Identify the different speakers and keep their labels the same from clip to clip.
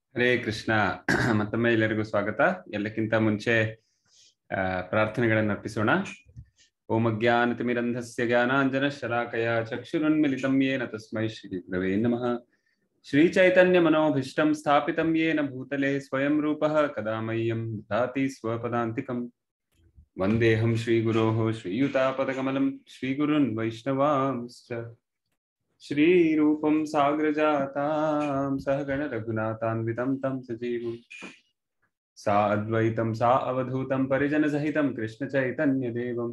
Speaker 1: ಹರೇ ಕೃಷ್ಣ ಮತ್ತೊಮ್ಮೆ ಎಲ್ಲರಿಗೂ ಸ್ವಾಗತ ಎಲ್ಲಕ್ಕಿಂತ ಮುಂಚೆ ಆ, ಪ್ರಾರ್ಥನೆಗಳನ್ನು ಅರ್ಪಿಸೋಣ ಓಂ ಅಜ್ಞಾನತಿಮಿರಂಧಸ್ಯ ಜ್ಞಾನಾಂಜನ ಶಲಾಕಯ ಚಕ್ಷುರುನ್ಮಿಲಿತಂ ಯೇನ ತಸ್ಮೈ ಶ್ರೀ ಗುರವೇ ನಮಃ ಶ್ರೀ ಚೈತನ್ಯ ಮನೋಭೀಷ್ಟಂ ಸ್ಥಾಪಿತಂ ಯೇನ ಭೂತಲೆ ಸ್ವಯಂ ರೂಪಃ ಕದಾ ಮಹ್ಯಂ ದದಾತಿ ಸ್ವಪದಾಂತಿಕಂ ವಂದೇಹಂ ಶ್ರೀಗುರೋಃ ಶ್ರೀಯುತಾಪದಕಮಲಂ ಶ್ರೀಗುರುನ್ ವೈಷ್ಣವಾಂಶ್ಚ श्रीरूपं साग्रजातां सहगण रघुनाथान्वितं तं सजीवम् सा अद्वैतं सा अवधूतं परिजनसहितं कृष्णचैतन्यदेवम्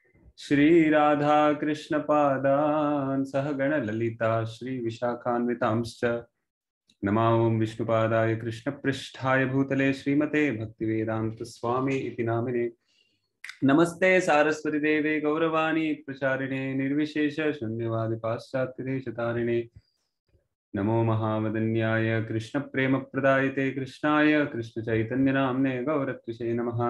Speaker 1: श्रीराधाकृष्णपादान् सहगण ललिता श्रीविशाखान्वितांश्च नमा ॐ विष्णुपादाय कृष्णपृष्ठाय भूतले श्रीमते भक्तिवेदान्तस्वामी इति नामिने नमस्ते सारस्वती देवे गौरवाणी प्रचारिणे निर्विशेष शून्यवादि पाश्चात्य देशतारिणे नमो महावदन्याय कृष्ण प्रेम प्रदायते कृष्णाय कृष्ण चैतन्य नाम्ने गौरत्विषे नमः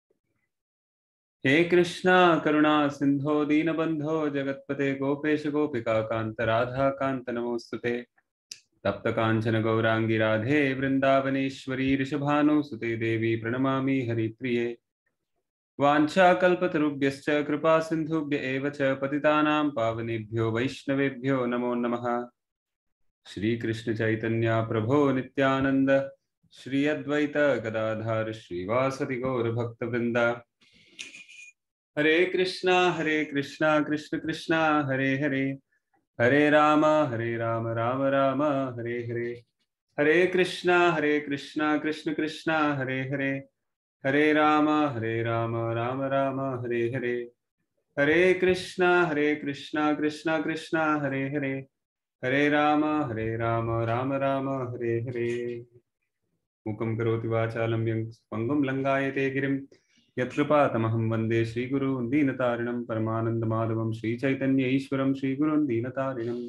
Speaker 1: हे कृष्णा करुणा सिन्धो दीनबन्धो जगत्पते गोपेश गोपिका कान्त राधा कान्त नमोऽस्तुते तप्त काञ्चन गौराङ्गी राधे वृन्दावनेश्वरी ऋषभानुसुते देवी प्रणमामि हरिप्रिये वाञ्छाकल्पतरुभ्यश्च कृपा सिन्धुभ्य एव च पतितानां पावनेभ्यो वैष्णवेभ्यो नमो नमः श्रीकृष्णचैतन्या प्रभो नित्यानन्द श्री अद्वैत गदाधार श्रीवासति गौरभक्तवृन्द हरे कृष्णा हरे कृष्णा कृष्ण कृष्णा हरे हरे हरे राम हरे राम राम राम हरे हरे हरे कृष्णा हरे कृष्णा कृष्ण कृष्णा हरे हरे हरे राम हरे राम राम राम हरे हरे हरे कृष्णा हरे कृष्णा कृष्णा कृष्णा हरे हरे हरे राम हरे राम राम राम हरे हरे मुखं करोति वाचालं यं पङ्गुं लङ्गायते गिरिं यत्कृपातमहं वन्दे श्रीगुरुं दीनतारिणं परमानन्दमाधवं श्रीचैतन्य ईश्वरं श्रीगुरुं दीनतारिणम्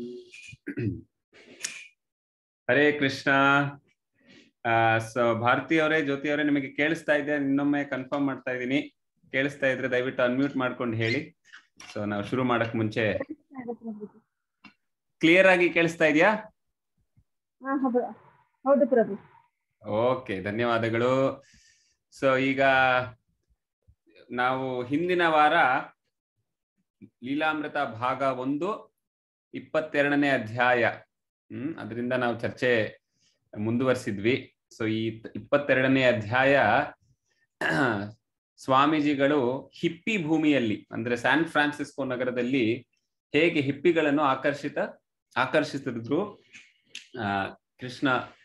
Speaker 1: ಹರೇ ಕೃಷ್ಣ ಸೊ ಭಾರತಿ ಅವರೇ ಜ್ಯೋತಿ ಅವರೇ ನಿಮಗೆ ಕೇಳಿಸ್ತಾ ಇದೆ ಇನ್ನೊಮ್ಮೆ ಕನ್ಫರ್ಮ್ ಮಾಡ್ತಾ ಇದ್ದೀನಿ ಕೇಳಿಸ್ತಾ ಇದ್ರೆ ದಯವಿಟ್ಟು ಅನ್ಮ್ಯೂಟ್ ಮಾಡ್ಕೊಂಡು ಹೇಳಿ ಸೊ ನಾವು ಶುರು ಮಾಡಕ್ ಮುಂಚೆ ಕ್ಲಿಯರ್ ಆಗಿ ಕೇಳಿಸ್ತಾ ಇದೆಯಾ
Speaker 2: ಹಾ ಹೌದು ಹೌದು ಪ್ರಭು
Speaker 1: ಓಕೆ ಧನ್ಯವಾದಗಳು ಸೊ ಈಗ ನಾವು ಹಿಂದಿನ ವಾರ ಲೀಲಾಮೃತ ಭಾಗ ಒಂದು ಇಪ್ಪತ್ತೆರಡನೇ ಅಧ್ಯಾಯ ಹ್ಮ್ ಅದರಿಂದ ನಾವು ಚರ್ಚೆ ಮುಂದುವರಿಸಿದ್ವಿ ಸೊ ಈ ಇಪ್ಪತ್ತೆರಡನೇ ಅಧ್ಯಾಯ ಸ್ವಾಮೀಜಿಗಳು ಹಿಪ್ಪಿ ಭೂಮಿಯಲ್ಲಿ ಅಂದ್ರೆ ಸ್ಯಾನ್ ಫ್ರಾನ್ಸಿಸ್ಕೋ ನಗರದಲ್ಲಿ ಹೇಗೆ ಹಿಪ್ಪಿಗಳನ್ನು ಆಕರ್ಷಿತ ಆಕರ್ಷಿಸಿದ್ರು ಆ ಕೃಷ್ಣ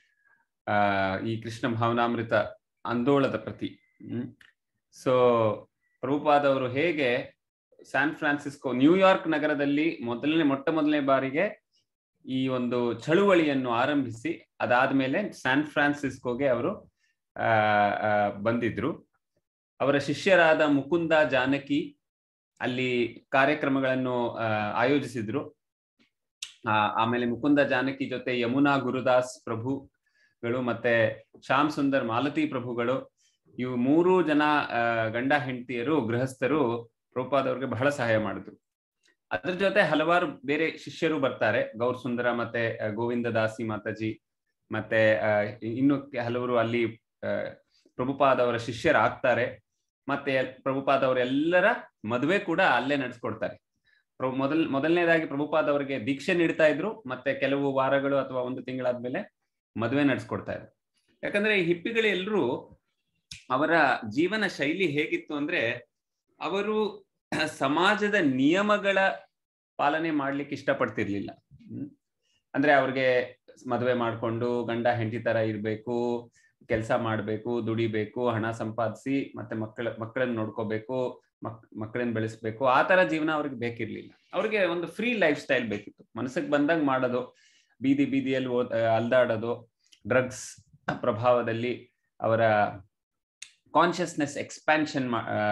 Speaker 1: ಆ ಈ ಕೃಷ್ಣ ಭಾವನಾಮೃತ ಆಂದೋಳದ ಪ್ರತಿ ಹ್ಮ್ ಸೊ ಪ್ರಭುಪಾದ್ ಅವರು ಹೇಗೆ ಸ್ಯಾನ್ ಫ್ರಾನ್ಸಿಸ್ಕೋ ನ್ಯೂಯಾರ್ಕ್ ನಗರದಲ್ಲಿ ಮೊದಲನೇ ಮೊಟ್ಟ ಮೊದಲನೇ ಬಾರಿಗೆ ಈ ಒಂದು ಚಳುವಳಿಯನ್ನು ಆರಂಭಿಸಿ ಅದಾದ್ಮೇಲೆ ಸ್ಯಾನ್ ಫ್ರಾನ್ಸಿಸ್ಕೋಗೆ ಅವರು ಆ ಆ, ಬಂದಿದ್ರು ಅವರ ಶಿಷ್ಯರಾದ ಮುಕುಂದ ಜಾನಕಿ ಅಲ್ಲಿ ಕಾರ್ಯಕ್ರಮಗಳನ್ನು ಆ, ಆಯೋಜಿಸಿದ್ರು ಆ, ಆಮೇಲೆ ಮುಕುಂದ ಜಾನಕಿ ಜೊತೆ ಯಮುನಾ ಗುರುದಾಸ್ ಪ್ರಭುಗಳು ಮತ್ತೆ ಶ್ಯಾಮ್ ಸುಂದರ್ ಮಾಲತಿ ಪ್ರಭುಗಳು ಇವು ಮೂರು ಜನ ಆ, ಗಂಡ ಹೆಂಡತಿಯರು ಗೃಹಸ್ಥರು ಪ್ರಭುಪಾದ್ ಅವ್ರಿಗೆ ಬಹಳ ಸಹಾಯ ಮಾಡಿದ್ರು ಅದ್ರ ಜೊತೆ ಹಲವಾರು ಬೇರೆ ಶಿಷ್ಯರು ಬರ್ತಾರೆ ಗೌರ್ ಸುಂದರ ಮತ್ತೆ ಆ, ಗೋವಿಂದ ದಾಸಿ ಮಾತಾಜಿ ಮತ್ತೆ ಆ, ಇನ್ನು ಕೆ- ಹಲವರು ಅಲ್ಲಿ ಆ, ಪ್ರಭುಪಾದ್ ಅವರ ಶಿಷ್ಯರಾಗ್ತಾರೆ ಮತ್ತೆ ಪ್ರಭುಪಾದ್ ಅವರೆಲ್ಲರ ಮದುವೆ ಕೂಡ ಅಲ್ಲೇ ನಡೆಸ್ಕೊಡ್ತಾರೆ ಪ್ರ- ಮೊದಲ್ ಮೊದಲನೇದಾಗಿ ಪ್ರಭುಪಾದ್ ಅವರಿಗೆ ದೀಕ್ಷೆ ನೀಡ್ತಾ ಇದ್ರು ಮತ್ತೆ ಕೆಲವು ವಾರಗಳು ಅಥವಾ ಒಂದು ತಿಂಗಳಾದ್ಮೇಲೆ ಮದುವೆ ನಡೆಸ್ಕೊಡ್ತಾ ಇದ್ರು ಯಾಕಂದ್ರೆ ಈ ಹಿಪ್ಪಿಗಳು ಎಲ್ರೂ ಅವರ ಜೀವನ ಶೈಲಿ ಹೇಗಿತ್ತು ಅಂದ್ರೆ ಅವರು ಸಮಾಜದ ನಿಯಮಗಳ ಪಾಲನೆ ಮಾಡ್ಲಿಕ್ಕೆ ಇಷ್ಟಪಡ್ತಿರ್ಲಿಲ್ಲ ಹ್ಮ್. ಅಂದ್ರೆ ಅವ್ರಿಗೆ ಮದುವೆ ಮಾಡ್ಕೊಂಡು ಗಂಡ ಹೆಂಡತಿ ತರ ಇರ್ಬೇಕು ಕೆಲಸ ಮಾಡ್ಬೇಕು ದುಡಿಬೇಕು ಹಣ ಸಂಪಾದಿಸಿ ಮತ್ತೆ ಮಕ್ಕಳ ಮಕ್ಕಳನ್ನ ನೋಡ್ಕೋಬೇಕು ಮಕ್ ಮಕ್ಕಳನ್ನ ಬೆಳೆಸ್ಬೇಕು ಆ ತರ ಜೀವನ ಅವ್ರಿಗೆ ಬೇಕಿರ್ಲಿಲ್ಲ ಅವ್ರಿಗೆ ಒಂದು ಫ್ರೀ ಲೈಫ್ ಸ್ಟೈಲ್ ಬೇಕಿತ್ತು ಮನಸ್ಸಿಗೆ ಬಂದಂಗ್ ಮಾಡೋದು ಬೀದಿ ಬೀದಿಯಲ್ಲಿ ಓದ್ ಅಲ್ದಾಡೋದು ಡ್ರಗ್ಸ್ ಪ್ರಭಾವದಲ್ಲಿ ಅವರ ಕಾನ್ಶಿಯಸ್ನೆಸ್ ಎಕ್ಸ್ಪ್ಯಾನ್ಷನ್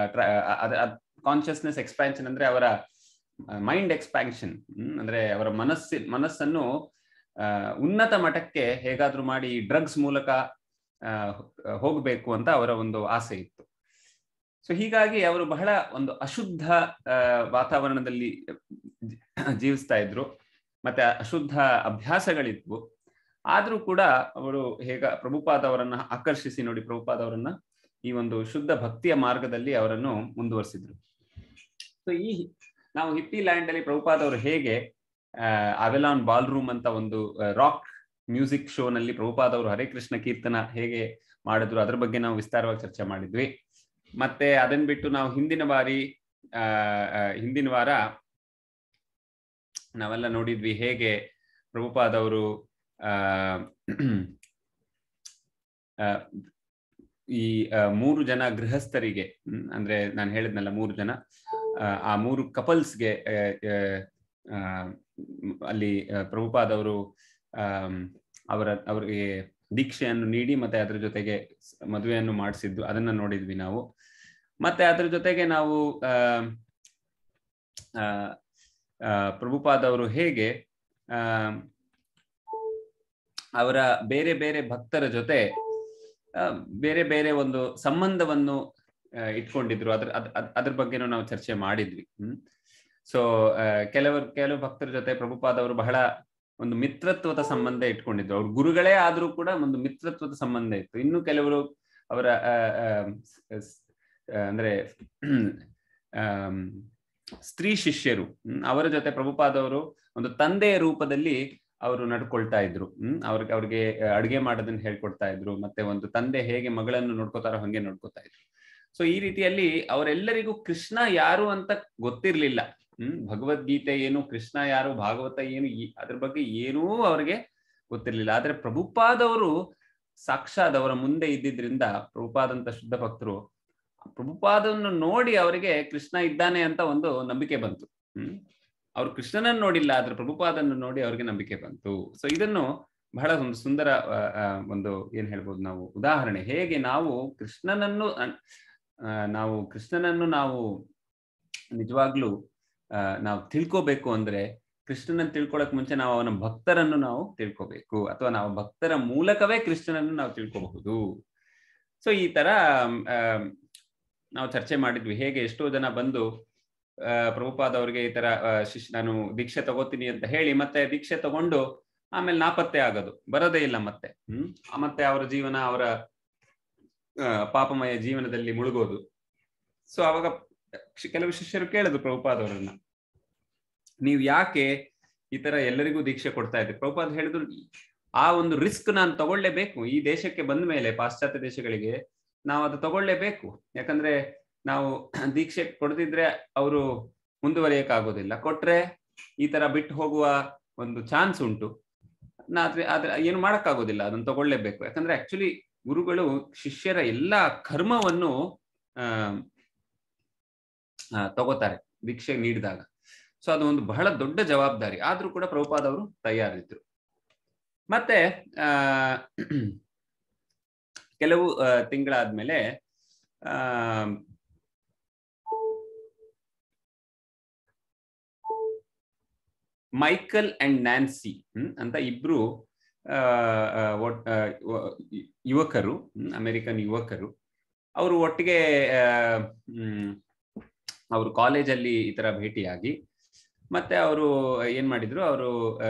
Speaker 1: ಕಾನ್ಶಿಯಸ್ನೆಸ್ ಎಕ್ಸ್ಪ್ಯಾನ್ಷನ್ ಅಂದ್ರೆ ಅವರ ಮೈಂಡ್ ಎಕ್ಸ್ಪ್ಯಾನ್ಷನ್ ಅಂದ್ರೆ ಅವರ ಮನಸ್ಸಿ ಮನಸ್ಸನ್ನು ಆ, ಉನ್ನತ ಮಟ್ಟಕ್ಕೆ ಹೇಗಾದ್ರೂ ಮಾಡಿ ಡ್ರಗ್ಸ್ ಮೂಲಕ ಆ, ಹೋಗ್ಬೇಕು ಅಂತ ಅವರ ಒಂದು ಆಸೆ ಇತ್ತು ಸೊ ಹೀಗಾಗಿ ಅವರು ಬಹಳ ಒಂದು ಅಶುದ್ಧ ಆ, ವಾತಾವರಣದಲ್ಲಿ ಜೀವಿಸ್ತಾ ಇದ್ರು ಮತ್ತೆ ಅಶುದ್ಧ ಅಭ್ಯಾಸಗಳಿದ್ವು ಆದ್ರೂ ಕೂಡ ಅವರು ಹೇಗ ಪ್ರಭುಪಾದ ಅವರನ್ನ ಆಕರ್ಷಿಸಿ ನೋಡಿ ಪ್ರಭುಪಾದ ಅವರನ್ನ ಈ ಒಂದು ಶುದ್ಧ ಭಕ್ತಿಯ ಮಾರ್ಗದಲ್ಲಿ ಅವರನ್ನು ಮುಂದುವರಿಸಿದ್ರು ಸೊ ಈ ನಾವು ಹಿಪ್ಪಿ ಲ್ಯಾಂಡ್ ಅಲ್ಲಿ ಪ್ರಭುಪಾದ ಅವರು ಹೇಗೆ ಅವೆಲಾನ್ ಬಾಲ್ ರೂಮ್ ಅಂತ ಒಂದು ರಾಕ್ ಮ್ಯೂಸಿಕ್ ಶೋ ನಲ್ಲಿ ಪ್ರಭುಪಾದ ಅವರು ಹರೇ ಕೃಷ್ಣ ಕೀರ್ತನ ಹೇಗೆ ಮಾಡಿದ್ರು ಅದ್ರ ಬಗ್ಗೆ ನಾವು ವಿಸ್ತಾರವಾಗಿ ಚರ್ಚೆ ಮಾಡಿದ್ವಿ ಮತ್ತೆ ಅದನ್ ಬಿಟ್ಟು ನಾವು ಹಿಂದಿನ ಬಾರಿ ಆ ಹಿಂದಿನ ವಾರ ನಾವೆಲ್ಲ ನೋಡಿದ್ವಿ ಹೇಗೆ ಪ್ರಭುಪಾದ್ ಅವರು ಆ ಈ ಮೂರು ಜನ ಗೃಹಸ್ಥರಿಗೆ ಅಂದ್ರೆ ನಾನು ಹೇಳಿದ್ನಲ್ಲ ಮೂರು ಜನ ಆ ಮೂರು ಕಪಲ್ಸ್ಗೆ ಅಲ್ಲಿ ಪ್ರಭುಪಾದ್ ಅವರು ಅವರ ಅವರಿಗೆ ದೀಕ್ಷೆಯನ್ನು ನೀಡಿ ಮತ್ತೆ ಅದ್ರ ಜೊತೆಗೆ ಮದುವೆಯನ್ನು ಮಾಡಿಸಿದ್ದು ಅದನ್ನ ನೋಡಿದ್ವಿ ನಾವು ಮತ್ತೆ ಅದ್ರ ಜೊತೆಗೆ ನಾವು ಆ ಪ್ರಭುಪಾದ್ ಅವರು ಹೇಗೆ ಆ ಅವರ ಬೇರೆ ಬೇರೆ ಭಕ್ತರ ಜೊತೆ ಬೇರೆ ಬೇರೆ ಒಂದು ಸಂಬಂಧವನ್ನು ಇಟ್ಕೊಂಡಿದ್ರು ಅದ್ರ ಅದ್ರ ಬಗ್ಗೆನೂ ನಾವು ಚರ್ಚೆ ಮಾಡಿದ್ವಿ ಹ್ಮ್ ಸೊ ಕೆಲವರು ಕೆಲವು ಭಕ್ತರ ಜೊತೆ ಪ್ರಭುಪಾದ್ ಅವರು ಬಹಳ ಒಂದು ಮಿತ್ರತ್ವದ ಸಂಬಂಧ ಇಟ್ಕೊಂಡಿದ್ರು ಅವ್ರ ಗುರುಗಳೇ ಆದ್ರೂ ಕೂಡ ಒಂದು ಮಿತ್ರತ್ವದ ಸಂಬಂಧ ಇತ್ತು ಇನ್ನು ಕೆಲವರು ಅವರ ಅಂದ್ರೆ ಸ್ತ್ರೀ ಶಿಷ್ಯರು ಅವರ ಜೊತೆ ಪ್ರಭುಪಾದವರು ಒಂದು ತಂದೆಯ ರೂಪದಲ್ಲಿ ಅವರು ನಡ್ಕೊಳ್ತಾ ಇದ್ರು ಹ್ಮ್ ಅವ್ರಿಗೆ ಅವ್ರಿಗೆ ಅಡುಗೆ ಮಾಡೋದನ್ನ ಹೇಳ್ಕೊಡ್ತಾ ಇದ್ರು ಮತ್ತೆ ಒಂದು ತಂದೆ ಹೇಗೆ ಮಗಳನ್ನು ನೋಡ್ಕೋತಾರೋ ಹಂಗೆ ನೋಡ್ಕೋತಾ ಇದ್ರು ಸೊ ಈ ರೀತಿಯಲ್ಲಿ ಅವರೆಲ್ಲರಿಗೂ ಕೃಷ್ಣ ಯಾರು ಅಂತ ಗೊತ್ತಿರ್ಲಿಲ್ಲ ಹ್ಮ್ ಭಗವದ್ಗೀತೆ ಏನು ಕೃಷ್ಣ ಯಾರು ಭಾಗವತ ಏನು ಅದ್ರ ಬಗ್ಗೆ ಏನೂ ಅವ್ರಿಗೆ ಗೊತ್ತಿರ್ಲಿಲ್ಲ ಆದ್ರೆ ಪ್ರಭುಪಾದವರು ಸಾಕ್ಷಾತ್ ಅವರ ಮುಂದೆ ಇದ್ದಿದ್ರಿಂದ ಪ್ರಭುಪಾದಂತ ಶುದ್ಧ ಭಕ್ತರು ಪ್ರಭುಪಾದವನ್ನು ನೋಡಿ ಅವರಿಗೆ ಕೃಷ್ಣ ಇದ್ದಾನೆ ಅಂತ ಒಂದು ನಂಬಿಕೆ ಬಂತು ಹ್ಮ್ ಅವ್ರು ಕೃಷ್ಣನನ್ನು ನೋಡಿಲ್ಲ ಆದ್ರೆ ಪ್ರಭುಪಾದನ್ನು ನೋಡಿ ಅವ್ರಿಗೆ ನಂಬಿಕೆ ಬಂತು ಸೊ ಇದನ್ನು ಬಹಳ ಒಂದು ಸುಂದರ ಒಂದು ಏನ್ ಹೇಳ್ಬೋದು ನಾವು ಉದಾಹರಣೆ ಹೇಗೆ ನಾವು ಕೃಷ್ಣನನ್ನು ನಾವು ಕೃಷ್ಣನನ್ನು ನಾವು ನಿಜವಾಗ್ಲೂ ನಾವು ತಿಳ್ಕೋಬೇಕು ಅಂದ್ರೆ ಕೃಷ್ಣನನ್ನು ತಿಳ್ಕೊಳಕ್ ಮುಂಚೆ ನಾವು ಅವನ ಭಕ್ತರನ್ನು ನಾವು ತಿಳ್ಕೋಬೇಕು ಅಥವಾ ನಾವು ಭಕ್ತರ ಮೂಲಕವೇ ಕೃಷ್ಣನನ್ನು ನಾವು ತಿಳ್ಕೋಬಹುದು ಸೊ ಈ ತರ ನಾವು ಚರ್ಚೆ ಮಾಡಿದ್ವಿ ಹೇಗೆ ಎಷ್ಟೋ ಜನ ಬಂದು ಪ್ರಭುಪಾದ ಅವರಿಗೆ ಈ ತರ ಶಿಷ್ಯ ನಾನು ದೀಕ್ಷೆ ತಗೋತೀನಿ ಅಂತ ಹೇಳಿ ಮತ್ತೆ ದೀಕ್ಷೆ ತಗೊಂಡು ಆಮೇಲೆ ನಾಪತ್ತೆ ಆಗೋದು ಬರೋದೇ ಇಲ್ಲ ಮತ್ತೆ ಹ್ಮ್ ಮತ್ತೆ ಅವರ ಜೀವನ ಅವರ ಪಾಪಮಯ ಜೀವನದಲ್ಲಿ ಮುಳುಗೋದು ಸೊ ಅವಾಗ ಕೆಲವು ಶಿಷ್ಯರು ಕೇಳಿದ್ರು ಪ್ರಭುಪಾದವರನ್ನ ನೀವು ಯಾಕೆ ಈ ತರ ಎಲ್ಲರಿಗೂ ದೀಕ್ಷೆ ಕೊಡ್ತಾ ಇದ್ರಿ ಪ್ರಭುಪಾದ್ ಹೇಳಿದ್ರು ಆ ಒಂದು ರಿಸ್ಕ್ ನಾನು ತಗೊಳ್ಳೇಬೇಕು ಈ ದೇಶಕ್ಕೆ ಬಂದ ಮೇಲೆ ಪಾಶ್ಚಾತ್ಯ ದೇಶಗಳಿಗೆ ನಾವು ಅದು ತಗೊಳ್ಳೇಬೇಕು ಯಾಕಂದ್ರೆ ನಾವು ದೀಕ್ಷೆ ಕೊಡದಿದ್ರೆ ಅವರು ಮುಂದುವರಿಯಕ್ಕಾಗೋದಿಲ್ಲ ಕೊಟ್ರೆ ಈ ತರ ಬಿಟ್ಟು ಹೋಗುವ ಒಂದು ಚಾನ್ಸ್ ಉಂಟು ಆದ್ರೆ ಆದ್ರೆ ಏನು ಮಾಡಕ್ಕಾಗೋದಿಲ್ಲ ಅದನ್ನ ತಗೊಳ್ಳೇಬೇಕು ಯಾಕಂದ್ರೆ ಆಕ್ಚುಲಿ ಗುರುಗಳು ಶಿಷ್ಯರ ಎಲ್ಲಾ ಕರ್ಮವನ್ನು ಆ ತಗೋತಾರೆ ದೀಕ್ಷೆ ನೀಡಿದಾಗ ಸೊ ಅದು ಒಂದು ಬಹಳ ದೊಡ್ಡ ಜವಾಬ್ದಾರಿ ಆದ್ರೂ ಕೂಡ ಪ್ರಭುಪಾದ್ ಅವರು ತಯಾರಿದ್ರು ಮತ್ತೆ ಆ ಕೆಲವು ತಿಂಗಳಾದ್ಮೇಲೆ ಆ ಮೈಕಲ್ ಅಂಡ್ ನ್ಯಾನ್ಸಿ ಅಂತ ಇಬ್ರು ಯುವಕರು ಅಮೆರಿಕನ್ ಯುವಕರು ಅವರು ಒಟ್ಟಿಗೆ ಅವರು ಕಾಲೇಜಲ್ಲಿ ಈ ತರ ಭೇಟಿಯಾಗಿ ಮತ್ತೆ ಅವರು ಏನ್ ಮಾಡಿದ್ರು ಅವರು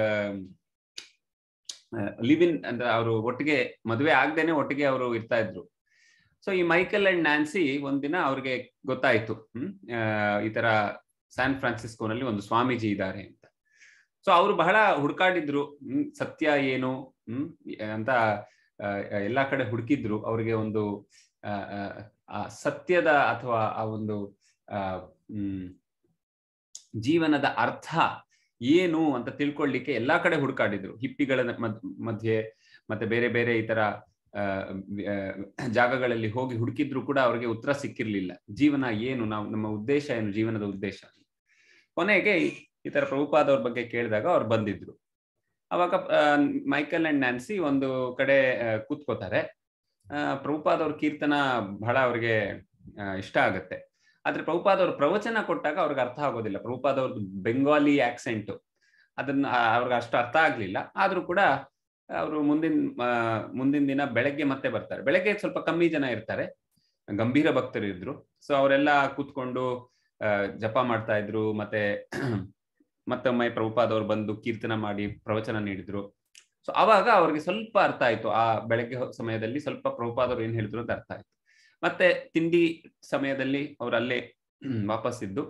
Speaker 1: ಲಿವ್ ಇನ್ ಅಂದ್ರೆ ಅವರು ಒಟ್ಟಿಗೆ ಮದುವೆ ಆಗ್ದೇನೆ ಒಟ್ಟಿಗೆ ಅವರು ಇರ್ತಾ ಇದ್ರು ಸೊ ಈ ಮೈಕಲ್ ಅಂಡ್ ನ್ಯಾನ್ಸಿ ಒಂದಿನ ಅವ್ರಿಗೆ ಗೊತ್ತಾಯ್ತು ಹ್ಮ್ ಈ ತರ ಸ್ಯಾನ್ ಫ್ರಾನ್ಸಿಸ್ಕೋನಲ್ಲಿ ಒಂದು ಸ್ವಾಮೀಜಿ ಇದ್ದಾರೆ ಅಂತ ಸೊ ಅವರು ಬಹಳ ಹುಡುಕಾಡಿದ್ರು ಹ್ಮ್ ಸತ್ಯ ಏನು ಹ್ಮ್ ಅಂತ ಎಲ್ಲಾ ಕಡೆ ಹುಡುಕಿದ್ರು ಅವ್ರಿಗೆ ಒಂದು ಆ ಸತ್ಯದ ಅಥವಾ ಆ ಒಂದು ಆ ಹ್ಮ್ ಜೀವನದ ಅರ್ಥ ಏನು ಅಂತ ತಿಳ್ಕೊಳ್ಳಿಕ್ಕೆ ಎಲ್ಲಾ ಕಡೆ ಹುಡುಕಾಡಿದ್ರು ಹಿಪ್ಪಿಗಳ ಮಧ್ಯೆ ಮತ್ತೆ ಬೇರೆ ಬೇರೆ ಈ ತರ ಜಾಗಗಳಲ್ಲಿ ಹೋಗಿ ಹುಡುಕಿದ್ರು ಕೂಡ ಅವ್ರಿಗೆ ಉತ್ತರ ಸಿಕ್ಕಿರ್ಲಿಲ್ಲ ಜೀವನ ಏನು ನಾವು ನಮ್ಮ ಉದ್ದೇಶ ಏನು ಜೀವನದ ಉದ್ದೇಶ ಕೊನೆಗೆ ಈ ತರ ಪ್ರಭುಪಾದವ್ರ ಬಗ್ಗೆ ಕೇಳಿದಾಗ ಅವ್ರು ಬಂದಿದ್ರು ಅವಾಗ ಮೈಕಲ್ ಅಂಡ್ ನ್ಯಾನ್ಸಿ ಒಂದು ಕಡೆ ಕೂತ್ಕೋತಾರೆ ಪ್ರಭುಪಾದ್ ಅವ್ರ ಕೀರ್ತನ ಬಹಳ ಅವ್ರಿಗೆ ಇಷ್ಟ ಆಗುತ್ತೆ ಆದ್ರೆ ಪ್ರಭುಪಾದ್ ಅವ್ರ ಪ್ರವಚನ ಕೊಟ್ಟಾಗ ಅವ್ರಿಗೆ ಅರ್ಥ ಆಗೋದಿಲ್ಲ ಪ್ರಭುಪಾದ್ ಅವ್ರದ್ದು ಬೆಂಗಾಲಿ ಆಕ್ಸೆಂಟ್ ಅದನ್ನ ಅವ್ರಿಗೆ ಅಷ್ಟು ಅರ್ಥ ಆಗ್ಲಿಲ್ಲ ಆದ್ರೂ ಕೂಡ ಅವರು ಮುಂದಿನ ಮುಂದಿನ ದಿನ ಬೆಳಗ್ಗೆ ಮತ್ತೆ ಬರ್ತಾರೆ ಬೆಳಗ್ಗೆ ಸ್ವಲ್ಪ ಕಮ್ಮಿ ಜನ ಇರ್ತಾರೆ ಗಂಭೀರ ಭಕ್ತರು ಇದ್ರು ಸೊ ಅವರೆಲ್ಲ ಕೂತ್ಕೊಂಡು ಜಪ ಮಾಡ್ತಾ ಇದ್ರು ಮತ್ತೆ ಮತ್ತೊಮ್ಮೆ ಪ್ರಭುಪಾದ್ ಅವ್ರು ಬಂದು ಕೀರ್ತನ ಮಾಡಿ ಪ್ರವಚನ ನೀಡಿದ್ರು ಸೊ ಅವಾಗ ಅವ್ರಿಗೆ ಸ್ವಲ್ಪ ಅರ್ಥ ಆಯ್ತು ಆ ಬೆಳಗ್ಗೆ ಸಮಯದಲ್ಲಿ ಸ್ವಲ್ಪ ಪ್ರಭುಪಾದವ್ರು ಏನ್ ಹೇಳಿದ್ರು ಅಂತ ಅರ್ಥ ಆಯ್ತು ಮತ್ತೆ ತಿಂಡಿ ಸಮಯದಲ್ಲಿ ಅವ್ರು ಅಲ್ಲೇ ವಾಪಸ್ ಇದ್ದು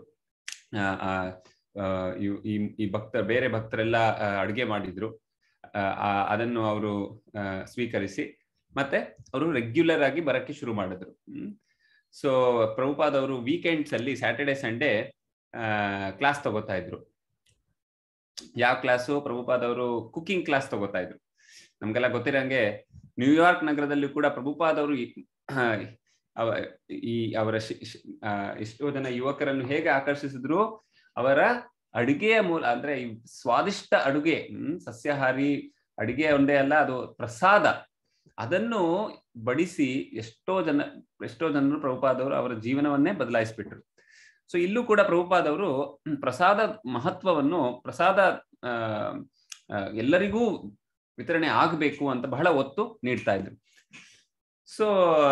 Speaker 1: ಈ ಈ ಭಕ್ತ ಬೇರೆ ಭಕ್ತರೆಲ್ಲ ಅಡುಗೆ ಮಾಡಿದ್ರು ಅದನ್ನು ಅವರು ಸ್ವೀಕರಿಸಿ ಮತ್ತೆ ಅವರು ರೆಗ್ಯುಲರ್ ಆಗಿ ಬರಕ್ಕೆ ಶುರು ಮಾಡಿದ್ರು ಸೊ ಪ್ರಭುಪಾದ್ ಅವರು ವೀಕೆಂಡ್ಸ್ ಅಲ್ಲಿ ಸ್ಯಾಟರ್ಡೆ ಸಂಡೇ ಕ್ಲಾಸ್ ತಗೋತಾ ಇದ್ರು ಯಾವ ಕ್ಲಾಸು ಪ್ರಭುಪಾದ್ ಅವರು ಕುಕಿಂಗ್ ಕ್ಲಾಸ್ ತಗೋತಾ ಇದ್ರು ನಮ್ಗೆಲ್ಲ ಗೊತ್ತಿರಂಗೆ ನ್ಯೂಯಾರ್ಕ್ ನಗರದಲ್ಲಿ ಕೂಡ ಪ್ರಭುಪಾದ್ ಅವರು ಈ ಅವರ ಎಷ್ಟೋ ಜನ ಯುವಕರನ್ನು ಹೇಗೆ ಆಕರ್ಷಿಸಿದ್ರು ಅವರ ಅಡುಗೆಯ ಮೂಲ ಅಂದ್ರೆ ಈ ಸ್ವಾದಿಷ್ಟ ಅಡುಗೆ ಹ್ಮ್ ಸಸ್ಯಾಹಾರಿ ಅಡುಗೆ ಒಂದೇ ಅಲ್ಲ ಅದು ಪ್ರಸಾದ ಅದನ್ನು ಬಡಿಸಿ ಎಷ್ಟೋ ಜನ ಎಷ್ಟೋ ಜನರು ಪ್ರಭುಪಾದವರು ಅವರ ಜೀವನವನ್ನೇ ಬದಲಾಯಿಸ್ಬಿಟ್ರು ಸೊ ಇಲ್ಲೂ ಕೂಡ ಪ್ರಭುಪಾದವರು ಪ್ರಸಾದ ಮಹತ್ವವನ್ನು ಪ್ರಸಾದ ಎಲ್ಲರಿಗೂ ವಿತರಣೆ ಆಗಬೇಕು ಅಂತ ಬಹಳ ಒತ್ತು ನೀಡ್ತಾ ಇದ್ರು ಸೊ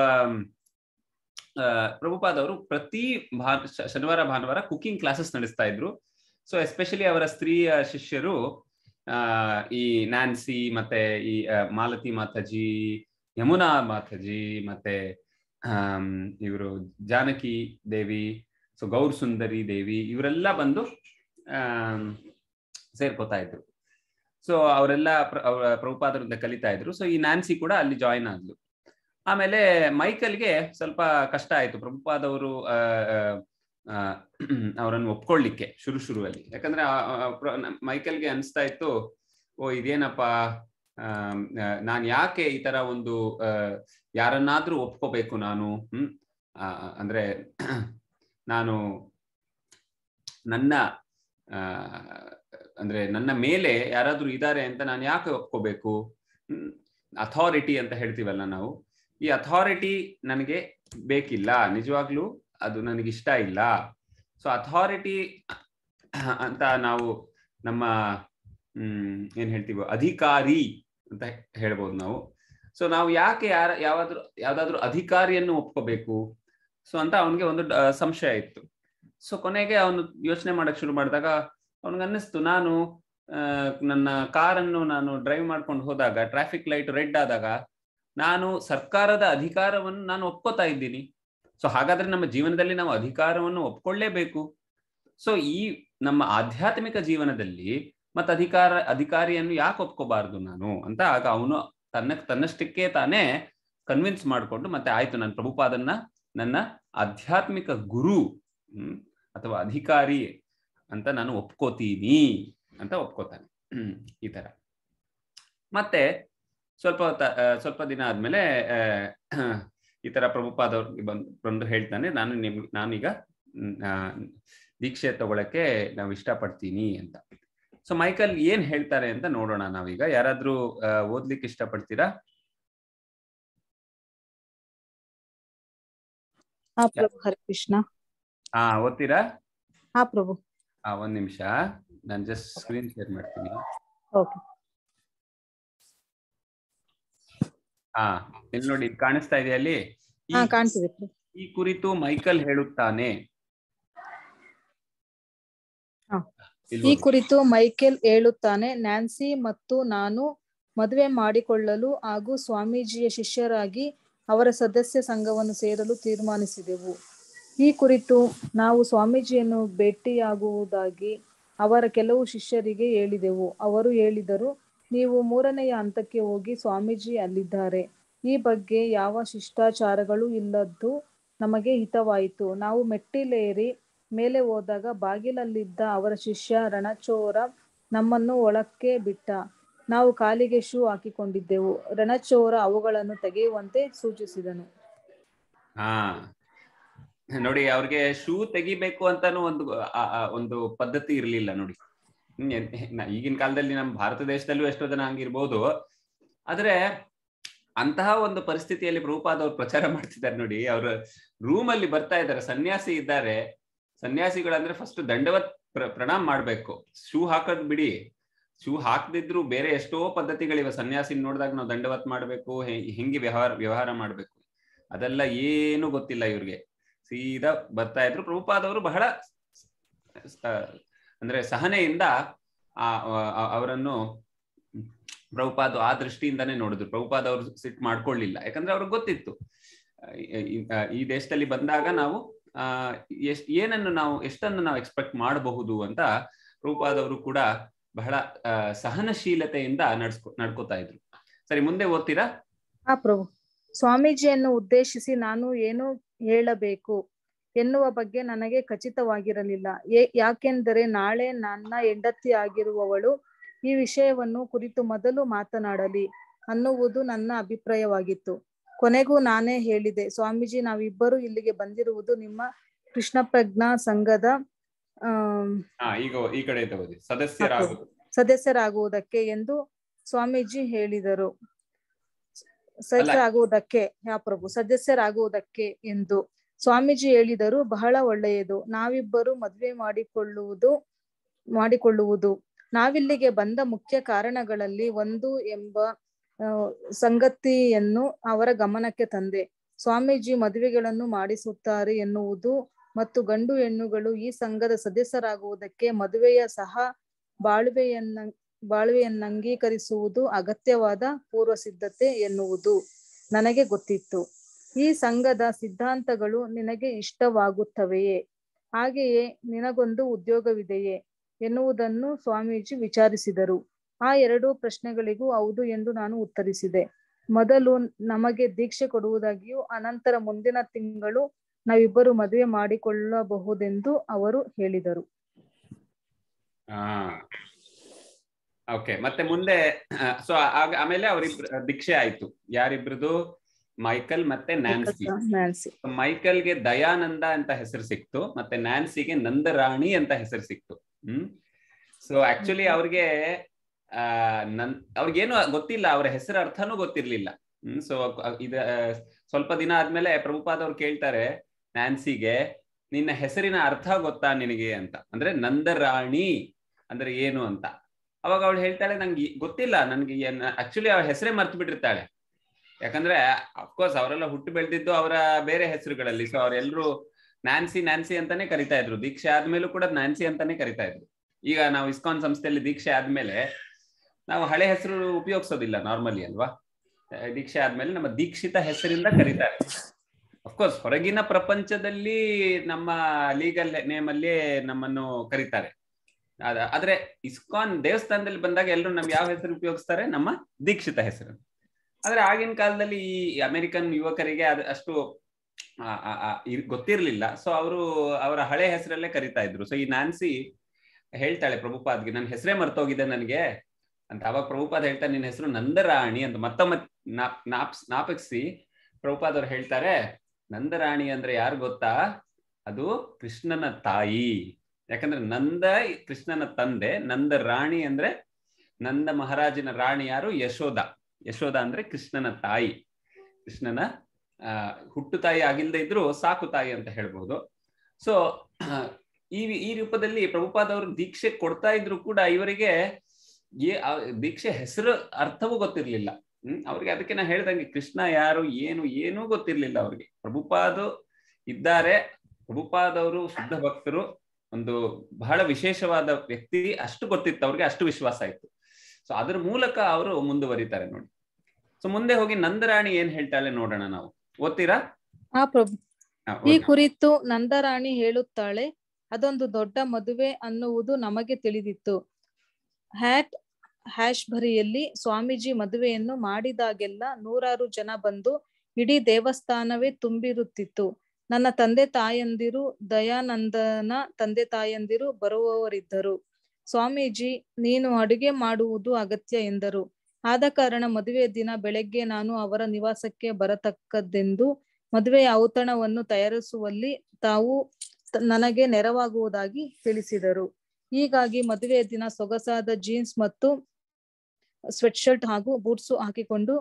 Speaker 1: ಪ್ರಭುಪಾದವರು ಪ್ರತಿ ಭಾ ಶನಿವಾರ ಭಾನುವಾರ ಕುಕಿಂಗ್ ಕ್ಲಾಸಸ್ ನಡೆಸ್ತಾ ಇದ್ರು ಸೊ ಎಸ್ಪೆಷಲಿ ಅವರ ಸ್ತ್ರೀಯ ಶಿಷ್ಯರು ಆ ಈ ನ್ಯಾನ್ಸಿ ಮತ್ತೆ ಈ ಮಾಲತಿ ಮಾತಾಜಿ ಯಮುನಾ ಮಾತಾಜಿ ಮತ್ತೆ ಇವರು ಜಾನಕಿ ದೇವಿ ಸೊ ಗೌರ್ ಸುಂದರಿ ದೇವಿ ಇವರೆಲ್ಲ ಬಂದು ಆ ಸೇರ್ಕೋತಾ ಇದ್ರು ಸೊ ಅವರೆಲ್ಲ ಪ್ರಭುಪಾದರಿಂದ ಕಲಿತಾ ಇದ್ರು ಸೊ ಈ ನ್ಯಾನ್ಸಿ ಕೂಡ ಅಲ್ಲಿ ಜಾಯಿನ್ ಆದ್ಲು ಆಮೇಲೆ ಮೈಕಲ್ಗೆ ಸ್ವಲ್ಪ ಕಷ್ಟ ಆಯ್ತು ಪ್ರಭುಪಾದವರು ಅವರನ್ನು ಒಪ್ಕೊಳ್ಳಿಕ್ಕೆ ಶುರು ಶುರುವಲ್ಲಿ ಯಾಕಂದ್ರೆ ಮೈಕಲ್ಗೆ ಅನಿಸ್ತಾ ಇತ್ತು ಓ ಇದೇನಪ್ಪ ನಾನ್ ಯಾಕೆ ಈ ತರ ಒಂದು ಯಾರನ್ನಾದ್ರೂ ಒಪ್ಕೋಬೇಕು ನಾನು ಹ್ಮ್ ಅಂದ್ರೆ ನಾನು ನನ್ನ ಅಂದ್ರೆ ನನ್ನ ಮೇಲೆ ಯಾರಾದ್ರೂ ಇದ್ದಾರೆ ಅಂತ ನಾನು ಯಾಕೆ ಒಪ್ಕೋಬೇಕು ಅಥಾರಿಟಿ ಅಂತ ಹೇಳ್ತೀವಲ್ಲ ನಾವು ಈ ಅಥಾರಿಟಿ ನನಗೆ ಬೇಕಿಲ್ಲ ನಿಜವಾಗ್ಲೂ ಅದು ನನಗಿಷ್ಟ ಇಲ್ಲ ಸೊ ಅಥಾರಿಟಿ ಅಂತ ನಾವು ನಮ್ಮ ಹ್ಮ್ ಏನ್ ಹೇಳ್ತೀವಿ ಅಧಿಕಾರಿ ಅಂತ ಹೇಳ್ಬೋದು ನಾವು ಸೊ ನಾವು ಯಾಕೆ ಯಾರ ಯಾವಾದ್ರೂ ಯಾವ್ದಾದ್ರು ಅಧಿಕಾರಿಯನ್ನು ಒಪ್ಕೋಬೇಕು ಸೊ ಅಂತ ಅವನಿಗೆ ಒಂದು ಸಂಶಯ ಇತ್ತು ಸೊ ಕೊನೆಗೆ ಅವನು ಯೋಚನೆ ಮಾಡಕ್ ಶುರು ಮಾಡಿದಾಗ ಅವನಿಗೆ ಅನ್ನಿಸ್ತು ನಾನು ನನ್ನ ಕಾರನ್ನು ನಾನು ಡ್ರೈವ್ ಮಾಡ್ಕೊಂಡು ಹೋದಾಗ ಟ್ರಾಫಿಕ್ ಲೈಟ್ ರೆಡ್ ಆದಾಗ ನಾನು ಸರ್ಕಾರದ ಅಧಿಕಾರವನ್ನು ನಾನು ಒಪ್ಕೋತಾ ಇದ್ದೀನಿ ಸೊ ಹಾಗಾದ್ರೆ ನಮ್ಮ ಜೀವನದಲ್ಲಿ ನಾವು ಅಧಿಕಾರವನ್ನು ಒಪ್ಕೊಳ್ಳೇಬೇಕು ಸೊ ಈ ನಮ್ಮ ಆಧ್ಯಾತ್ಮಿಕ ಜೀವನದಲ್ಲಿ ಮತ್ತೆ ಅಧಿಕಾರ ಅಧಿಕಾರಿಯನ್ನು ಯಾಕೆ ಒಪ್ಕೋಬಾರ್ದು ನಾನು ಅಂತ ಆಗ ಅವನು ತನ್ನ ತನ್ನಷ್ಟಕ್ಕೆ ತಾನೇ ಕನ್ವಿನ್ಸ್ ಮಾಡಿಕೊಂಡು ಮತ್ತೆ ಆಯ್ತು ನನ್ನ ಪ್ರಭುಪಾದನ್ನ ನನ್ನ ಆಧ್ಯಾತ್ಮಿಕ ಗುರು ಹ್ಮ್ ಅಥವಾ ಅಧಿಕಾರಿ ಅಂತ ನಾನು ಒಪ್ಕೋತೀನಿ ಅಂತ ಒಪ್ಕೋತಾನೆ ಈ ತರ ಮತ್ತೆ ಸ್ವಲ್ಪ ಸ್ವಲ್ಪ ದಿನ ಆದ್ಮೇಲೆ ಈ ತರ ಪ್ರಭುಪಾದವ್ರಿಗೆ ಬಂದು ಬಂದು ಹೇಳ್ತಾನೆ ನಾನು ನಿಮ್ ನಾನೀಗ ದೀಕ್ಷೆ ತಗೊಳಕ್ಕೆ ನಾವು ಇಷ್ಟಪಡ್ತೀನಿ ಅಂತ ಸೊ ಮೈಕಲ್ ಏನ್ ಹೇಳ್ತಾರೆ ಅಂತ ನೋಡೋಣ ನಾವೀಗ ಯಾರಾದ್ರೂ ಓದ್ಲಿಕ್ಕೆ ಇಷ್ಟಪಡ್ತೀರಾ
Speaker 3: ಹಾ ಪ್ರಭು ಹರೇ ಕೃಷ್ಣ
Speaker 1: ಹಾ ಓದ್ತೀರಾ
Speaker 3: ಹಾ ಪ್ರಭು
Speaker 1: ಹಾ ಒಂದ್ ನಿಮಿಷ ನಾನು ಜಸ್ಟ್ ಸ್ಕ್ರೀನ್ ಶೇರ್ ಮಾಡ್ತೀನಿ
Speaker 3: ಓಕೆ
Speaker 1: ಹಾ ಇಲ್ಲಿ ನೋಡಿ ಕಾಣಿಸ್ತಾ ಇದೆಯಾ ಅಲ್ಲಿ ಈ-
Speaker 3: ಹಾ ಕಾಣ್ತಿದೆ ಪ್ರಭು
Speaker 1: ಈ ಕುರಿತು ಮೈಕಲ್ ಹೇಳುತ್ತಾನೆ
Speaker 3: ಹಾ.
Speaker 1: ಇಲ್ಲಿ
Speaker 3: ಈ
Speaker 1: ಓದಿ.
Speaker 3: ಕುರಿತು ಮೈಕೆಲ್ ಹೇಳುತ್ತಾನೆ ನ್ಯಾನ್ಸಿ ಮತ್ತು ನಾನು ಮದುವೆ ಮಾಡಿಕೊಳ್ಳಲು ಹಾಗೂ ಸ್ವಾಮೀಜಿಯ ಶಿಷ್ಯರಾಗಿ ಅವರ ಸದಸ್ಯ ಸಂಘವನ್ನು ಸೇರಲು ತೀರ್ಮಾನಿಸಿದೆವು ಈ ಕುರಿತು ನಾವು ಸ್ವಾಮೀಜಿಯನ್ನು ಭೇಟಿಯಾಗುವುದಾಗಿ ಅವರ ಕೆಲವು ಶಿಷ್ಯರಿಗೆ ಹೇಳಿದೆವು ಅವರು ಹೇಳಿದರು ನೀವು ಮೂರನೆಯ ಹಂತಕ್ಕೆ ಹೋಗಿ ಸ್ವಾಮೀಜಿ ಅಲ್ಲಿದ್ದಾರೆ ಈ ಬಗ್ಗೆ ಯಾವ ಶಿಷ್ಟಾಚಾರಗಳು ಇಲ್ಲದ್ದು ನಮಗೆ ಹಿತವಾಯಿತು ನಾವು ಮೆಟ್ಟಿಲೇರಿ ಮೇಲೆ ಹೋದಾಗ ಬಾಗಿಲಲ್ಲಿದ್ದ ಅವರ ಶಿಷ್ಯ ರಣಚೋರ ನಮ್ಮನ್ನು ಒಳಕ್ಕೆ ಬಿಟ್ಟ ನಾವು ಕಾಲಿಗೆ ಶೂ ಹಾಕಿಕೊಂಡಿದ್ದೆವು ರಣಚೋರ ಅವುಗಳನ್ನು ತೆಗೆಯುವಂತೆ ಸೂಚಿಸಿದನು
Speaker 1: ಹಾ ನೋಡಿ ಅವ್ರಿಗೆ ಶೂ ತೆಗಿಬೇಕು ಅಂತಾನು ಒಂದು ಆ- ಆ ಒಂದು ಪದ್ಧತಿ ಇರ್ಲಿಲ್ಲ ನೋಡಿ ಹ್ಮ್, ಎನ್- ನ- ಈಗಿನ ಕಾಲದಲ್ಲಿ ನಮ್ಮ ಭಾರತ ದೇಶದಲ್ಲೂ ಎಷ್ಟೋ ಜನ ಹಂಗಿರ್ಬೋದು ಆದ್ರೆ ಅಂತಹ ಒಂದು ಪರಿಸ್ಥಿತಿಯಲ್ಲಿ ಪ್ರಭುಪಾದ ಅವ್ರು ಪ್ರಚಾರ ಮಾಡ್ತಿದ್ದಾರೆ ನೋಡಿ ಅವ್ರ ರೂಮ್ ಅಲ್ಲಿ ಬರ್ತಾ ಇದ್ದಾರೆ ಸನ್ಯಾಸಿ ಇದ್ದಾರೆ ಸನ್ಯಾಸಿಗಳಂದ್ರೆ ಫಸ್ಟ್ ದಂಡವತ್ ಪ್ರ ಪ್ರಣಾಮ್ ಮಾಡ್ಬೇಕು ಶೂ ಹಾಕೋದ್ ಬಿಡಿ ಶೂ ಹಾಕದಿದ್ರು ಬೇರೆ ಎಷ್ಟೋ ಪದ್ಧತಿಗಳಿವೆ ಸನ್ಯಾಸಿ ನೋಡಿದಾಗ ನಾವು ದಂಡವತ್ ಮಾಡ್ಬೇಕು ಹೆ- ಹೆಂಗೆ ವ್ಯವಹಾರ ವ್ಯವಹಾರ ಮಾಡ್ಬೇಕು ಅದೆಲ್ಲ ಏನು ಗೊತ್ತಿಲ್ಲ ಇವ್ರಿಗೆ ಸೀದಾ ಬರ್ತಾ ಇದ್ರು ಪ್ರಭುಪಾದವರು ಬಹಳ ಸ- ಅಂದ್ರೆ ಸಹನೆಯಿಂದ ಆ ಆ- ಅವರನ್ನು ಪ್ರಭುಪಾದ್ ಆ ದೃಷ್ಟಿಯಿಂದಾನೇ ನೋಡಿದ್ರು ಪ್ರಭುಪಾದ್ ಅವರು ಸಿಟ್ ಮಾಡ್ಕೊಳ್ಳಿಲ್ಲ ಯಾಕಂದ್ರೆ ಅವ್ರಿಗೆ ಗೊತ್ತಿತ್ತು ಆ, ಈ- ಆ, ಈ ದೇಶದಲ್ಲಿ ಬಂದಾಗ ನಾವು ಆ ಎಷ್ಟ್ ಏನನ್ನು ನಾವು ಎಷ್ಟನ್ನು ನಾವು ಎಕ್ಸ್ಪೆಕ್ಟ್ ಮಾಡಬಹುದು ಅಂತ ಪ್ರಭುಪಾದ್ ಅವರು ಕೂಡ ಬಹಳ ಆ, ಸಹನಶೀಲತೆಯಿಂದ ನಡ್ಸ್ಕೊ ನಡ್ಕೋತಾ ಇದ್ರು ಸರಿ ಮುಂದೆ ಓದ್ತೀರಾ
Speaker 3: ಆ ಪ್ರಭು ಸ್ವಾಮೀಜಿಯನ್ನು ಉದ್ದೇಶಿಸಿ ನಾನು ಏನು ಹೇಳಬೇಕು ಎನ್ನುವ ಬಗ್ಗೆ ನನಗೆ ಖಚಿತವಾಗಿರಲಿಲ್ಲ ಏ ಯಾಕೆಂದರೆ ನಾಳೆ ನನ್ನ ಹೆಂಡತಿ ಆಗಿರುವವಳು ಈ ವಿಷಯವನ್ನು ಕುರಿತು ಮೊದಲು ಮಾತನಾಡಲಿ ಅನ್ನುವುದು ನನ್ನ ಅಭಿಪ್ರಾಯವಾಗಿತ್ತು ಕೊನೆಗೂ ನಾನೇ ಹೇಳಿದೆ ಸ್ವಾಮೀಜಿ ನಾವಿಬ್ಬರು ಇಲ್ಲಿಗೆ ಬಂದಿರುವುದು ನಿಮ್ಮ ಕೃಷ್ಣ ಪ್ರಜ್ಞಾ ಸಂಘದ ಆಮ್,
Speaker 1: ಹಾ ಈಗ ಈ ಕಡೆ ತಗೋದಿ ಸದಸ್ಯರಾಗುದು
Speaker 3: ಸದಸ್ಯರಾಗುವುದಕ್ಕೆ ಎಂದು ಸ್ವಾಮೀಜಿ ಹೇಳಿದರು ಸದಸ್ಯರಾಗುವುದಕ್ಕೆ ಯಾ ಪ್ರಭು ಸದಸ್ಯರಾಗುವುದಕ್ಕೆ ಎಂದು ಸ್ವಾಮೀಜಿ ಹೇಳಿದರು ಬಹಳ ಒಳ್ಳೆಯದು ನಾವಿಬ್ಬರು ಮದುವೆ ಮಾಡಿಕೊಳ್ಳುವುದು ಮಾಡಿಕೊಳ್ಳುವುದು ನಾವಿಲ್ಲಿಗೆ ಬಂದ ಮುಖ್ಯ ಕಾರಣಗಳಲ್ಲಿ ಒಂದು ಎಂಬ ಆ, ಸಂಗತಿಯನ್ನು ಅವರ ಗಮನಕ್ಕೆ ತಂದೆ ಸ್ವಾಮೀಜಿ ಮದುವೆಗಳನ್ನು ಮಾಡಿಸುತ್ತಾರೆ ಎನ್ನುವುದು ಮತ್ತು ಗಂಡು ಹೆಣ್ಣುಗಳು ಈ ಸಂಘದ ಸದಸ್ಯರಾಗುವುದಕ್ಕೆ ಮದುವೆಯ ಸಹ ಬಾಳ್ವೆಯನ್ನ ಬಾಳ್ವೆಯನ್ನು ಅಂಗೀಕರಿಸುವುದು ಅಗತ್ಯವಾದ ಪೂರ್ವ ಸಿದ್ಧತೆ ಎನ್ನುವುದು ನನಗೆ ಗೊತ್ತಿತ್ತು ಈ ಸಂಘದ ಸಿದ್ಧಾಂತಗಳು ನಿನಗೆ ಇಷ್ಟವಾಗುತ್ತವೆಯೇ ಹಾಗೆಯೇ ನಿನಗೊಂದು ಉದ್ಯೋಗವಿದೆಯೇ ಎನ್ನುವುದನ್ನು ಸ್ವಾಮೀಜಿ ವಿಚಾರಿಸಿದರು ಆ ಎರಡೂ ಪ್ರಶ್ನೆಗಳಿಗೂ ಹೌದು ಎಂದು ನಾನು ಉತ್ತರಿಸಿದೆ ಮೊದಲು ನಮಗೆ ದೀಕ್ಷೆ ಕೊಡುವುದಾಗಿಯೂ ಅನಂತರ ಮುಂದಿನ ತಿಂಗಳು ನಾವಿಬ್ಬರು ಮದುವೆ ಮಾಡಿಕೊಳ್ಳಬಹುದೆಂದು ಅವರು ಹೇಳಿದರು
Speaker 1: ಹಾ ಓಕೆ ಮತ್ತೆ ಮುಂದೆ ಸೊ ಆಮೇಲೆ ಅವರಿಬ್ರ ದೀಕ್ಷೆ ಆಯ್ತು ಯಾರಿಬ್ರದು ಮೈಕಲ್ ಮತ್ತೆ ನ್ಯಾನ್ಸಿ
Speaker 3: ನ್ಯಾನ್ಸಿ
Speaker 1: ಮೈಕಲ್ಗೆ ದಯಾನಂದ ಅಂತ ಹೆಸರು ಸಿಕ್ತು ಮತ್ತೆ ನ್ಯಾನ್ಸಿಗೆ ನಂದರಾಣಿ ಅಂತ ಹೆಸರು ಸಿಕ್ತು ಹ್ಮ್ ಸೊ ಆಕ್ಚುಲಿ ಅವ್ರಿಗೆ ಆ ನನ್ ಅವ್ರಿಗೇನು ಗೊತ್ತಿಲ್ಲ ಅವ್ರ ಹೆಸರ ಅರ್ಥನೂ ಗೊತ್ತಿರ್ಲಿಲ್ಲ ಹ್ಮ್ ಸೊ ಇದ ಸ್ವಲ್ಪ ದಿನ ಆದ್ಮೇಲೆ ಪ್ರಭುಪಾದ್ ಅವ್ರು ಕೇಳ್ತಾರೆ ನ್ಯಾನ್ಸಿಗೆ ನಿನ್ನ ಹೆಸರಿನ ಅರ್ಥ ಗೊತ್ತಾ ನಿನಗೆ ಅಂತ ಅಂದ್ರೆ ನಂದರಾಣಿ ಅಂದ್ರೆ ಏನು ಅಂತ ಅವಾಗ ಅವಳು ಹೇಳ್ತಾಳೆ ನಂಗೆ ಗೊತ್ತಿಲ್ಲ ನನ್ಗೆ ಆಕ್ಚುಲಿ ಅವಳ ಹೆಸರೇ ಮರ್ತು ಬಿಟ್ಟಿರ್ತಾಳೆ ಯಾಕಂದ್ರೆ ಅಫ್ಕೋರ್ಸ್ ಅವರೆಲ್ಲ ಹುಟ್ಟು ಬೆಳೆದಿದ್ದು ಅವರ ಬೇರೆ ಹೆಸರುಗಳಲ್ಲಿ ಸೊ ಅವರೆಲ್ಲರೂ ನ್ಯಾನ್ಸಿ ನ್ಯಾನ್ಸಿ ಅಂತಾನೆ ಕರಿತಾ ಇದ್ರು ದೀಕ್ಷೆ ಆದ್ಮೇಲೂ ಕೂಡ ನ್ಯಾನ್ಸಿ ಅಂತಾನೆ ಕರಿತಾ ಇದ್ರು ಈಗ ನಾವು ಇಸ್ಕಾನ್ ಸಂಸ್ಥೆಯಲ್ಲಿ ದೀಕ್ಷೆ ಆದ್ಮೇಲೆ ನಾವು ಹಳೆ ಹೆಸರು ಉಪಯೋಗಿಸೋದಿಲ್ಲ ನಾರ್ಮಲಿ ಅಲ್ವಾ ದೀಕ್ಷೆ ಆದ್ಮೇಲೆ ನಮ್ಮ ದೀಕ್ಷಿತ ಹೆಸರಿಂದ ಕರೀತಾರೆ ಅಫ್ಕೋರ್ಸ್ ಹೊರಗಿನ ಪ್ರಪಂಚದಲ್ಲಿ ನಮ್ಮ ಲೀಗಲ್ ನೇಮ್ ಅಲ್ಲಿ ನಮ್ಮನ್ನು ಕರೀತಾರೆ ಅದ- ಆದ್ರೆ ಇಸ್ಕಾನ್ ದೇವಸ್ಥಾನದಲ್ಲಿ ಬಂದಾಗ ಎಲ್ಲರೂ ನಮ್ಗೆ ಯಾವ ಹೆಸರು ಉಪಯೋಗಿಸ್ತಾರೆ ನಮ್ಮ ದೀಕ್ಷಿತ ಹೆಸರು ಆದ್ರೆ ಆಗಿನ ಕಾಲದಲ್ಲಿ ಈ ಅಮೆರಿಕನ್ ಯುವಕರಿಗೆ ಅದು ಅಷ್ಟು ಆ, ಆ, ಆ, ಇರ್- ಗೊತ್ತಿರ್ಲಿಲ್ಲ ಸೊ ಅವರು ಅವರ ಹಳೆ ಹೆಸರಲ್ಲೇ ಕರಿತಾ ಇದ್ರು ಸೊ ಈ ನ್ಯಾನ್ಸಿ ಹೇಳ್ತಾಳೆ ಪ್ರಭುಪಾದ್ಗೆ ನನ್ನ ಹೆಸರೇ ಮರ್ತೋಗಿದೆ ನನಗೆ ಅಂತ ಅವಾಗ ಪ್ರಭುಪಾದ್ ಹೇಳ್ತಾರೆ ನಿನ್ನ ಹೆಸರು ನಂದರಾಣಿ ಅಂತ ಮತ್ತೊಮ್ಮೆ ನಾಪ್ ನಾಪ್ಸ್ ನಾಪಕ್ಸಿ ಪ್ರಭುಪಾದ್ ಅವ್ರು ಹೇಳ್ತಾರೆ ನಂದರಾಣಿ ಅಂದ್ರೆ ಯಾರು ಗೊತ್ತಾ ಅದು ಕೃಷ್ಣನ ತಾಯಿ ಯಾಕಂದ್ರೆ ನಂದ ಕೃಷ್ಣನ ತಂದೆ ನಂದ ರಾಣಿ ಅಂದ್ರೆ ನಂದ ಮಹಾರಾಜನ ರಾಣಿ ಯಾರು ಯಶೋಧ ಯಶೋಧ ಅಂದ್ರೆ ಕೃಷ್ಣನ ತಾಯಿ ಕೃಷ್ಣನ ಆ ಹುಟ್ಟು ತಾಯಿ ಆಗಿಲ್ದೇ ಇದ್ರು ಸಾಕು ತಾಯಿ ಅಂತ ಹೇಳ್ಬೋದು ಸೊ ಈ ಈ ರೂಪದಲ್ಲಿ ಪ್ರಭುಪಾದ್ ಅವರು ದೀಕ್ಷೆ ಕೊಡ್ತಾ ಇದ್ರು ಕೂಡ ಇವರಿಗೆ ಏ ಆ ದೀಕ್ಷೆ ಹೆಸರು ಅರ್ಥವೂ ಗೊತ್ತಿರ್ಲಿಲ್ಲ ಹ್ಮ್ ಅವ್ರಿಗೆ ಅದಕ್ಕೆ ನಾ ಹೇಳ್ದಂಗೆ ಕೃಷ್ಣ ಯಾರು ಏನು ಏನೂ ಗೊತ್ತಿರ್ಲಿಲ್ಲ ಅವ್ರಿಗೆ ಪ್ರಭುಪಾದ್ ಇದ್ದಾರೆ ಪ್ರಭುಪಾದ್ ಅವರು ಶುದ್ಧ ಭಕ್ತರು ಒಂದು ಬಹಳ ವಿಶೇಷವಾದ ವ್ಯಕ್ತಿ ಅಷ್ಟು ಗೊತ್ತಿತ್ತು ಅವ್ರಿಗೆ ಅಷ್ಟು ವಿಶ್ವಾಸ ಇತ್ತು ಸೊ ಅದ್ರ ಮೂಲಕ ಅವರು ಮುಂದುವರಿತಾರೆ ನೋಡಿ ಸೊ ಮುಂದೆ ಹೋಗಿ ನಂದರಾಣಿ ಏನ್ ಹೇಳ್ತಾಳೆ ನೋಡೋಣ ನಾವು ಓದ್ತೀರಾ
Speaker 3: ಆ ಪ್ರಭು
Speaker 1: ಹಾ,
Speaker 3: ಈ
Speaker 1: ಓದಿ.
Speaker 3: ಕುರಿತು ನಂದರಾಣಿ ಹೇಳುತ್ತಾಳೆ ಅದೊಂದು ದೊಡ್ಡ ಮದುವೆ ಅನ್ನುವುದು ನಮಗೆ ತಿಳಿದಿತ್ತು ಹ್ಯಾಟ್ ಹ್ಯಾಶ್ಬರಿಯಲ್ಲಿ ಸ್ವಾಮೀಜಿ ಮದುವೆಯನ್ನು ಮಾಡಿದಾಗೆಲ್ಲ ನೂರಾರು ಜನ ಬಂದು ಇಡೀ ದೇವಸ್ಥಾನವೇ ತುಂಬಿರುತ್ತಿತ್ತು ನನ್ನ ತಂದೆ ತಾಯಂದಿರು ದಯಾನಂದನ ತಂದೆ ತಾಯಂದಿರು ಬರುವವರಿದ್ದರು ಸ್ವಾಮೀಜಿ ನೀನು ಅಡುಗೆ ಮಾಡುವುದು ಅಗತ್ಯ ಎಂದರು ಆದ ಕಾರಣ ಮದುವೆಯ ದಿನ ಬೆಳಗ್ಗೆ ನಾನು ಅವರ ನಿವಾಸಕ್ಕೆ ಬರತಕ್ಕದ್ದೆಂದು ಮದುವೆಯ ಔತಣವನ್ನು ತಯಾರಿಸುವಲ್ಲಿ ತಾವು ತ- ನನಗೆ ನೆರವಾಗುವುದಾಗಿ ತಿಳಿಸಿದರು ಹೀಗಾಗಿ ಮದುವೆಯ ದಿನ ಸೊಗಸಾದ ಜೀನ್ಸ್ ಮತ್ತು ಸ್ವೆಟ್ ಶರ್ಟ್ ಹಾಗೂ ಬೂಟ್ಸು ಹಾಕಿಕೊಂಡು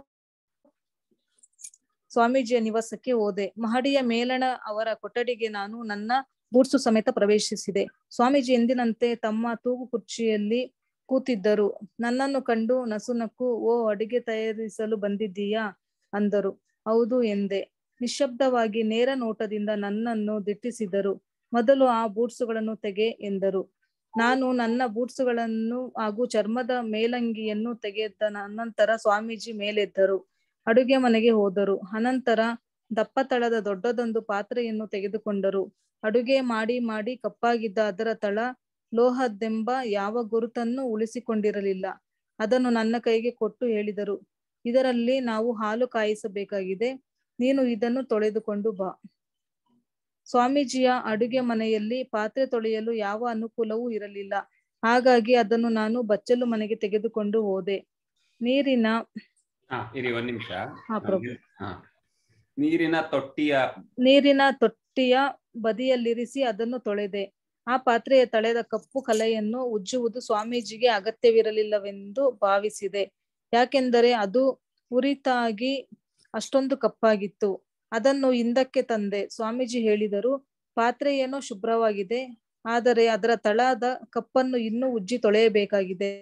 Speaker 3: ಸ್ವಾಮೀಜಿಯ ನಿವಾಸಕ್ಕೆ ಹೋದೆ ಮಹಡಿಯ ಮೇಲಣ ಅವರ ಕೊಠಡಿಗೆ ನಾನು ನನ್ನ ಬೂಟ್ಸು ಸಮೇತ ಪ್ರವೇಶಿಸಿದೆ ಸ್ವಾಮೀಜಿ ಎಂದಿನಂತೆ ತಮ್ಮ ತೂಗು ಕುರ್ಚಿಯಲ್ಲಿ ಕೂತಿದ್ದರು ನನ್ನನ್ನು ಕಂಡು ನಸುನಕ್ಕು ಓ ಅಡಿಗೆ ತಯಾರಿಸಲು ಬಂದಿದ್ದೀಯಾ ಅಂದರು ಹೌದು ಎಂದೆ ನಿಶ್ಶಬ್ದವಾಗಿ ನೇರ ನೋಟದಿಂದ ನನ್ನನ್ನು ದಿಟ್ಟಿಸಿದರು ಮೊದಲು ಆ ಬೂಟ್ಸುಗಳನ್ನು ತೆಗೆ ಎಂದರು ನಾನು ನನ್ನ ಬೂಟ್ಸುಗಳನ್ನು ಹಾಗೂ ಚರ್ಮದ ಮೇಲಂಗಿಯನ್ನು ತೆಗೆದ ಅನಂತರ ಸ್ವಾಮೀಜಿ ಮೇಲೆದ್ದರು ಅಡುಗೆ ಮನೆಗೆ ಹೋದರು ಅನಂತರ ದಪ್ಪ ತಳದ ದೊಡ್ಡದೊಂದು ಪಾತ್ರೆಯನ್ನು ತೆಗೆದುಕೊಂಡರು ಅಡುಗೆ ಮಾಡಿ ಮಾಡಿ ಕಪ್ಪಾಗಿದ್ದ ಅದರ ತಳ ಲೋಹದ್ದೆಂಬ ಯಾವ ಗುರುತನ್ನು ಉಳಿಸಿಕೊಂಡಿರಲಿಲ್ಲ ಅದನ್ನು ನನ್ನ ಕೈಗೆ ಕೊಟ್ಟು ಹೇಳಿದರು ಇದರಲ್ಲಿ ನಾವು ಹಾಲು ಕಾಯಿಸಬೇಕಾಗಿದೆ ನೀನು ಇದನ್ನು ತೊಳೆದುಕೊಂಡು ಬಾ ಸ್ವಾಮೀಜಿಯ ಅಡುಗೆ ಮನೆಯಲ್ಲಿ ಪಾತ್ರೆ ತೊಳೆಯಲು ಯಾವ ಅನುಕೂಲವೂ ಇರಲಿಲ್ಲ ಹಾಗಾಗಿ ಅದನ್ನು ನಾನು ಬಚ್ಚಲು ಮನೆಗೆ ತೆಗೆದುಕೊಂಡು ಹೋದೆ ನೀರಿನ
Speaker 1: ಹಾ ಇರಿ ಒಂದ್ ನಿಮಿಷ
Speaker 3: ಹಾ, ಪ್ರಭು.
Speaker 1: ಹಾ ನೀರಿನ ತೊಟ್ಟಿಯ
Speaker 3: ನೀರಿನ ತೊಟ್ಟಿಯ ಬದಿಯಲ್ಲಿರಿಸಿ ಅದನ್ನು ತೊಳೆದೆ ಆ ಪಾತ್ರೆಯ ತಳೆದ ಕಪ್ಪು ಕಲೆಯನ್ನು ಉಜ್ಜುವುದು ಸ್ವಾಮೀಜಿಗೆ ಅಗತ್ಯವಿರಲಿಲ್ಲವೆಂದು ಭಾವಿಸಿದೆ ಯಾಕೆಂದರೆ ಅದು ಉರಿತಾಗಿ ಅಷ್ಟೊಂದು ಕಪ್ಪಾಗಿತ್ತು ಅದನ್ನು ಹಿಂದಕ್ಕೆ ತಂದೆ ಸ್ವಾಮೀಜಿ ಹೇಳಿದರು ಪಾತ್ರೆ ಏನೋ ಶುಭ್ರವಾಗಿದೆ ಆದರೆ ಅದರ ತಳದ ಕಪ್ಪನ್ನು ಇನ್ನೂ ಉಜ್ಜಿ ತೊಳೆಯಬೇಕಾಗಿದೆ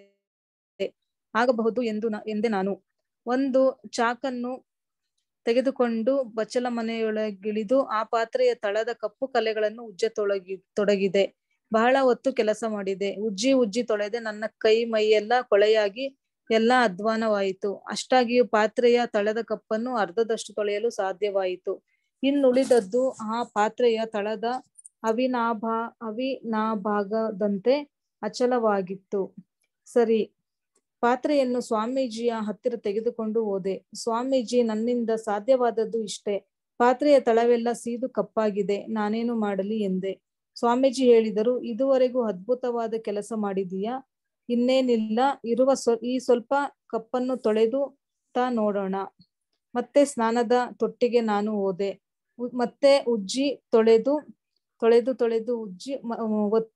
Speaker 3: ಆಗಬಹುದು ಎಂದು ನ- ಎಂದೆ ನಾನು ಒಂದು ಚಾಕನ್ನು ತೆಗೆದುಕೊಂಡು ಬಚ್ಚಲ ಮನೆಯೊಳಗಿಳಿದು ಆ ಪಾತ್ರೆಯ ತಳದ ಕಪ್ಪು ಕಲೆಗಳನ್ನು ಉಜ್ಜ ತೊಡಗಿ ತೊಡಗಿದೆ ಬಹಳ ಹೊತ್ತು ಕೆಲಸ ಮಾಡಿದೆ ಉಜ್ಜಿ ಉಜ್ಜಿ ತೊಳೆದೆ ನನ್ನ ಕೈ ಮೈಯೆಲ್ಲ ಕೊಳೆಯಾಗಿ ಎಲ್ಲ ಅಧ್ವಾನವಾಯಿತು ಅಷ್ಟಾಗಿಯೂ ಪಾತ್ರೆಯ ತಳದ ಕಪ್ಪನ್ನು ಅರ್ಧದಷ್ಟು ತೊಳೆಯಲು ಸಾಧ್ಯವಾಯಿತು ಇನ್ನುಳಿದದ್ದು ಆ ಪಾತ್ರೆಯ ತಳದ ಅವಿನಾಭ ಅವಿನಾಭಾಗದಂತೆ ಅಚಲವಾಗಿತ್ತು ಸರಿ ಪಾತ್ರೆಯನ್ನು ಸ್ವಾಮೀಜಿಯ ಹತ್ತಿರ ತೆಗೆದುಕೊಂಡು ಹೋದೆ ಸ್ವಾಮೀಜಿ ನನ್ನಿಂದ ಸಾಧ್ಯವಾದದ್ದು ಇಷ್ಟೇ ಪಾತ್ರೆಯ ತಳವೆಲ್ಲ ಸೀದು ಕಪ್ಪಾಗಿದೆ ನಾನೇನು ಮಾಡಲಿ ಎಂದೆ ಸ್ವಾಮೀಜಿ ಹೇಳಿದರು ಇದುವರೆಗೂ ಅದ್ಭುತವಾದ ಕೆಲಸ ಮಾಡಿದೀಯಾ ಇನ್ನೇನಿಲ್ಲ ಇರುವ ಸ್ವ ಈ ಸ್ವಲ್ಪ ಕಪ್ಪನ್ನು ತೊಳೆದು ತಾ ನೋಡೋಣ ಮತ್ತೆ ಸ್ನಾನದ ತೊಟ್ಟಿಗೆ ನಾನು ಹೋದೆ ಉ- ಮತ್ತೆ ಉಜ್ಜಿ ತೊಳೆದು ತೊಳೆದು ತೊಳೆದು ಉಜ್ಜಿ ಮ- ಒತ್-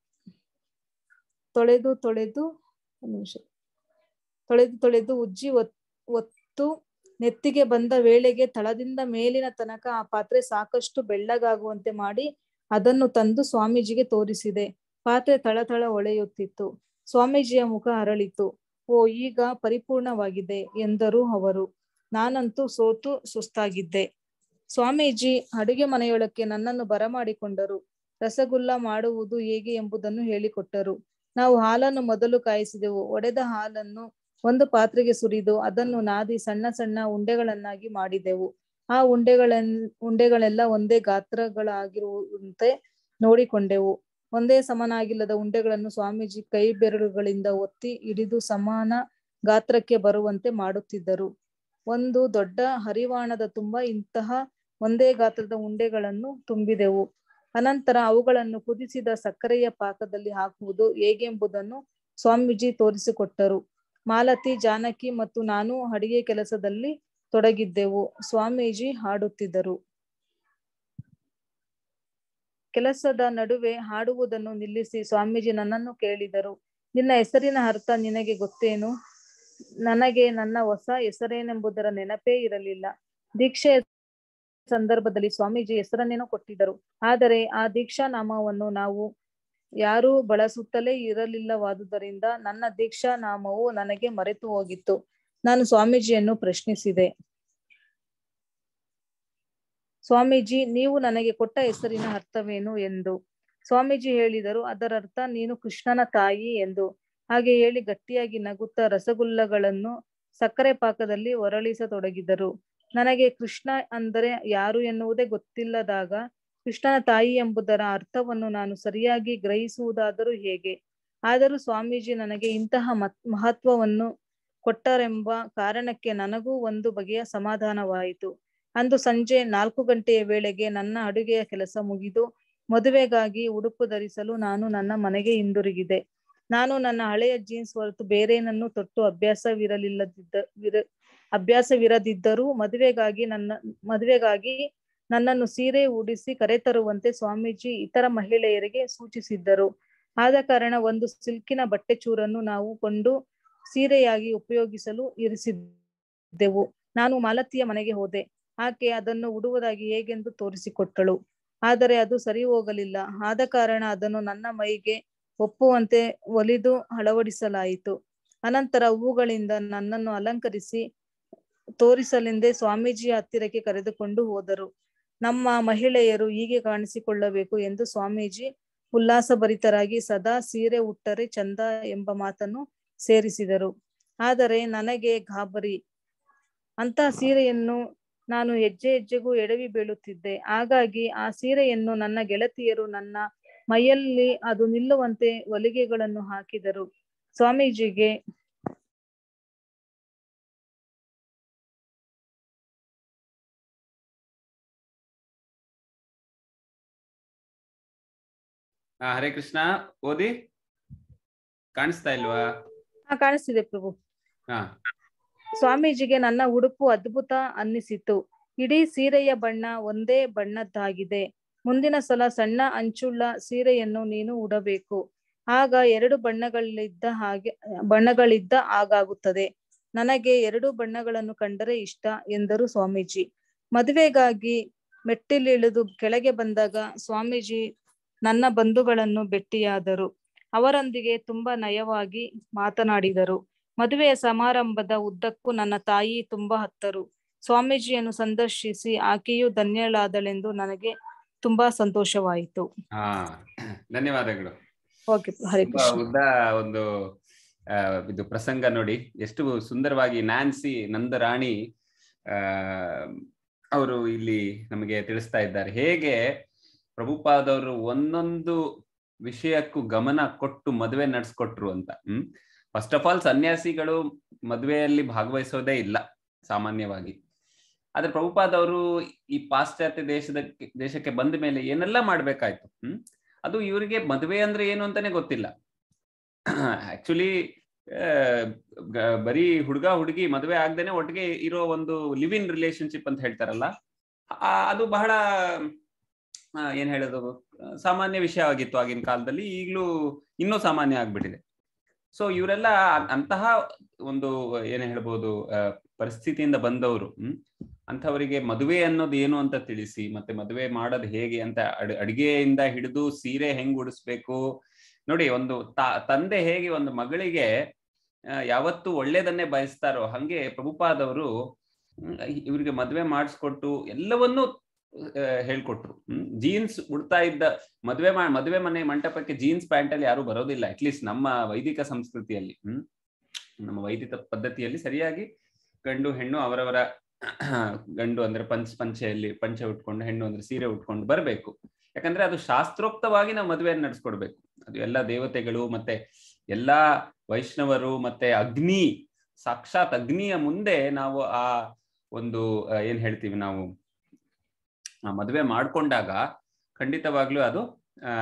Speaker 3: ತೊಳೆದು ತೊಳೆದು ಒಂದ್ ನಿಮಿಷ ತೊಳೆದು ತೊಳೆದು ಉಜ್ಜಿ ಒತ್- ಒತ್ತು ನೆತ್ತಿಗೆ ಬಂದ ವೇಳೆಗೆ ತಳದಿಂದ ಮೇಲಿನ ತನಕ ಆ ಪಾತ್ರೆ ಸಾಕಷ್ಟು ಬೆಳ್ಳಗಾಗುವಂತೆ ಮಾಡಿ ಅದನ್ನು ತಂದು ಸ್ವಾಮೀಜಿಗೆ ತೋರಿಸಿದೆ ಪಾತ್ರೆ ತಳತಳ ಹೊಳೆಯುತ್ತಿತ್ತು ಸ್ವಾಮೀಜಿಯ ಮುಖ ಅರಳಿತು ಓ ಈಗ ಪರಿಪೂರ್ಣವಾಗಿದೆ ಎಂದರು ಅವರು ನಾನಂತೂ ಸೋತು ಸುಸ್ತಾಗಿದ್ದೆ ಸ್ವಾಮೀಜಿ ಅಡುಗೆ ಮನೆಯೊಳಕ್ಕೆ ನನ್ನನ್ನು ಬರಮಾಡಿಕೊಂಡರು ರಸಗುಲ್ಲ ಮಾಡುವುದು ಹೇಗೆ ಎಂಬುದನ್ನು ಹೇಳಿಕೊಟ್ಟರು ನಾವು ಹಾಲನ್ನು ಮೊದಲು ಕಾಯಿಸಿದೆವು ಒಡೆದ ಹಾಲನ್ನು ಒಂದು ಪಾತ್ರೆಗೆ ಸುರಿದು ಅದನ್ನು ನಾದಿ ಸಣ್ಣ ಸಣ್ಣ ಉಂಡೆಗಳನ್ನಾಗಿ ಮಾಡಿದೆವು ಆ ಉಂಡೆಗಳನ್ ಉಂಡೆಗಳೆಲ್ಲ ಒಂದೇ ಗಾತ್ರಗಳಾಗಿರುವಂತೆ ನೋಡಿಕೊಂಡೆವು ಒಂದೇ ಸಮನಾಗಿಲ್ಲದ ಉಂಡೆಗಳನ್ನು ಸ್ವಾಮೀಜಿ ಕೈ ಬೆರಳುಗಳಿಂದ ಒತ್ತಿ ಹಿಡಿದು ಸಮಾನ ಗಾತ್ರಕ್ಕೆ ಬರುವಂತೆ ಮಾಡುತ್ತಿದ್ದರು ಒಂದು ದೊಡ್ಡ ಹರಿವಾಣದ ತುಂಬ ಇಂತಹ ಒಂದೇ ಗಾತ್ರದ ಉಂಡೆಗಳನ್ನು ತುಂಬಿದೆವು ಅನಂತರ ಅವುಗಳನ್ನು ಕುದಿಸಿದ ಸಕ್ಕರೆಯ ಪಾಕದಲ್ಲಿ ಹಾಕುವುದು ಹೇಗೆಂಬುದನ್ನು ಸ್ವಾಮೀಜಿ ತೋರಿಸಿಕೊಟ್ಟರು ಮಾಲತಿ ಜಾನಕಿ ಮತ್ತು ನಾನು ಅಡಿಗೆ ಕೆಲಸದಲ್ಲಿ ತೊಡಗಿದ್ದೆವು ಸ್ವಾಮೀಜಿ ಹಾಡುತ್ತಿದ್ದರು ಕೆಲಸದ ನಡುವೆ ಹಾಡುವುದನ್ನು ನಿಲ್ಲಿಸಿ ಸ್ವಾಮೀಜಿ ನನ್ನನ್ನು ಕೇಳಿದರು ನಿನ್ನ ಹೆಸರಿನ ಅರ್ಥ ನಿನಗೆ ಗೊತ್ತೇನು ನನಗೆ ನನ್ನ ಹೊಸ ಹೆಸರೇನೆಂಬುದರ ನೆನಪೇ ಇರಲಿಲ್ಲ ದೀಕ್ಷೆಯ ಸಂದರ್ಭದಲ್ಲಿ ಸ್ವಾಮೀಜಿ ಹೆಸರನ್ನೇನೋ ಕೊಟ್ಟಿದ್ದರು ಆದರೆ ಆ ದೀಕ್ಷಾ ನಾಮವನ್ನು ನಾವು ಯಾರೂ ಬಳಸುತ್ತಲೇ ಇರಲಿಲ್ಲವಾದುದರಿಂದ ನನ್ನ ದೀಕ್ಷಾ ನಾಮವು ನನಗೆ ಮರೆತು ಹೋಗಿತ್ತು ನಾನು ಸ್ವಾಮೀಜಿಯನ್ನು ಪ್ರಶ್ನಿಸಿದೆ ಸ್ವಾಮೀಜಿ ನೀವು ನನಗೆ ಕೊಟ್ಟ ಹೆಸರಿನ ಅರ್ಥವೇನು ಎಂದು ಸ್ವಾಮೀಜಿ ಹೇಳಿದರು ಅದರರ್ಥ ನೀನು ಕೃಷ್ಣನ ತಾಯಿ ಎಂದು ಹಾಗೆ ಹೇಳಿ ಗಟ್ಟಿಯಾಗಿ ನಗುತ್ತಾ ರಸಗುಲ್ಲಗಳನ್ನು ಸಕ್ಕರೆ ಪಾಕದಲ್ಲಿ ಹೊರಳಿಸತೊಡಗಿದರು ನನಗೆ ಕೃಷ್ಣ ಅಂದರೆ ಯಾರು ಎನ್ನುವುದೇ ಗೊತ್ತಿಲ್ಲದಾಗ ಕೃಷ್ಣನ ತಾಯಿ ಎಂಬುದರ ಅರ್ಥವನ್ನು ನಾನು ಸರಿಯಾಗಿ ಗ್ರಹಿಸುವುದಾದರೂ ಹೇಗೆ ಆದರೂ ಸ್ವಾಮೀಜಿ ನನಗೆ ಇಂತಹ ಮತ್ ಮಹತ್ವವನ್ನು ಕೊಟ್ಟರೆಂಬ ಕಾರಣಕ್ಕೆ ನನಗೂ ಒಂದು ಬಗೆಯ ಸಮಾಧಾನವಾಯಿತು ಅಂದು ಸಂಜೆ ನಾಲ್ಕು ಗಂಟೆಯ ವೇಳೆಗೆ ನನ್ನ ಅಡುಗೆಯ ಕೆಲಸ ಮುಗಿದು ಮದುವೆಗಾಗಿ ಉಡುಪು ಧರಿಸಲು ನಾನು ನನ್ನ ಮನೆಗೆ ಹಿಂದಿರುಗಿದೆ ನಾನು ನನ್ನ ಹಳೆಯ ಜೀನ್ಸ್ ಹೊರತು ಬೇರೇನನ್ನು ತೊಟ್ಟು ಅಭ್ಯಾಸವಿರಲಿಲ್ಲದಿದ್ದ ವಿರ ಅಭ್ಯಾಸವಿರದಿದ್ದರೂ ಮದುವೆಗಾಗಿ ನನ್ನ ಮದುವೆಗಾಗಿ ನನ್ನನ್ನು ಸೀರೆ ಉಡಿಸಿ ಕರೆತರುವಂತೆ ಸ್ವಾಮೀಜಿ ಇತರ ಮಹಿಳೆಯರಿಗೆ ಸೂಚಿಸಿದ್ದರು ಆದ ಕಾರಣ ಒಂದು ಸಿಲ್ಕಿನ ಬಟ್ಟೆ ಚೂರನ್ನು ನಾವು ಕೊಂಡು ಸೀರೆಯಾಗಿ ಉಪಯೋಗಿಸಲು ಇರಿಸಿದ್ದೆವು ನಾನು ಮಾಲತಿಯ ಮನೆಗೆ ಹೋದೆ ಆಕೆ ಅದನ್ನು ಉಡುವುದಾಗಿ ಹೇಗೆಂದು ತೋರಿಸಿಕೊಟ್ಟಳು ಆದರೆ ಅದು ಸರಿ ಹೋಗಲಿಲ್ಲ ಆದ ಕಾರಣ ಅದನ್ನು ನನ್ನ ಮೈಗೆ ಒಪ್ಪುವಂತೆ ಒಲಿದು ಅಳವಡಿಸಲಾಯಿತು ಅನಂತರ ಹೂಗಳಿಂದ ನನ್ನನ್ನು ಅಲಂಕರಿಸಿ ತೋರಿಸಲೆಂದೇ ಸ್ವಾಮೀಜಿಯ ಹತ್ತಿರಕ್ಕೆ ಕರೆದುಕೊಂಡು ಹೋದರು ನಮ್ಮ ಮಹಿಳೆಯರು ಹೀಗೆ ಕಾಣಿಸಿಕೊಳ್ಳಬೇಕು ಎಂದು ಸ್ವಾಮೀಜಿ ಉಲ್ಲಾಸಭರಿತರಾಗಿ ಸದಾ ಸೀರೆ ಉಟ್ಟರೆ ಚಂದ ಎಂಬ ಮಾತನ್ನು ಸೇರಿಸಿದರು ಆದರೆ ನನಗೆ ಗಾಬರಿ ಅಂತ ಸೀರೆಯನ್ನು ನಾನು ಹೆಜ್ಜೆ ಹೆಜ್ಜೆಗೂ ಎಡವಿ ಬೀಳುತ್ತಿದ್ದೆ ಹಾಗಾಗಿ ಆ ಸೀರೆಯನ್ನು ನನ್ನ ಗೆಳತಿಯರು ನನ್ನ ಮೈಯಲ್ಲಿ ಅದು ನಿಲ್ಲುವಂತೆ ಹೊಲಿಗೆಗಳನ್ನು ಹಾಕಿದರು ಸ್ವಾಮೀಜಿಗೆ
Speaker 1: ಆ, ಹರೇ ಕೃಷ್ಣ ಓದಿ ಕಾಣಿಸ್ತಾ ಇಲ್ವಾ
Speaker 3: ಹಾ ಕಾಣಿಸ್ತಿದೆ ಪ್ರಭು
Speaker 1: ಹಾ
Speaker 3: ಸ್ವಾಮೀಜಿಗೆ ನನ್ನ ಉಡುಪು ಅದ್ಭುತ ಅನ್ನಿಸಿತು ಇಡೀ ಸೀರೆಯ ಬಣ್ಣ ಒಂದೇ ಬಣ್ಣದ್ದಾಗಿದೆ ಮುಂದಿನ ಸಲ ಸಣ್ಣ ಅಂಚುಳ್ಳ ಸೀರೆಯನ್ನು ನೀನು ಉಡಬೇಕು ಆಗ ಎರಡು ಬಣ್ಣಗಳಿದ್ದ ಹಾಗೆ ಬಣ್ಣಗಳಿದ್ದ ಹಾಗಾಗುತ್ತದೆ ನನಗೆ ಎರಡು ಬಣ್ಣಗಳನ್ನು ಕಂಡರೆ ಇಷ್ಟ ಎಂದರು ಸ್ವಾಮೀಜಿ ಮದುವೆಗಾಗಿ ಮೆಟ್ಟಿಲಿಳಿದು ಕೆಳಗೆ ಬಂದಾಗ ಸ್ವಾಮೀಜಿ ನನ್ನ ಬಂಧುಗಳನ್ನು ಭೇಟಿಯಾದರು ಅವರೊಂದಿಗೆ ತುಂಬಾ ನಯವಾಗಿ ಮಾತನಾಡಿದರು ಮದುವೆಯ ಸಮಾರಂಭದ ಉದ್ದಕ್ಕೂ ನನ್ನ ತಾಯಿ ತುಂಬಾ ಹತ್ತರು ಸ್ವಾಮೀಜಿಯನ್ನು ಸಂದರ್ಶಿಸಿ ಆಕೆಯು ಧನ್ಯಳಾದಳೆಂದು ನನಗೆ ತುಂಬಾ ಸಂತೋಷವಾಯಿತು
Speaker 1: ಹಾ ಧನ್ಯವಾದಗಳು
Speaker 3: ಓಕೆ ಹರೇ
Speaker 1: ತುಂಬಾ
Speaker 3: ಕೃಷ್ಣ
Speaker 1: ಉದ್ದ ಒಂದು ಆ, ಇದು ಪ್ರಸಂಗ ನೋಡಿ ಎಷ್ಟು ಸುಂದರವಾಗಿ ನ್ಯಾನ್ಸಿ ನಂದರಾಣಿ ಆ ಅವರು ಇಲ್ಲಿ ನಮಗೆ ತಿಳಿಸ್ತಾ ಇದ್ದಾರೆ ಹೇಗೆ ಪ್ರಭುಪಾದವರು ಒಂದೊಂದು ವಿಷಯಕ್ಕೂ ಗಮನ ಕೊಟ್ಟು ಮದುವೆ ನಡೆಸ್ಕೊಟ್ರು ಅಂತ ಹ್ಮ್ ಫಸ್ಟ್ ಆಫ್ ಆಲ್ ಸನ್ಯಾಸಿಗಳು ಮದುವೆಯಲ್ಲಿ ಭಾಗವಹಿಸೋದೇ ಇಲ್ಲ ಸಾಮಾನ್ಯವಾಗಿ ಆದ್ರೆ ಪ್ರಭುಪಾದವರು ಈ ಪಾಶ್ಚಾತ್ಯ ದೇಶದ ದೇಶಕ್ಕೆ ಬಂದ ಮೇಲೆ ಏನೆಲ್ಲ ಮಾಡ್ಬೇಕಾಯ್ತು ಹ್ಮ್ ಅದು ಇವರಿಗೆ ಮದುವೆ ಅಂದ್ರೆ ಏನು ಅಂತಾನೆ ಗೊತ್ತಿಲ್ಲ ಆಕ್ಚುಲಿ ಬರೀ ಹುಡುಗ ಹುಡುಗಿ ಮದುವೆ ಆಗ್ದೇನೆ ಒಟ್ಟಿಗೆ ಇರೋ ಒಂದು ಲಿವ್ ಇನ್ ರಿಲೇಶನ್ಶಿಪ್ ಅಂತ ಹೇಳ್ತಾರಲ್ಲ ಆ- ಅದು ಬಹಳ ಆ, ಏನ್ ಹೇಳೋದು ಆ, ಸಾಮಾನ್ಯ ವಿಷಯ ಆಗಿತ್ತು ಆಗಿನ ಕಾಲದಲ್ಲಿ ಈಗಲೂ ಇನ್ನೂ ಸಾಮಾನ್ಯ ಆಗ್ಬಿಟ್ಟಿದೆ ಸೊ ಇವರೆಲ್ಲ ಅ- ಅಂತಹ ಒಂದು ಏನ್ ಹೇಳ್ಬೋದು ಆ, ಪರಿಸ್ಥಿತಿಯಿಂದ ಬಂದವರು ಹ್ಮ್ ಅಂಥವರಿಗೆ ಮದುವೆ ಅನ್ನೋದು ಏನು ಅಂತ ತಿಳಿಸಿ ಮತ್ತೆ ಮದುವೆ ಮಾಡೋದು ಹೇಗೆ ಅಂತ ಅಡ್ ಅಡಿಗೆಯಿಂದ ಹಿಡಿದು ಸೀರೆ ಹೆಂಗ್ ಉಡಿಸ್ಬೇಕು ನೋಡಿ ಒಂದು ತಾ ತಂದೆ ಹೇಗೆ ಒಂದು ಮಗಳಿಗೆ ಆ, ಯಾವತ್ತು ಒಳ್ಳೇದನ್ನೇ ಬಯಸ್ತಾರೋ ಹಂಗೆ ಪ್ರಭುಪಾದವರು ಹ್ಮ್, ಇವ್ರಿಗೆ ಮದುವೆ ಮಾಡಿಸ್ಕೊಟ್ಟು ಎಲ್ಲವನ್ನೂ ಆ, ಹೇಳ್ಕೊಟ್ರು ಹ್ಮ್ ಜೀನ್ಸ್ ಉಡ್ತಾ ಇದ್ದ ಮದುವೆ ಮಾ ಮದುವೆ ಮನೆ ಮಂಟಪಕ್ಕೆ ಜೀನ್ಸ್ ಪ್ಯಾಂಟ್ ಅಲ್ಲಿ ಯಾರು ಬರೋದಿಲ್ಲ ಅಟ್ಲೀಸ್ಟ್ ನಮ್ಮ ವೈದಿಕ ಸಂಸ್ಕೃತಿಯಲ್ಲಿ ಹ್ಮ್ ನಮ್ಮ ವೈದಿಕ ಪದ್ಧತಿಯಲ್ಲಿ ಸರಿಯಾಗಿ ಗಂಡು ಹೆಣ್ಣು ಅವರವರ ಗಂಡು ಅಂದ್ರೆ ಪಂಚ ಪಂಚೆಯಲ್ಲಿ ಪಂಚೆ ಉಟ್ಕೊಂಡು ಹೆಣ್ಣು ಅಂದ್ರೆ ಸೀರೆ ಉಟ್ಕೊಂಡು ಬರಬೇಕು ಯಾಕಂದ್ರೆ ಅದು ಶಾಸ್ತ್ರೋಕ್ತವಾಗಿ ನಾವು ಮದುವೆಯನ್ನು ನಡೆಸ್ಕೊಡ್ಬೇಕು ಅದು ಎಲ್ಲ ದೇವತೆಗಳು ಮತ್ತೆ ಎಲ್ಲಾ ವೈಷ್ಣವರು ಮತ್ತೆ ಅಗ್ನಿ ಸಾಕ್ಷಾತ್ ಅಗ್ನಿಯ ಮುಂದೆ ನಾವು ಆ ಒಂದು ಆ, ಏನ್ ಹೇಳ್ತೀವಿ ನಾವು ಆ ಮದುವೆ ಮಾಡ್ಕೊಂಡಾಗ ಖಂಡಿತವಾಗ್ಲೂ ಅದು ಆ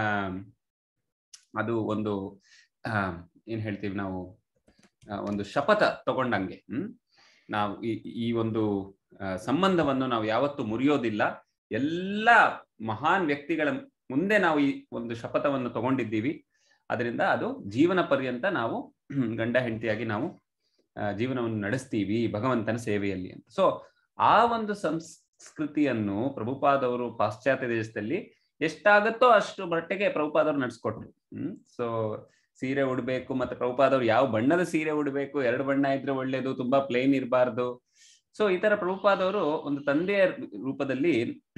Speaker 1: ಅದು ಒಂದು ಆ ಏನ್ ಹೇಳ್ತೀವಿ ನಾವು ಆ, ಒಂದು ಶಪಥ ತಗೊಂಡಂಗೆ ಹ್ಮ್ ನಾವು ಈ ಈ ಒಂದು ಆ, ಸಂಬಂಧವನ್ನು ನಾವು ಯಾವತ್ತೂ ಮುರಿಯೋದಿಲ್ಲ ಎಲ್ಲ ಮಹಾನ್ ವ್ಯಕ್ತಿಗಳ ಮುಂದೆ ನಾವು ಈ ಒಂದು ಶಪಥವನ್ನು ತಗೊಂಡಿದ್ದೀವಿ ಅದರಿಂದ ಅದು ಜೀವನ ಪರ್ಯಂತ ನಾವು ಗಂಡ ಹೆಂಡತಿಯಾಗಿ ನಾವು ಆ, ಜೀವನವನ್ನು ನಡೆಸ್ತೀವಿ ಭಗವಂತನ ಸೇವೆಯಲ್ಲಿ ಅಂತ ಸೊ ಆ ಒಂದು ಸಂಸ್ಕೃತಿಯನ್ನು ಪ್ರಭುಪಾದವರು ಪಾಶ್ಚಾತ್ಯ ದೇಶದಲ್ಲಿ ಎಷ್ಟಾಗತ್ತೋ ಅಷ್ಟು ಮಟ್ಟಿಗೆ ಪ್ರಭುಪಾದವರು ನಡೆಸ್ಕೊಟ್ರು ಹ್ಮ್ ಸೊ ಸೀರೆ ಉಡ್ಬೇಕು ಮತ್ತೆ ಪ್ರಭುಪಾದವ್ರು ಯಾವ ಬಣ್ಣದ ಸೀರೆ ಉಡ್ಬೇಕು ಎರಡು ಬಣ್ಣ ಇದ್ರೆ ಒಳ್ಳೇದು ತುಂಬಾ ಪ್ಲೇನ್ ಇರಬಾರ್ದು ಸೊ ಈ ತರ ಪ್ರಭುಪಾದವರು ಒಂದು ತಂದೆಯ ರೂಪದಲ್ಲಿ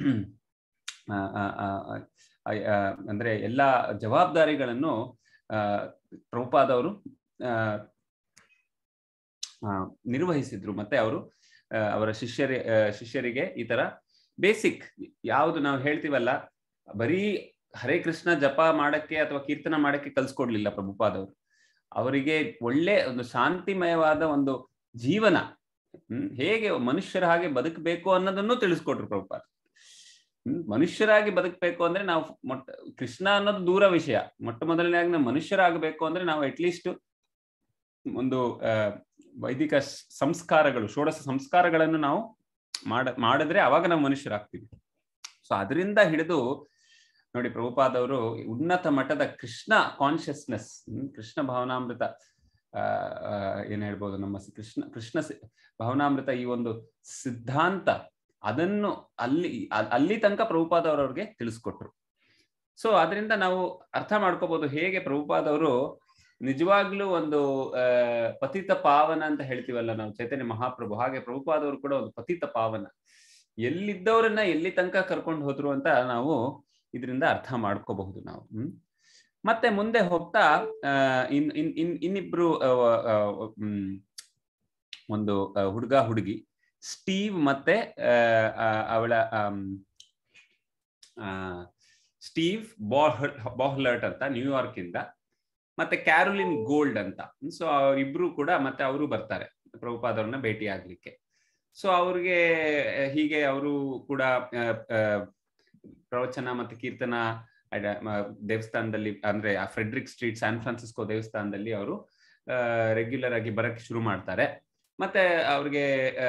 Speaker 1: ಆ, ಆ, ಆ, ಆ, ಆ, ಅಂದ್ರೆ ಎಲ್ಲಾ ಜವಾಬ್ದಾರಿಗಳನ್ನು ಆ ಪ್ರಭುಪಾದವರು ಆ ಆ, ನಿರ್ವಹಿಸಿದ್ರು ಮತ್ತೆ ಅವರು ಆ, ಅವರ ಶಿಷ್ಯರಿ ಆ, ಶಿಷ್ಯರಿಗೆ ಈ ತರ ಬೇಸಿಕ್ ಯಾವುದು ನಾವು ಹೇಳ್ತೀವಲ್ಲ ಬರೀ ಹರೇ ಕೃಷ್ಣ ಜಪ ಮಾಡಕ್ಕೆ ಅಥವಾ ಕೀರ್ತನ ಮಾಡಕ್ಕೆ ಕಲ್ಸ್ಕೊಡ್ಲಿಲ್ಲ ಪ್ರಭುಪಾದವರು ಅವರಿಗೆ ಒಳ್ಳೆ ಒಂದು ಶಾಂತಿಮಯವಾದ ಒಂದು ಜೀವನ ಹ್ಮ್ ಹೇಗೆ ಮನುಷ್ಯರ ಹಾಗೆ ಬದುಕಬೇಕು ಅನ್ನೋದನ್ನು ತಿಳಿಸ್ಕೊಟ್ರು ಪ್ರಭುಪಾದ ಹ್ಮ್ ಮನುಷ್ಯರಾಗಿ ಬದುಕಬೇಕು ಅಂದ್ರೆ ನಾವು ಮೊಟ್ಟ ಕೃಷ್ಣ ಅನ್ನೋದು ದೂರ ವಿಷಯ ಮೊಟ್ಟ ಮೊದಲನೇಯಾಗಿ ನಾವು ಮನುಷ್ಯರಾಗಬೇಕು ಅಂದ್ರೆ ನಾವು ಅಟ್ಲೀಸ್ಟ್ ಒಂದು ಆ, ವೈದಿಕ ಸ್- ಸಂಸ್ಕಾರಗಳು ಷೋಡಶ ಸಂಸ್ಕಾರಗಳನ್ನು ನಾವು ಮಾಡ ಮಾಡಿದ್ರೆ ಅವಾಗ ನಾವು ಮನುಷ್ಯರಾಗ್ತೀವಿ ಸೊ ಅದರಿಂದ ಹಿಡಿದು ನೋಡಿ ಪ್ರಭುಪಾದವರು ಉನ್ನತ ಮಟ್ಟದ ಕೃಷ್ಣ ಕಾನ್ಶಿಯಸ್ನೆಸ್ ಕೃಷ್ಣ ಭಾವನಾಮೃತ ಆ, ಆ, ಏನ್ ಹೇಳ್ಬೋದು ನಮ್ಮ ಸಿ- ಕೃಷ್ಣ ಕೃಷ್ಣ ಸಿ- ಭಾವನಾಮೃತ ಈ ಒಂದು ಸಿದ್ಧಾಂತ ಅದನ್ನು ಅಲ್ಲಿ ಅ- ಅಲ್ಲಿ ತನಕ ಪ್ರಭುಪಾದವರು ಅವ್ರಿಗೆ ತಿಳಿಸ್ಕೊಟ್ರು ಸೊ ಅದರಿಂದ ನಾವು ಅರ್ಥ ಮಾಡ್ಕೋಬಹುದು ಹೇಗೆ ಪ್ರಭುಪಾದವರು ನಿಜವಾಗ್ಲೂ ಒಂದು ಆ ಪತಿತ ಪಾವನ ಅಂತ ಹೇಳ್ತೀವಲ್ಲ ನಾವು ಚೈತನ್ಯ ಮಹಾಪ್ರಭು ಹಾಗೆ ಪ್ರಭುಪಾದವರು ಕೂಡ ಒಂದು ಪತಿತ ಪಾವನ ಎಲ್ಲಿದ್ದವರನ್ನ ಎಲ್ಲಿ ತನಕ ಕರ್ಕೊಂಡು ಹೋದ್ರು ಅಂತ ನಾವು ಇದರಿಂದ ಅರ್ಥ ಮಾಡ್ಕೋಬಹುದು ನಾವು ಹ್ಮ್ ಮತ್ತೆ ಮುಂದೆ ಹೋಗ್ತಾ ಆ, ಇನ್ ಇನ್ ಇನ್ ಇನ್ನಿಬ್ರು ಆ, ಆ, ಮ್, ಒಂದು ಹುಡುಗ ಹುಡುಗಿ ಸ್ಟೀವ್ ಮತ್ತೆ ಆ, ಆ, ಅವಳ ಆಮ್, ಆ, ಸ್ಟೀವ್ ಬಾಹ್ ಬಾಹ್ಲರ್ಟ್ ಅಂತ ನ್ಯೂಯಾರ್ಕ್ ಇಂದ ಮತ್ತೆ ಕ್ಯಾರೋಲಿನ್ ಗೋಲ್ಡ್ ಅಂತ ಸೊ ಅವರಿಬ್ರು ಕೂಡ ಮತ್ತೆ ಅವರು ಬರ್ತಾರೆ ಪ್ರಭುಪಾದವ್ರನ್ನ ಭೇಟಿ ಆಗ್ಲಿಕ್ಕೆ ಸೊ ಅವ್ರಿಗೆ ಹೀಗೆ ಅವರು ಕೂಡ ಆ, ಆ, ಪ್ರವಚನ ಮತ್ತೆ ಕೀರ್ತನ ಅಡ- ಮ- ದೇವಸ್ಥಾನದಲ್ಲಿ ಅಂದ್ರೆ ಆ ಫ್ರೆಡ್ರಿಕ್ ಸ್ಟ್ರೀಟ್ ಸ್ಯಾನ್ ಫ್ರಾನ್ಸಿಸ್ಕೋ ದೇವಸ್ಥಾನದಲ್ಲಿ ಅವರು ರೆಗ್ಯುಲರ್ ಆಗಿ ಬರಕ್ಕೆ ಶುರು ಮಾಡ್ತಾರೆ ಮತ್ತೆ ಅವ್ರಿಗೆ ಆ,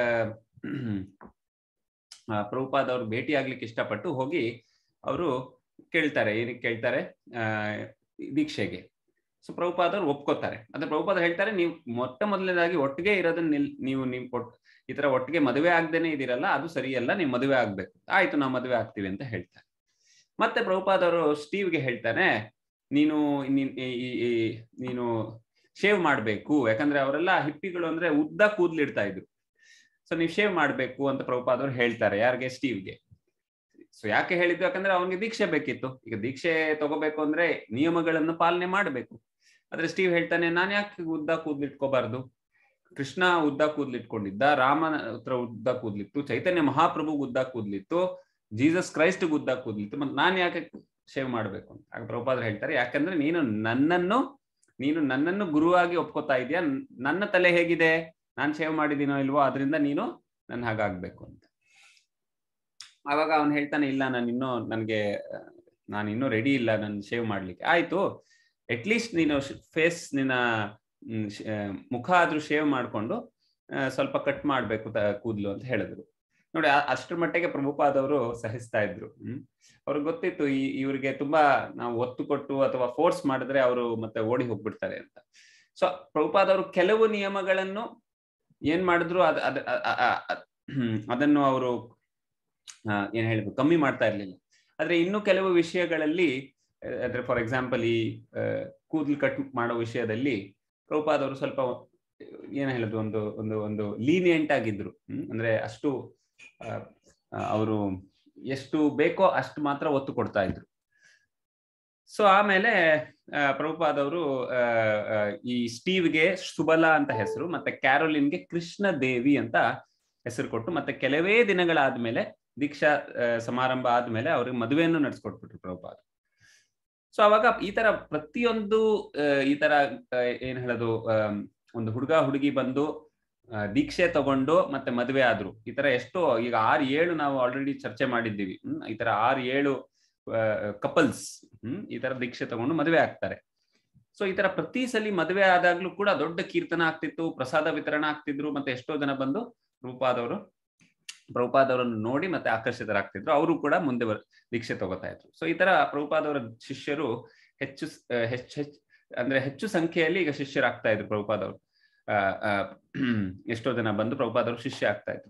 Speaker 1: ಆ, ಪ್ರಭುಪಾದ್ ಅವ್ರು ಭೇಟಿ ಆಗ್ಲಿಕ್ಕೆ ಇಷ್ಟಪಟ್ಟು ಹೋಗಿ ಅವರು ಕೇಳ್ತಾರೆ ಏನಕ್ಕೆ ಕೇಳ್ತಾರೆ ಆ ದೀಕ್ಷೆಗೆ ಸೊ ಪ್ರಭುಪಾದ್ ಅವ್ರು ಒಪ್ಕೋತಾರೆ ಅಂದ್ರೆ ಪ್ರಭುಪಾದ್ ಹೇಳ್ತಾರೆ ನೀವು ಮೊಟ್ಟ ಮೊದಲನೇದಾಗಿ ಒಟ್ಟಿಗೆ ಇರೋದನ್ನ ನಿಲ್ ನೀವು ನೀವು ಒಟ್- ಈ ತರ ಒಟ್ಟಿಗೆ ಮದುವೆ ಆಗ್ದೇನೆ ಇದೀರಲ್ಲ ಅದು ಸರಿಯಲ್ಲ ನೀವು ಮದುವೆ ಆಗ್ಬೇಕು ಆಯ್ತು ನಾವು ಮದುವೆ ಆಗ್ತೀವಿ ಅಂತ ಹೇಳ್ತಾರೆ ಮತ್ತೆ ಪ್ರಭುಪಾದ್ ಅವರು ಸ್ಟೀವ್ಗೆ ಹೇಳ್ತಾನೆ ನೀನು ನೀನ್- ಈ- ಈ- ಈ- ನೀನು ಶೇವ್ ಮಾಡ್ಬೇಕು ಯಾಕಂದ್ರೆ ಅವರೆಲ್ಲ ಹಿಪ್ಪಿಗಳು ಅಂದ್ರೆ ಉದ್ದ ಕೂದ್ಲಿಡ್ತಾ ಇದ್ರು ಸೊ ನೀವು ಶೇವ್ ಮಾಡ್ಬೇಕು ಅಂತ ಪ್ರಭುಪಾದ್ ಅವ್ರು ಹೇಳ್ತಾರೆ ಯಾರಿಗೆ ಸ್ಟೀವ್ಗೆ ಸೊ ಯಾಕೆ ಹೇಳಿದ್ದು ಯಾಕಂದ್ರೆ ಅವನಿಗೆ ದೀಕ್ಷೆ ಬೇಕಿತ್ತು ಈಗ ದೀಕ್ಷೆ ತಗೋಬೇಕು ಅಂದ್ರೆ ನಿಯಮಗಳನ್ನು ಪಾಲನೆ ಮಾಡಬೇಕು ಆದ್ರೆ ಸ್ಟೀವ್ ಹೇಳ್ತಾನೆ ನಾನ್ ಯಾಕೆ ಉದ್ದ ಕೂದ್ಲಿಟ್ಕೋಬಾರ್ದು ಕೃಷ್ಣ ಉದ್ದ ಕೂದ್ಲಿಟ್ಕೊಂಡಿದ್ದ ರಾಮನ ಹತ್ರ ಉದ್ದ ಕೂದ್ಲಿತ್ತು ಚೈತನ್ಯ ಮಹಾಪ್ರಭು ಉದ್ದ ಕೂದ್ಲಿತ್ತು ಜೀಸಸ್ ಕ್ರೈಸ್ಟ್ ಉದ್ದ ಕೂದ್ಲಿತ್ತು ಮತ್ತೆ ನಾನ್ ಯಾಕೆ ಶೇವ್ ಮಾಡ್ಬೇಕು ಅಂತ ಆಗ ಪ್ರಭುಪಾದ್ರು ಹೇಳ್ತಾರೆ ಯಾಕಂದ್ರೆ ನೀನು ನನ್ನನ್ನು ನೀನು ನನ್ನನ್ನು ಗುರುವಾಗಿ ಒಪ್ಕೋತಾ ಇದೀಯ ನನ್ನ ತಲೆ ಹೇಗಿದೆ ನಾನ್ ಶೇವ್ ಮಾಡಿದೀನೋ ಇಲ್ವೋ ಅದರಿಂದ ನೀನು ನನ್ನ ಹಾಗಾಗ್ಬೇಕು ಅಂತ ಆವಾಗ ಅವನು ಹೇಳ್ತಾನೆ ಇಲ್ಲ ನಾನು ಇನ್ನೂ ನನಗೆ ನಾನು ಇನ್ನೂ ರೆಡಿ ಇಲ್ಲ ನಾನು ಶೇವ್ ಮಾಡ್ಲಿಕ್ಕೆ ಆಯ್ತು ಅಟ್ಲೀಸ್ಟ್ ನೀನು ಫೇಸ್ ನಿನ್ನ ಮ್, ಶ್- ಆ, ಮುಖ ಆದ್ರೂ ಶೇವ್ ಮಾಡ್ಕೊಂಡು ಆ, ಸ್ವಲ್ಪ ಕಟ್ ಮಾಡ್ಬೇಕು ತ- ಕೂದ್ಲು ಅಂತ ಹೇಳಿದ್ರು ನೋಡಿ ಆ- ಅಷ್ಟ್ರ ಮಟ್ಟಿಗೆ ಪ್ರಭುಪಾದವರು ಸಹಿಸ್ತಾ ಇದ್ರು ಹ್ಮ್ ಅವ್ರಿಗೆ ಗೊತ್ತಿತ್ತು ಈ ಇವ್ರಿಗೆ ತುಂಬಾ ನಾವು ಒತ್ತು ಕೊಟ್ಟು ಅಥವಾ ಫೋರ್ಸ್ ಮಾಡಿದ್ರೆ ಅವರು ಮತ್ತೆ ಓಡಿ ಹೋಗ್ಬಿಡ್ತಾರೆ ಅಂತ ಸೊ ಪ್ರಭುಪಾದವರು ಕೆಲವು ನಿಯಮಗಳನ್ನು ಏನ್ ಮಾಡಿದ್ರು ಅದ್ ಅದ್ ಅ- ಅ- ಅ- ಅ- ಹ್ಮ್, ಅದನ್ನು ಅವರು ಏನ್ ಹೇಳ್ಬೇಕು ಕಮ್ಮಿ ಮಾಡ್ತಾ ಇರ್ಲಿಲ್ಲ ಆದ್ರೆ ಇನ್ನು ಕೆಲವು ವಿಷಯಗಳಲ್ಲಿ ಆ, ಅಂದ್ರೆ ಫಾರ್ ಎಕ್ಸಾಂಪಲ್ ಈ ಕೂದಲು ಕಟ್ ಮಾಡೋ ವಿಷಯದಲ್ಲಿ ಪ್ರಭುಪಾದ್ ಅವರು ಸ್ವಲ್ಪ ಏನ್ ಹೇಳುದು ಒಂದು ಒಂದು ಒಂದು ಲೀನಿಯಂಟ್ ಆಗಿದ್ರು ಹ್ಮ್ ಅಂದ್ರೆ ಅಷ್ಟು ಅವರು ಎಷ್ಟು ಬೇಕೋ ಅಷ್ಟು ಮಾತ್ರ ಒತ್ತು ಕೊಡ್ತಾ ಇದ್ರು ಸೊ ಆಮೇಲೆ ಆ, ಪ್ರಭುಪಾದ್ ಅವರು ಆ, ಆ, ಈ ಸ್ಟೀವ್ಗೆ ಸುಬಲ ಅಂತ ಹೆಸರು ಮತ್ತೆ ಕ್ಯಾರೋಲಿನ್ಗೆ ಕೃಷ್ಣ ದೇವಿ ಅಂತ ಹೆಸರು ಕೊಟ್ಟು ಮತ್ತೆ ಕೆಲವೇ ದಿನಗಳಾದ್ಮೇಲೆ ದೀಕ್ಷಾ ಆ, ಸಮಾರಂಭ ಆದ್ಮೇಲೆ ಅವ್ರಿಗೆ ಮದುವೆಯನ್ನು ನಡೆಸ್ಕೊಟ್ಬಿಟ್ರು ಪ್ರಭುಪಾದ್ ಸೊ ಅವಾಗ ಈ ತರ ಪ್ರತಿಯೊಂದು ಆ, ಈ ತರ ಆ, ಏನ್ ಹೇಳೋದು ಆಮ್, ಒಂದು ಹುಡುಗ ಹುಡುಗಿ ಬಂದು ಆ, ದೀಕ್ಷೆ ತಗೊಂಡು ಮತ್ತೆ ಮದುವೆ ಆದ್ರು ಈ ತರ ಎಷ್ಟೋ ಈಗ ಆರು ಏಳು ನಾವು ಆಲ್ರೆಡಿ ಚರ್ಚೆ ಮಾಡಿದ್ದೀವಿ ಹ್ಮ್ ಈ ತರ ಆರು ಏಳು ಕಪಲ್ಸ್ ಹ್ಮ್ ಈ ತರ ದೀಕ್ಷೆ ತಗೊಂಡು ಮದುವೆ ಆಗ್ತಾರೆ ಸೊ ಈ ತರ ಪ್ರತಿ ಸಲಿ ಮದುವೆ ಆದಾಗ್ಲೂ ಕೂಡ ದೊಡ್ಡ ಕೀರ್ತನ ಆಗ್ತಿತ್ತು ಪ್ರಸಾದ ವಿತರಣೆ ಆಗ್ತಿದ್ರು ಮತ್ತೆ ಎಷ್ಟೋ ಜನ ಬಂದು ಪ್ರಭುಪಾದವರು ಪ್ರಭುಪಾದವರನ್ನು ನೋಡಿ ಮತ್ತೆ ಆಕರ್ಷಿತರಾಗ್ತಿದ್ರು ಅವರು ಕೂಡ ಮುಂದೆ ಬರ್ ದೀಕ್ಷೆ ತಗೋತಾ ಇದ್ರು ಸೊ ಈ ತರ ಪ್ರಭುಪಾದವರ ಶಿಷ್ಯರು ಹೆಚ್ಚು ಸ್- ಆ, ಹೆಚ್ಚು ಹೆಚ್ಚು ಅಂದ್ರೆ ಹೆಚ್ಚು ಸಂಖ್ಯೆಯಲ್ಲಿ ಈಗ ಶಿಷ್ಯರಾಗ್ತಾ ಇದ್ರು ಪ್ರಭುಪಾದವರು ಆ, ಆ, ಎಷ್ಟೋ ಜನ ಬಂದು ಪ್ರಭುಪಾದವರು ಶಿಷ್ಯ ಆಗ್ತಾ ಇದ್ರು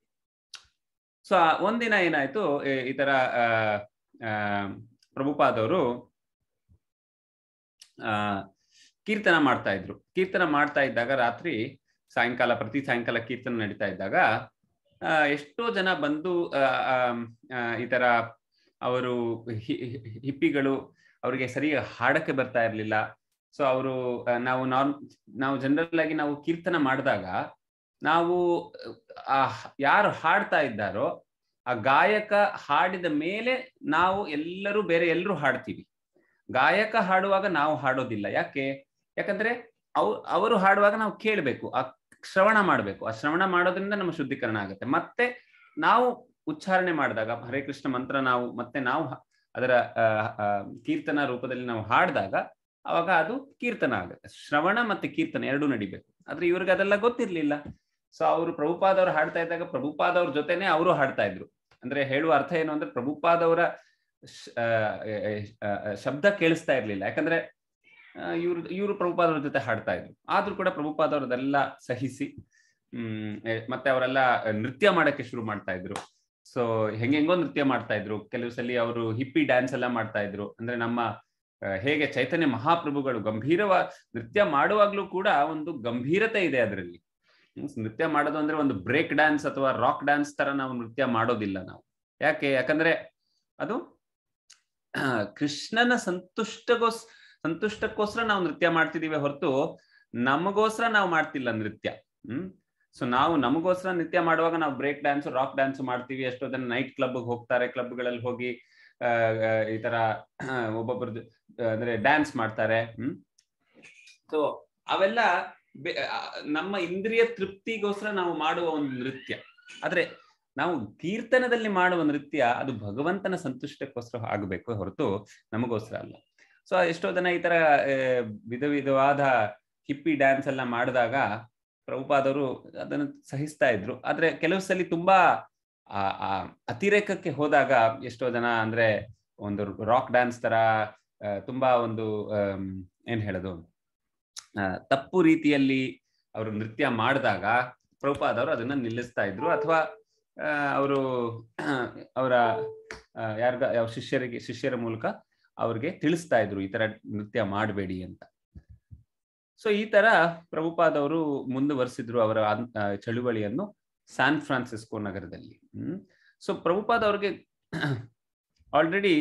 Speaker 1: ಸೊ ಒಂದಿನ ಏನಾಯ್ತು ಈ- ಈ ತರ ಆ, ಆ, ಪ್ರಭುಪಾದವರು ಆ ಕೀರ್ತನ ಮಾಡ್ತಾ ಇದ್ರು ಕೀರ್ತನ ಮಾಡ್ತಾ ಇದ್ದಾಗ ರಾತ್ರಿ ಸಾಯಂಕಾಲ ಪ್ರತಿ ಸಾಯಂಕಾಲ ಕೀರ್ತನ ನಡೀತಾ ಇದ್ದಾಗ ಆ, ಎಷ್ಟೋ ಜನ ಬಂದು ಆ, ಆ, ಆ, ಈ ತರ ಅವರು ಹಿ- ಹಿ- ಹಿಪ್ಪಿಗಳು ಅವರಿಗೆ ಸರಿಯಾಗಿ ಹಾಡಕ್ಕೆ ಬರ್ತಾ ಇರ್ಲಿಲ್ಲ ಸೊ ಅವರು ನಾವು ನಾರ್ಮ್ ನಾವು ಜನರಲ್ ಆಗಿ ನಾವು ಕೀರ್ತನ ಮಾಡಿದಾಗ ನಾವು ಆ ಯಾರು ಹಾಡ್ತಾ ಇದ್ದಾರೋ ಆ ಗಾಯಕ ಹಾಡಿದ ಮೇಲೆ ನಾವು ಎಲ್ಲರೂ ಬೇರೆ ಎಲ್ಲರೂ ಹಾಡ್ತೀವಿ ಗಾಯಕ ಹಾಡುವಾಗ ನಾವು ಹಾಡೋದಿಲ್ಲ ಯಾಕೆ ಯಾಕಂದ್ರೆ ಅವ್ ಅವರು ಹಾಡುವಾಗ ನಾವು ಕೇಳಬೇಕು ಆ ಶ್ರವಣ ಮಾಡಬೇಕು ಆ ಶ್ರವಣ ಮಾಡೋದ್ರಿಂದ ನಮ್ಮ ಶುದ್ಧೀಕರಣ ಆಗುತ್ತೆ ಮತ್ತೆ ನಾವು ಉಚ್ಚಾರಣೆ ಮಾಡಿದಾಗ ಹರೇ ಕೃಷ್ಣ ಮಂತ್ರ ನಾವು ಮತ್ತೆ ನಾವು ಹ- ಅದರ ಆ, ಆ, ಕೀರ್ತನ ರೂಪದಲ್ಲಿ ನಾವು ಹಾಡಿದಾಗ ಅವಾಗ ಅದು ಕೀರ್ತನ ಆಗುತ್ತೆ ಶ್ರವಣ ಮತ್ತೆ ಕೀರ್ತನ ಎರಡೂ ನಡಿಬೇಕು ಆದ್ರೆ ಇವ್ರಿಗೆ ಅದೆಲ್ಲ ಗೊತ್ತಿರ್ಲಿಲ್ಲ ಸೊ ಅವರು ಪ್ರಭುಪಾದವ್ರು ಹಾಡ್ತಾ ಇದ್ದಾಗ ಪ್ರಭುಪಾದವ್ರ ಜೊತೆನೆ ಅವರು ಹಾಡ್ತಾ ಇದ್ರು ಅಂದ್ರೆ ಹೇಳುವ ಅರ್ಥ ಏನು ಅಂದ್ರೆ ಪ್ರಭುಪಾದವರ ಶ- ಆ, ಆ, ಆ, ಶಬ್ದ ಕೇಳಿಸ್ತಾ ಇರ್ಲಿಲ್ಲ ಯಾಕಂದ್ರೆ ಇವ್ರು ಇವರು ಪ್ರಭುಪಾದವ್ರ ಜೊತೆ ಹಾಡ್ತಾ ಇದ್ರು ಆದ್ರೂ ಕೂಡ ಪ್ರಭುಪಾದವ್ರದೆಲ್ಲ ಸಹಿಸಿ ಹ್ಮ್ ಎ, ಮತ್ತೆ ಅವರೆಲ್ಲ ನೃತ್ಯ ಮಾಡಕ್ಕೆ ಶುರು ಮಾಡ್ತಾ ಇದ್ರು ಸೊ ಹೆಂಗೆಂಗೋ ನೃತ್ಯ ಮಾಡ್ತಾ ಇದ್ರು ಕೆಲವು ಸಲ ಅವರು ಹಿಪ್ಪಿ ಡ್ಯಾನ್ಸ್ ಎಲ್ಲ ಮಾಡ್ತಾ ಇದ್ರು ಅಂದ್ರೆ ನಮ್ಮ ಆ, ಹೇಗೆ ಚೈತನ್ಯ ಮಹಾಪ್ರಭುಗಳು ಗಂಭೀರವ ನೃತ್ಯ ಮಾಡುವಾಗ್ಲೂ ಕೂಡ ಒಂದು ಗಂಭೀರತೆ ಇದೆ ಅದರಲ್ಲಿ ನೃತ್ಯ ಮಾಡೋದು ಅಂದ್ರೆ ಒಂದು ಬ್ರೇಕ್ ಡ್ಯಾನ್ಸ್ ಅಥವಾ ರಾಕ್ ಡ್ಯಾನ್ಸ್ ತರ ನಾವು ನೃತ್ಯ ಮಾಡೋದಿಲ್ಲ ನಾವು ಯಾಕೆ ಯಾಕಂದ್ರೆ ಅದು ಆ, ಕೃಷ್ಣನ ಸಂತುಷ್ಟಗೋಸ್ ಸಂತುಷ್ಟಕ್ಕೋಸ್ಕರ ನಾವು ನೃತ್ಯ ಮಾಡ್ತಿದೀವಿ ಹೊರತು ನಮಗೋಸ್ಕರ ನಾವು ಮಾಡ್ತಿಲ್ಲ ನೃತ್ಯ ಹ್ಮ್ ಸೊ ನಾವು ನಮಗೋಸ್ಕರ ನೃತ್ಯ ಮಾಡುವಾಗ ನಾವು ಬ್ರೇಕ್ ಡ್ಯಾನ್ಸ್ ರಾಕ್ ಡ್ಯಾನ್ಸ್ ಮಾಡ್ತೀವಿ ಎಷ್ಟೋ ಜನ ನೈಟ್ ಕ್ಲಬ್ ಹೋಗ್ತಾರೆ ಕ್ಲಬ್ಗಳಲ್ಲಿ ಹೋಗಿ ಆ, ಆ, ಈ ತರ ಒಬ್ಬೊಬ್ರದ್ದು ಅಂದ್ರೆ ಡ್ಯಾನ್ಸ್ ಮಾಡ್ತಾರೆ ಹ್ಮ್ ಸೊ ಅವೆಲ್ಲ ಬೆ- ಆ, ನಮ್ಮ ಇಂದ್ರಿಯ ತೃಪ್ತಿಗೋಸ್ಕರ ನಾವು ಮಾಡುವ ಒಂದು ನೃತ್ಯ ಆದ್ರೆ ನಾವು ಕೀರ್ತನದಲ್ಲಿ ಮಾಡುವ ನೃತ್ಯ ಅದು ಭಗವಂತನ ಸಂತುಷ್ಟಕ್ಕೋಸ್ಕರ ಆಗಬೇಕು ಹೊರತು ನಮಗೋಸ್ಕರ ಅಲ್ಲ ಸೊ ಎಷ್ಟೋ ಜನ ಈ ತರ ಆ, ವಿಧ ವಿಧವಾದ ಹಿಪ್ಪಿ ಡ್ಯಾನ್ಸ್ ಎಲ್ಲ ಮಾಡಿದಾಗ ಪ್ರಭುಪಾದವರು ಅದನ್ನು ಸಹಿಸ್ತಾ ಇದ್ರು ಆದ್ರೆ ಕೆಲವು ಸಲ ತುಂಬಾ ಆ ಆ ಅತಿರೇಕಕ್ಕೆ ಹೋದಾಗ ಎಷ್ಟೋ ಜನ ಅಂದ್ರೆ ಒಂದು ರಾಕ್ ಡ್ಯಾನ್ಸ್ ತರ ಆ, ತುಂಬಾ ಒಂದು ಆಮ್, ಏನ್ ಹೇಳೋದು ಆ, ತಪ್ಪು ರೀತಿಯಲ್ಲಿ ಅವರು ನೃತ್ಯ ಮಾಡಿದಾಗ ಪ್ರಭುಪಾದವರು ಅದನ್ನ ನಿಲ್ಲಿಸ್ತಾ ಇದ್ರು ಅಥವಾ ಅವರು ಅವರ ಯಾರ್ಗ ಯಾವ ಶಿಷ್ಯರಿಗೆ ಶಿಷ್ಯರ ಮೂಲಕ ಅವ್ರಿಗೆ ತಿಳಿಸ್ತಾ ಇದ್ರು ಈ ತರ ನೃತ್ಯ ಮಾಡಬೇಡಿ ಅಂತ ಸೊ ಈ ತರ ಪ್ರಭುಪಾದವರು ಮುಂದುವರಿಸಿದ್ರು ಅವರ ಅನ್- ಆ, ಚಳುವಳಿಯನ್ನು ಸ್ಯಾನ್ ಫ್ರಾನ್ಸಿಸ್ಕೋ ನಗರದಲ್ಲಿ ಹ್ಮ್ ಸೊ ಪ್ರಭುಪಾದ ಅವ್ರಿಗೆ ಆಲ್ರೆಡಿ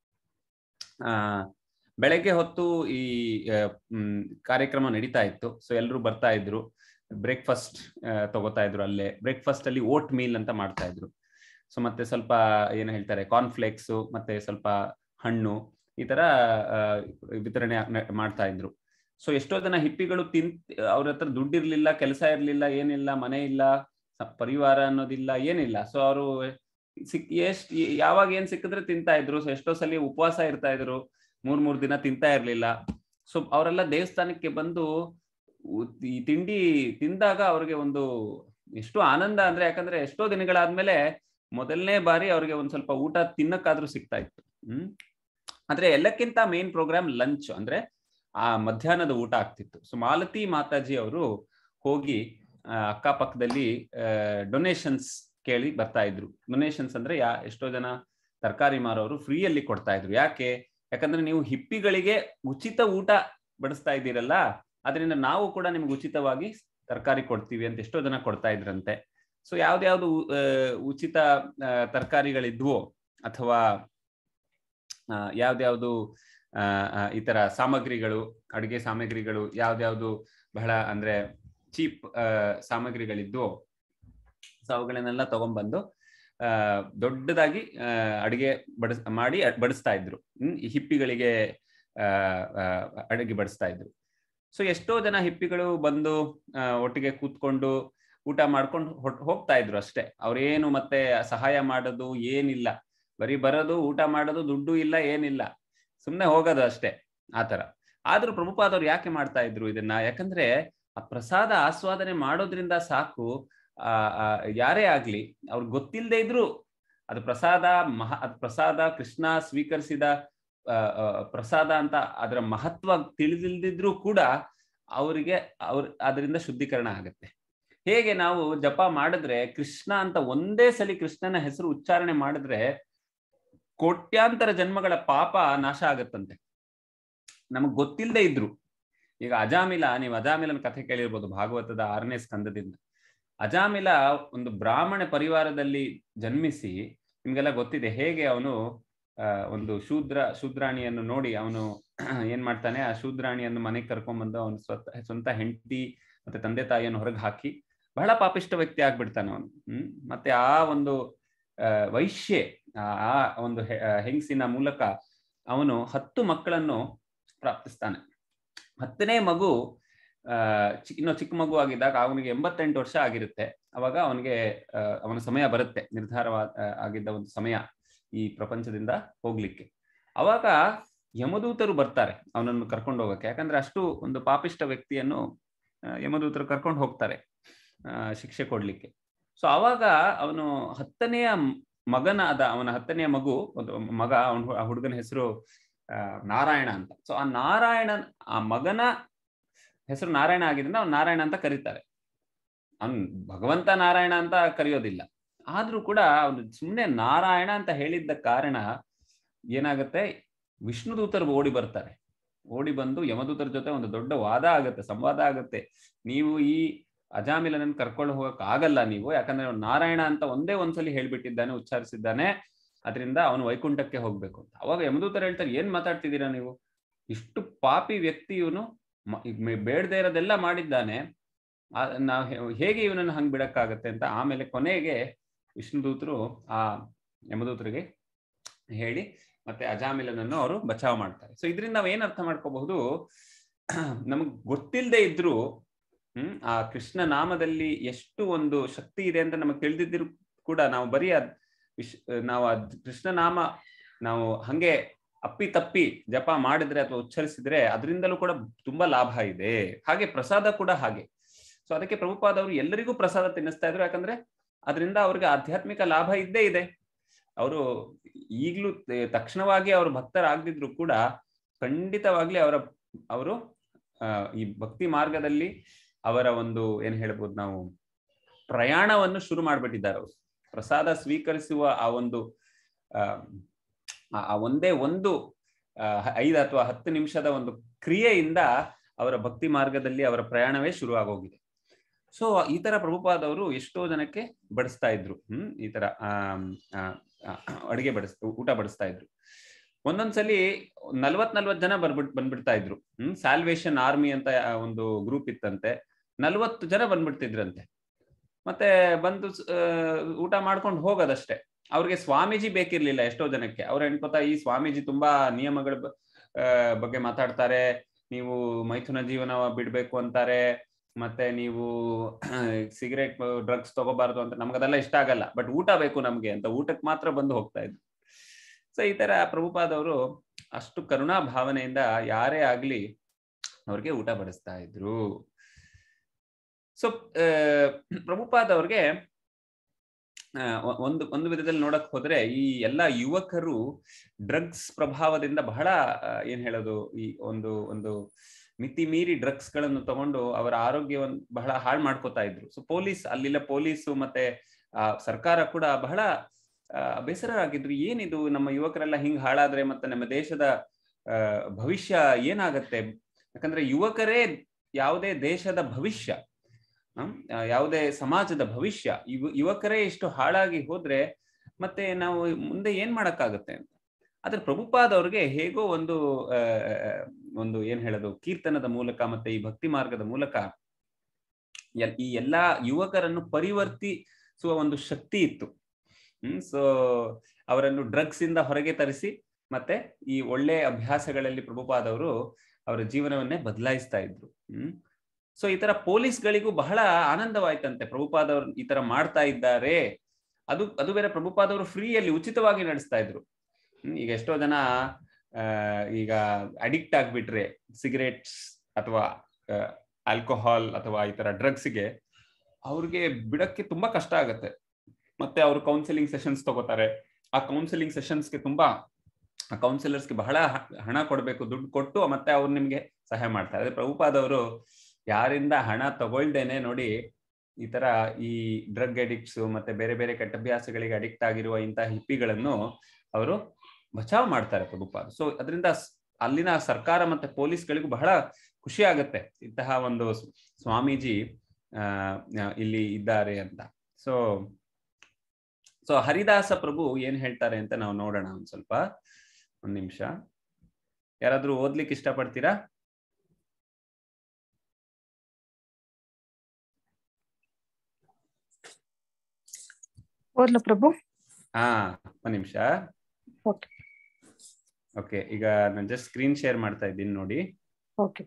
Speaker 1: ಆ ಬೆಳಗ್ಗೆ ಹೊತ್ತು ಈ ಆ, ಮ್, ಕಾರ್ಯಕ್ರಮ ನಡೀತಾ ಇತ್ತು ಸೊ ಎಲ್ಲರೂ ಬರ್ತಾ ಇದ್ರು ಬ್ರೇಕ್ಫಾಸ್ಟ್ ತಗೋತಾ ಇದ್ರು ಅಲ್ಲೇ ಬ್ರೇಕ್ಫಾಸ್ಟ್ ಅಲ್ಲಿ ಓಟ್ ಮೀಲ್ ಅಂತ ಮಾಡ್ತಾ ಇದ್ರು ಸೊ ಮತ್ತೆ ಸ್ವಲ್ಪ ಏನ್ ಹೇಳ್ತಾರೆ ಕಾರ್ನ್ಫ್ಲೇಕ್ಸ್ ಮತ್ತೆ ಸ್ವಲ್ಪ ಹಣ್ಣು ಈ ತರ ಆ, ವಿತರಣೆ ನ- ಮಾಡ್ತಾ ಇದ್ರು ಸೊ ಎಷ್ಟೋ ಜನ ಹಿಪ್ಪಿಗಳು ತಿನ್ ಅವ್ರ ಹತ್ರ ದುಡ್ಡಿರ್ಲಿಲ್ಲ ಕೆಲಸ ಇರ್ಲಿಲ್ಲ ಏನಿಲ್ಲ ಮನೆ ಇಲ್ಲ ಸ- ಪರಿವಾರ ಅನ್ನೋದಿಲ್ಲ ಏನಿಲ್ಲ ಸೊ ಅವರು ಸಿಕ್ ಎಷ್ಟ್ ಯಾವಾಗ ಏನ್ ಸಿಕ್ಕಿದ್ರೆ ತಿಂತಾ ಇದ್ರು ಸೊ ಎಷ್ಟೋ ಸಲ ಉಪವಾಸ ಇರ್ತಾ ಇದ್ರು ಮೂರ್ ಮೂರ್ ದಿನ ತಿಂತಾ ಇರ್ಲಿಲ್ಲ ಸೊ ಅವರೆಲ್ಲ ದೇವಸ್ಥಾನಕ್ಕೆ ಬಂದು ಉ- ಈ ತಿಂಡಿ ತಿಂದಾಗ ಅವ್ರಿಗೆ ಒಂದು ಎಷ್ಟು ಆನಂದ ಅಂದ್ರೆ ಯಾಕಂದ್ರೆ ಎಷ್ಟೋ ದಿನಗಳಾದ್ಮೇಲೆ ಮೊದಲನೇ ಬಾರಿ ಅವ್ರಿಗೆ ಒಂದ್ ಸ್ವಲ್ಪ ಊಟ ತಿನ್ನಕ್ಕಾದ್ರೂ ಸಿಗ್ತಾ ಇತ್ತು ಹ್ಮ್ ಆದ್ರೆ ಎಲ್ಲಕ್ಕಿಂತ ಮೇನ್ ಪ್ರೋಗ್ರಾಮ್ ಲಂಚ್ ಅಂದ್ರೆ ಆ ಮಧ್ಯಾಹ್ನದ ಊಟ ಆಗ್ತಿತ್ತು ಸೊ ಮಾಲತಿ ಮಾತಾಜಿ ಅವರು ಹೋಗಿ ಆ, ಅಕ್ಕಪಕ್ಕದಲ್ಲಿ ಡೊನೇಷನ್ಸ್ ಕೇಳಿ ಬರ್ತಾ ಇದ್ರು ಡೊನೇಷನ್ಸ್ ಅಂದ್ರೆ ಯಾ ಎಷ್ಟೋ ಜನ ತರಕಾರಿ ಮಾರೋರು ಫ್ರೀಯಲ್ಲಿ ಕೊಡ್ತಾ ಇದ್ರು ಯಾಕೆ ಯಾಕಂದ್ರೆ ನೀವು ಹಿಪ್ಪಿಗಳಿಗೆ ಉಚಿತ ಊಟ ಬಡಿಸ್ತಾ ಇದ್ದೀರಲ್ಲ ಅದರಿಂದ ನಾವು ಕೂಡ ನಿಮ್ಗೆ ಉಚಿತವಾಗಿ ತರಕಾರಿ ಕೊಡ್ತೀವಿ ಅಂತ ಎಷ್ಟೋ ಜನ ಕೊಡ್ತಾ ಇದ್ರಂತೆ ಸೊ ಯಾವ್ದ್ಯಾವ್ದು ಆ, ಉಚಿತ ಆ, ತರಕಾರಿಗಳಿದ್ವೋ ಅಥವಾ ಆ, ಯಾವ್ದ್ಯಾವ್ದು ಆ, ಆ, ಈ ತರ ಸಾಮಗ್ರಿಗಳು ಅಡುಗೆ ಸಾಮಗ್ರಿಗಳು ಯಾವ್ದ್ಯಾವ್ದು ಬಹಳ ಅಂದ್ರೆ ಚೀಪ್ ಸಾಮಗ್ರಿಗಳಿದ್ವೋ ಸೊ ಅವುಗಳನ್ನೆಲ್ಲ ತಗೊಂಡ್ಬಂದು ಆ ದೊಡ್ಡದಾಗಿ ಆ, ಅಡಿಗೆ ಬಡಿಸ್ ಮಾಡಿ ಅಡ್- ಬಡಿಸ್ತಾ ಇದ್ರು ಹ್ಮ್ ಈ ಹಿಪ್ಪಿಗಳಿಗೆ ಆ ಆ, ಅಡಿಗೆ ಬಡಿಸ್ತಾ ಇದ್ರು ಸೊ ಎಷ್ಟೋ ಜನ ಹಿಪ್ಪಿಗಳು ಬಂದು ಆ, ಒಟ್ಟಿಗೆ ಕೂತ್ಕೊಂಡು ಊಟ ಮಾಡ್ಕೊಂಡು ಹೊಟ್- ಹೋಗ್ತಾ ಇದ್ರು ಅಷ್ಟೇ ಅವ್ರೇನು ಮತ್ತೆ ಸಹಾಯ ಮಾಡೋದು ಏನಿಲ್ಲ ಬರೀ ಬರೋದು ಊಟ ಮಾಡೋದು ದುಡ್ಡು ಇಲ್ಲ ಏನಿಲ್ಲ ಸುಮ್ನೆ ಹೋಗೋದು ಅಷ್ಟೇ ಆತರ ಆದ್ರೂ ಪ್ರಭುಪಾದವ್ರು ಯಾಕೆ ಮಾಡ್ತಾ ಇದ್ರು ಇದನ್ನ ಯಾಕಂದ್ರೆ ಆ ಪ್ರಸಾದ ಆಸ್ವಾದನೆ ಮಾಡೋದ್ರಿಂದ ಸಾಕು ಆ ಆ, ಯಾರೇ ಆಗ್ಲಿ ಅವ್ರಿಗೆ ಗೊತ್ತಿಲ್ಲದೆ ಇದ್ರು ಅದು ಪ್ರಸಾದ ಮಹ ಅದು ಪ್ರಸಾದ ಕೃಷ್ಣ ಸ್ವೀಕರಿಸಿದ ಆ, ಆ, ಪ್ರಸಾದ ಅಂತ ಅದರ ಮಹತ್ವ ತಿಳಿದಿಲ್ದಿದ್ರು ಕೂಡ ಅವರಿಗೆ ಅವ್ರ ಅದರಿಂದ ಶುದ್ಧೀಕರಣ ಆಗತ್ತೆ ಹೇಗೆ ನಾವು ಜಪ ಮಾಡಿದ್ರೆ ಕೃಷ್ಣ ಅಂತ ಒಂದೇ ಸಲಿ ಕೃಷ್ಣನ ಹೆಸರು ಉಚ್ಚಾರಣೆ ಮಾಡಿದ್ರೆ ಕೋಟ್ಯಾಂತರ ಜನ್ಮಗಳ ಪಾಪ ನಾಶ ಆಗತ್ತಂತೆ ನಮಗ್ ಗೊತ್ತಿಲ್ಲದೆ ಇದ್ರು ಈಗ ಅಜಾಮಿಲ ನೀವು ಅಜಾಮಿಲನ ಕಥೆ ಕೇಳಿರ್ಬೋದು ಭಾಗವತದ ಆರನೇ ಸ್ಕಂದದಿಂದ ಅಜಾಮಿಲ ಒಂದು ಬ್ರಾಹ್ಮಣ ಪರಿವಾರದಲ್ಲಿ ಜನ್ಮಿಸಿ ನಿಮ್ಗೆಲ್ಲ ಗೊತ್ತಿದೆ ಹೇಗೆ ಅವನು ಒಂದು ಶೂದ್ರ ಶೂದ್ರಾಣಿಯನ್ನು ನೋಡಿ ಅವನು ಏನ್ ಮಾಡ್ತಾನೆ ಆ ಶೂದ್ರಾಣಿಯನ್ನು ಮನೆಗೆ ಕರ್ಕೊಂಡ್ಬಂದು ಅವನು ಸ್ವತಃ ಸ್ವಂತ ಹೆಂಡತಿ ಮತ್ತೆ ತಂದೆ ತಾಯಿಯನ್ನು ಹೊರಗೆ ಹಾಕಿ ಬಹಳ ಪಾಪಿಷ್ಟ ವ್ಯಕ್ತಿ ಆಗ್ಬಿಡ್ತಾನೆ ಅವನು ಹ್ಮ್ ಮತ್ತೆ ಆ ಒಂದು ಆ, ವೈಶ್ಯೆ ಆ ಆ ಒಂದು ಹೆ- ಆ, ಹೆಂಗಸಿನ ಮೂಲಕ ಅವನು ಹತ್ತು ಮಕ್ಕಳನ್ನು ಪ್ರಾಪ್ತಿಸ್ತಾನೆ ಹತ್ತನೇ ಮಗು ಆ ಚಿ- ಇನ್ನು ಚಿಕ್ಕ ಮಗು ಆಗಿದ್ದಾಗ ಅವನಿಗೆ ಎಂಬತ್ತೆಂಟು ವರ್ಷ ಆಗಿರುತ್ತೆ ಅವಾಗ ಅವನಿಗೆ ಆ, ಅವನ ಸಮಯ ಬರುತ್ತೆ ನಿರ್ಧಾರವಾದ ಆ, ಆಗಿದ್ದ ಒಂದು ಸಮಯ ಈ ಪ್ರಪಂಚದಿಂದ ಹೋಗ್ಲಿಕ್ಕೆ ಅವಾಗ ಯಮದೂತರು ಬರ್ತಾರೆ ಅವನನ್ನು ಕರ್ಕೊಂಡು ಹೋಗಕ್ಕೆ ಯಾಕಂದ್ರೆ ಅಷ್ಟು ಒಂದು ಪಾಪಿಷ್ಟ ವ್ಯಕ್ತಿಯನ್ನು ಆ, ಯಮದೂತರು ಕರ್ಕೊಂಡು ಹೋಗ್ತಾರೆ ಆ, ಶಿಕ್ಷೆ ಕೊಡ್ಲಿಕ್ಕೆ ಸೊ ಅವಾಗ ಅವನು ಹತ್ತನೆಯ ಮಗನಾದ ಅವನ ಹತ್ತನೆಯ ಮಗು ಒಂದು ಮಗ ಅವನ ಆ ಹುಡುಗನ ಹೆಸರು ಆ, ನಾರಾಯಣ ಅಂತ ಸೊ ಆ ನಾರಾಯಣ ಆ ಮಗನ ಹೆಸರು ನಾರಾಯಣ ಆಗಿದ್ರಿಂದ ಅವ್ನು ನಾರಾಯಣ ಅಂತ ಕರೀತಾರೆ ಅವ್ನ್ ಭಗವಂತ ನಾರಾಯಣ ಅಂತ ಕರೆಯೋದಿಲ್ಲ ಆದ್ರೂ ಕೂಡ ಅವನು ಸುಮ್ಮನೆ ನಾರಾಯಣ ಅಂತ ಹೇಳಿದ್ದ ಕಾರಣ ಏನಾಗುತ್ತೆ ವಿಷ್ಣು ದೂತರು ಓಡಿ ಬರ್ತಾರೆ ಓಡಿ ಬಂದು ಯಮದೂತರ ಜೊತೆ ಒಂದು ದೊಡ್ಡ ವಾದ ಆಗತ್ತೆ ಸಂವಾದ ಆಗತ್ತೆ ನೀವು ಈ ಅಜಾಮಿಲನನ್ನು ಕರ್ಕೊಂಡು ಹೋಗಕ್ ಆಗಲ್ಲ ನೀವು ಯಾಕಂದ್ರೆ ಅವ್ನು ನಾರಾಯಣ ಅಂತ ಒಂದೇ ಒಂದ್ಸಲಿ ಹೇಳ್ಬಿಟ್ಟಿದ್ದಾನೆ ಉಚ್ಚಾರಿಸಿದ್ದಾನೆ ಅದರಿಂದ ಅವನು ವೈಕುಂಠಕ್ಕೆ ಹೋಗ್ಬೇಕು ಅಂತ ಅವಾಗ ಯಮದೂತರು ಹೇಳ್ತಾರೆ ಏನ್ ಮಾತಾಡ್ತಿದ್ದೀರಾ ನೀವು ಇಷ್ಟು ಪಾಪಿ ವ್ಯಕ್ತಿ ಇವನು ಬೇಡದೇ ಇರೋದೆಲ್ಲ ಮಾಡಿದ್ದಾನೆ ಆ- ನಾವ್ ಹೇ- ಹೇಗೆ ಇವನನ್ನು ಹಂಗ್ ಬಿಡಕ್ಕಾಗತ್ತೆ ಅಂತ ಆಮೇಲೆ ಕೊನೆಗೆ ವಿಷ್ಣುದೂತರು ಆ ಯಮದೂತರಿಗೆ ಹೇಳಿ ಮತ್ತೆ ಅಜಾಮಿಲನನ್ನು ಅವರು ಬಚಾವ್ ಮಾಡ್ತಾರೆ ಸೊ ಇದರಿಂದ ನಾವ್ ಏನ್ ಅರ್ಥ ಮಾಡ್ಕೋಬಹುದು ನಮಗ್ ಗೊತ್ತಿಲ್ಲದೆ ಇದ್ರು ಹ್ಮ್ ಆ ಕೃಷ್ಣ ನಾಮದಲ್ಲಿ ಎಷ್ಟು ಒಂದು ಶಕ್ತಿ ಇದೆ ಅಂತ ನಮಗೆ ತಿಳಿದಿದ್ರು ಕೂಡ ನಾವು ಬರೀ ಅದ್ ವಿಶ್ ನಾವು ಅದ್ ಕೃಷ್ಣ ನಾಮ ನಾವು ಹಂಗೆ ಅಪ್ಪಿ ತಪ್ಪಿ ಜಪ ಮಾಡಿದ್ರೆ ಅಥವಾ ಉಚ್ಚರಿಸಿದ್ರೆ ಅದರಿಂದಲೂ ಕೂಡ ತುಂಬಾ ಲಾಭ ಇದೆ ಹಾಗೆ ಪ್ರಸಾದ ಕೂಡ ಹಾಗೆ ಸೊ ಅದಕ್ಕೆ ಪ್ರಭುಪಾದ ಅವರು ಎಲ್ಲರಿಗೂ ಪ್ರಸಾದ ತಿನ್ನಿಸ್ತಾ ಇದ್ರು ಯಾಕಂದ್ರೆ ಅದರಿಂದ ಅವ್ರಿಗೆ ಆಧ್ಯಾತ್ಮಿಕ ಲಾಭ ಇದ್ದೇ ಇದೆ ಅವರು ಈಗ್ಲೂ ತೆ- ತಕ್ಷಣವಾಗಿ ಅವರು ಭಕ್ತರಾಗದಿದ್ರು ಕೂಡ ಖಂಡಿತವಾಗ್ಲಿ ಅವರ ಅವರು ಆ, ಈ ಭಕ್ತಿ ಮಾರ್ಗದಲ್ಲಿ ಅವರ ಒಂದು ಏನ್ ಹೇಳ್ಬೋದು ನಾವು ಪ್ರಯಾಣವನ್ನು ಶುರು ಮಾಡ್ಬಿಟ್ಟಿದ್ದಾರೆ ಅವರು ಪ್ರಸಾದ ಸ್ವೀಕರಿಸುವ ಆ ಒಂದು ಆ ಆ- ಆ ಒಂದೇ ಒಂದು ಆ, ಐದು ಅಥವಾ ಹತ್ತು ನಿಮಿಷದ ಒಂದು ಕ್ರಿಯೆಯಿಂದ ಅವರ ಭಕ್ತಿ ಮಾರ್ಗದಲ್ಲಿ ಅವರ ಪ್ರಯಾಣವೇ ಶುರು ಆಗೋಗಿದೆ ಸೊ ಈ ತರ ಪ್ರಭುಪಾದವರು ಎಷ್ಟೋ ಜನಕ್ಕೆ ಬಡಿಸ್ತಾ ಇದ್ರು ಹ್ಮ್ ಈ ತರ ಆಮ್, ಆ, ಆ, ಅಡಿಗೆ ಬಡಿಸ್ ಊಟ ಬಡಿಸ್ತಾ ಇದ್ರು ಒಂದೊಂದ್ಸಲಿ ನಲ್ವತ್ ನಲ್ವತ್ ಜನ ಬರ್ಬಿಟ್ ಬಂದ್ಬಿಡ್ತಾ ಇದ್ರು ಹ್ಮ್ ಸ್ಯಾಲ್ವೇಷನ್ ಆರ್ಮಿ ಅಂತ ಆ, ಒಂದು ಗ್ರೂಪ್ ಇತ್ತಂತೆ ನಲ್ವತ್ತು ಜನ ಬಂದ್ಬಿಡ್ತಿದ್ರಂತೆ ಮತ್ತೆ ಬಂದು ಸ್- ಆ, ಊಟ ಮಾಡ್ಕೊಂಡು ಹೋಗೋದಷ್ಟೇ ಅವ್ರಿಗೆ ಸ್ವಾಮೀಜಿ ಬೇಕಿರ್ಲಿಲ್ಲ ಎಷ್ಟೋ ಜನಕ್ಕೆ ಅವ್ರು ಎಣ್ಕೋತಾ ಈ ಸ್ವಾಮೀಜಿ ತುಂಬಾ ನಿಯಮಗಳ ಬ- ಆ, ಬಗ್ಗೆ ಮಾತಾಡ್ತಾರೆ ನೀವು ಮೈಥುನ ಜೀವನ ಬಿಡ್ಬೇಕು ಅಂತಾರೆ ಮತ್ತೆ ನೀವು ಸಿಗರೇಟ್ ಡ್ರಗ್ಸ್ ತಗೋಬಾರ್ದು ಅಂತ ನಮ್ಗದೆಲ್ಲ ಇಷ್ಟ ಆಗಲ್ಲ ಬಟ್ ಊಟ ಬೇಕು ನಮ್ಗೆ ಅಂತ ಊಟಕ್ಕೆ ಮಾತ್ರ ಬಂದು ಹೋಗ್ತಾ ಇದ್ರು ಸೊ ಈ ತರ ಪ್ರಭುಪಾದವರು ಅಷ್ಟು ಕರುಣಾ ಭಾವನೆಯಿಂದ ಯಾರೇ ಆಗ್ಲಿ ಅವ್ರಿಗೆ ಊಟ ಬಡಿಸ್ತಾ ಇದ್ರು ಸೊ ಪ್ರಭುಪಾದ್ ಅವ್ರಿಗೆ ಆ, ಒ- ಒಂದು ಒಂದು ವಿಧದಲ್ಲಿ ನೋಡಕ್ ಹೋದ್ರೆ ಈ ಎಲ್ಲಾ ಯುವಕರು ಡ್ರಗ್ಸ್ ಪ್ರಭಾವದಿಂದ ಬಹಳ ಆ, ಏನ್ ಹೇಳೋದು ಈ ಒಂದು ಒಂದು ಮಿತಿ ಮೀರಿ ಡ್ರಗ್ಸ್ ಗಳನ್ನು ತಗೊಂಡು ಅವರ ಆರೋಗ್ಯವನ್ನು ಬಹಳ ಹಾಳು ಮಾಡ್ಕೋತಾ ಇದ್ರು ಸೊ ಪೊಲೀಸ್ ಅಲ್ಲಿಲ್ಲ ಪೊಲೀಸು ಮತ್ತೆ ಆ, ಸರ್ಕಾರ ಕೂಡ ಬಹಳ ಆ, ಬೇಸರರಾಗಿದ್ರು ಏನಿದು ನಮ್ಮ ಯುವಕರೆಲ್ಲ ಹಿಂಗ್ ಹಾಳಾದ್ರೆ ಮತ್ತೆ ನಮ್ಮ ದೇಶದ ಆ, ಭವಿಷ್ಯ ಏನಾಗತ್ತೆ ಯಾಕಂದ್ರೆ ಯುವಕರೇ ಯಾವುದೇ ದೇಶದ ಭವಿಷ್ಯ ಹ್ಮ್? ಆ, ಯಾವುದೇ ಸಮಾಜದ ಭವಿಷ್ಯ ಇವ ಯುವಕರೇ ಇಷ್ಟು ಹಾಳಾಗಿ ಹೋದ್ರೆ ಮತ್ತೆ ನಾವು ಮುಂದೆ ಏನ್ ಮಾಡಕ್ಕಾಗತ್ತೆ ಅಂತ ಆದ್ರೆ ಪ್ರಭುಪಾದ್ ಅವ್ರಿಗೆ ಹೇಗೋ ಒಂದು ಆ, ಒಂದು ಏನ್ ಹೇಳೋದು ಕೀರ್ತನದ ಮೂಲಕ ಮತ್ತೆ ಈ ಭಕ್ತಿ ಮಾರ್ಗದ ಮೂಲಕ ಎಲ್- ಈ ಎಲ್ಲಾ ಯುವಕರನ್ನು ಪರಿವರ್ತಿಸುವ ಒಂದು ಶಕ್ತಿ ಇತ್ತು ಹ್ಮ್ ಸೊ ಅವರನ್ನು ಡ್ರಗ್ಸ್ ಇಂದ ಹೊರಗೆ ತರಿಸಿ ಮತ್ತೆ ಈ ಒಳ್ಳೆ ಅಭ್ಯಾಸಗಳಲ್ಲಿ ಪ್ರಭುಪಾದ್ ಅವರು ಅವರ ಜೀವನವನ್ನೇ ಬದಲಾಯಿಸ್ತಾ ಇದ್ರು ಹ್ಮ್ ಸೊ ಈ ತರ ಪೊಲೀಸ್ಗಳಿಗೂ ಬಹಳ ಆನಂದವಾಯ್ತಂತೆ ಪ್ರಭುಪಾದ್ ಅವರು ಈ ತರ ಮಾಡ್ತಾ ಇದ್ದಾರೆ ಅದು ಅದು ಬೇರೆ ಪ್ರಭುಪಾದ್ ಅವರು ಫ್ರೀಯಲ್ಲಿ ಉಚಿತವಾಗಿ ನಡೆಸ್ತಾ ಇದ್ರು ಹ್ಮ್, ಈಗ ಎಷ್ಟೋ ಜನ ಆ, ಈಗ ಅಡಿಕ್ಟ್ ಆಗ್ಬಿಟ್ರೆ ಸಿಗರೇಟ್ಸ್ ಅಥವಾ ಆಲ್ಕೋಹಾಲ್ ಅಥವಾ ಈ ತರ ಡ್ರಗ್ಸ್ಗೆ ಅವ್ರಿಗೆ ಬಿಡಕ್ಕೆ ತುಂಬಾ ಕಷ್ಟ ಆಗತ್ತೆ ಮತ್ತೆ ಅವರು ಕೌನ್ಸಿಲಿಂಗ್ ಸೆಷನ್ಸ್ ತಗೋತಾರೆ ಆ ಕೌನ್ಸಿಲಿಂಗ್ ಸೆಷನ್ಸ್ಗೆ ತುಂಬಾ ಆ ಕೌನ್ಸಿಲರ್ಸ್ಗೆ ಬಹಳ ಹ- ಹಣ ಕೊಡಬೇಕು ದುಡ್ಡು ಕೊಟ್ಟು ಮತ್ತೆ ಅವ್ರು ನಿಮ್ಗೆ ಸಹಾಯ ಮಾಡ್ತಾರೆ ಅದೇ ಪ್ರಭುಪಾದ್ ಅವರು ಯಾರಿಂದ ಹಣ ತಗೊಳ್ದೇನೆ ನೋಡಿ ಈ ತರ ಈ ಡ್ರಗ್ ಅಡಿಕ್ಟ್ಸ್ ಮತ್ತೆ ಬೇರೆ ಬೇರೆ ಕೆಟ್ಟ ಅಭ್ಯಾಸಗಳಿಗೆ ಅಡಿಕ್ಟ್ ಆಗಿರುವ ಇಂತಹ ಹಿಪ್ಪಿಗಳನ್ನು ಅವರು ಬಚಾವ್ ಮಾಡ್ತಾರೆ ಪ್ರಭುಪಾದ್ ಸೊ ಅದರಿಂದ ಅಲ್ಲಿನ ಸರ್ಕಾರ ಮತ್ತೆ ಪೊಲೀಸ್ಗಳಿಗೂ ಬಹಳ ಖುಷಿ ಆಗತ್ತೆ ಇಂತಹ ಒಂದು ಸ್- ಸ್ವಾಮೀಜಿ ಆ ಆ, ಇಲ್ಲಿ ಇದ್ದಾರೆ ಅಂತ ಸೊ ಸೊ ಹರಿದಾಸ ಪ್ರಭು ಏನ್ ಹೇಳ್ತಾರೆ ಅಂತ ನಾವು ನೋಡೋಣ ಒಂದ್ ಸ್ವಲ್ಪ ಒಂದ್ ನಿಮಿಷ ಯಾರಾದ್ರೂ ಓದ್ಲಿಕ್ಕೆ ಇಷ್ಟಪಡ್ತೀರಾ
Speaker 3: ಓದ್ಲ ಪ್ರಭು
Speaker 1: ಹಾ ಒಂದ್ ನಿಮಿಷ
Speaker 3: ಓಕೆ
Speaker 1: ಓಕೆ ಈಗ ನಾನು ಜಸ್ಟ್ ಸ್ಕ್ರೀನ್ ಶೇರ್ ಮಾಡ್ತಾ ಇದ್ದೀನಿ ನೋಡಿ
Speaker 3: ಓಕೆ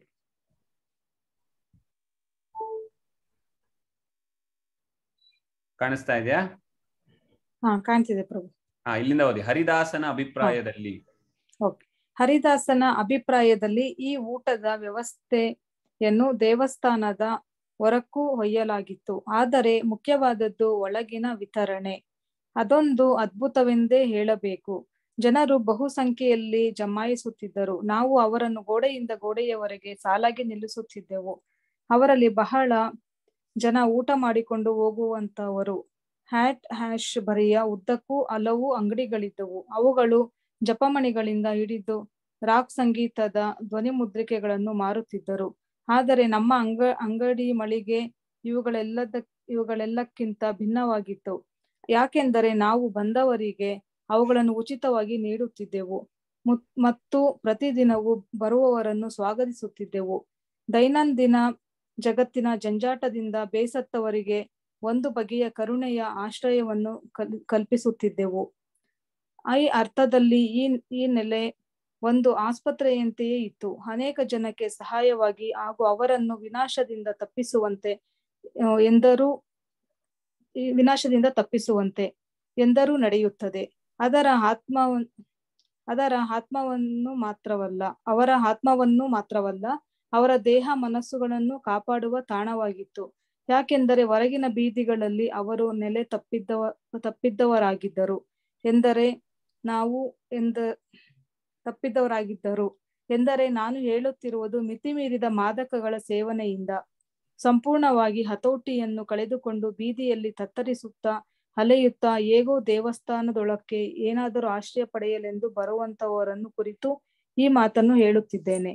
Speaker 1: ಕಾಣಿಸ್ತಾ ಇದೆಯಾ
Speaker 3: ಹಾ ಕಾಣ್ತಿದೆ ಪ್ರಭು
Speaker 1: ಹಾ ಇಲ್ಲಿಂದ ಓದಿ ಹರಿದಾಸನ ಅಭಿಪ್ರಾಯದಲ್ಲಿ
Speaker 3: ಹರಿದಾಸನ ಅಭಿಪ್ರಾಯದಲ್ಲಿ ಈ ಊಟದ ವ್ಯವಸ್ಥೆಯನ್ನು ದೇವಸ್ಥಾನದ ಹೊರಕ್ಕೂ ಒಯ್ಯಲಾಗಿತ್ತು ಆದರೆ ಮುಖ್ಯವಾದದ್ದು ಒಳಗಿನ ವಿತರಣೆ ಅದೊಂದು ಅದ್ಭುತವೆಂದೇ ಹೇಳಬೇಕು ಜನರು ಬಹುಸಂಖ್ಯೆಯಲ್ಲಿ ಜಮಾಯಿಸುತ್ತಿದ್ದರು ನಾವು ಅವರನ್ನು ಗೋಡೆಯಿಂದ ಗೋಡೆಯವರೆಗೆ ಸಾಲಾಗಿ ನಿಲ್ಲಿಸುತ್ತಿದ್ದೆವು ಅವರಲ್ಲಿ ಬಹಳ ಜನ ಊಟ ಮಾಡಿಕೊಂಡು ಹೋಗುವಂತವರು ಹ್ಯಾಟ್ ಹ್ಯಾಶ್ ಬರಿಯ ಉದ್ದಕ್ಕೂ ಹಲವು ಅಂಗಡಿಗಳಿದ್ದವು ಅವುಗಳು ಜಪಮಣಿಗಳಿಂದ ಹಿಡಿದು ರಾಕ್ ಸಂಗೀತದ ಧ್ವನಿ ಮುದ್ರಿಕೆಗಳನ್ನು ಮಾರುತ್ತಿದ್ದರು ಆದರೆ ನಮ್ಮ ಅಂಗ ಅಂಗಡಿ ಮಳಿಗೆ ಇವುಗಳೆಲ್ಲದ ಇವುಗಳೆಲ್ಲಕ್ಕಿಂತ ಭಿನ್ನವಾಗಿತ್ತು ಯಾಕೆಂದರೆ ನಾವು ಬಂದವರಿಗೆ ಅವುಗಳನ್ನು ಉಚಿತವಾಗಿ ನೀಡುತ್ತಿದ್ದೆವು ಮುತ್- ಮತ್ತು ಪ್ರತಿದಿನವೂ ಬರುವವರನ್ನು ಸ್ವಾಗತಿಸುತ್ತಿದ್ದೆವು ದೈನಂದಿನ ಜಗತ್ತಿನ ಜಂಜಾಟದಿಂದ ಬೇಸತ್ತವರಿಗೆ ಒಂದು ಬಗೆಯ ಕರುಣೆಯ ಆಶ್ರಯವನ್ನು ಕಲ್ ಕಲ್ಪಿಸುತ್ತಿದ್ದೆವು ಈ ಅರ್ಥದಲ್ಲಿ ಈ ಈ ನೆಲೆ ಒಂದು ಆಸ್ಪತ್ರೆಯಂತೆಯೇ ಇತ್ತು ಅನೇಕ ಜನಕ್ಕೆ ಸಹಾಯವಾಗಿ ಹಾಗೂ ಅವರನ್ನು ವಿನಾಶದಿಂದ ತಪ್ಪಿಸುವಂತೆ ಆ, ಎಂದರೂ ಈ ವಿನಾಶದಿಂದ ತಪ್ಪಿಸುವಂತೆ ಎಂದರೂ ನಡೆಯುತ್ತದೆ ಅದರ ಆತ್ಮ ಅದರ ಆತ್ಮವನ್ನು ಮಾತ್ರವಲ್ಲ ಅವರ ಆತ್ಮವನ್ನು ಮಾತ್ರವಲ್ಲ ಅವರ ದೇಹ ಮನಸ್ಸುಗಳನ್ನು ಕಾಪಾಡುವ ತಾಣವಾಗಿತ್ತು ಯಾಕೆಂದರೆ ಹೊರಗಿನ ಬೀದಿಗಳಲ್ಲಿ ಅವರು ನೆಲೆ ತಪ್ಪಿದ್ದವ ತಪ್ಪಿದ್ದವರಾಗಿದ್ದರು ಎಂದರೆ ನಾವು ಎಂದ ತಪ್ಪಿದ್ದವರಾಗಿದ್ದರು ಎಂದರೆ ನಾನು ಹೇಳುತ್ತಿರುವುದು ಮಿತಿಮೀರಿದ ಮಾದಕಗಳ ಸೇವನೆಯಿಂದ ಸಂಪೂರ್ಣವಾಗಿ ಹತೋಟಿಯನ್ನು ಕಳೆದುಕೊಂಡು ಬೀದಿಯಲ್ಲಿ ತತ್ತರಿಸುತ್ತಾ ಅಲೆಯುತ್ತಾ ಹೇಗೋ ದೇವಸ್ಥಾನದೊಳಕ್ಕೆ ಏನಾದರೂ ಆಶ್ರಯ ಪಡೆಯಲೆಂದು ಬರುವಂತವರನ್ನು ಕುರಿತು ಈ ಮಾತನ್ನು ಹೇಳುತ್ತಿದ್ದೇನೆ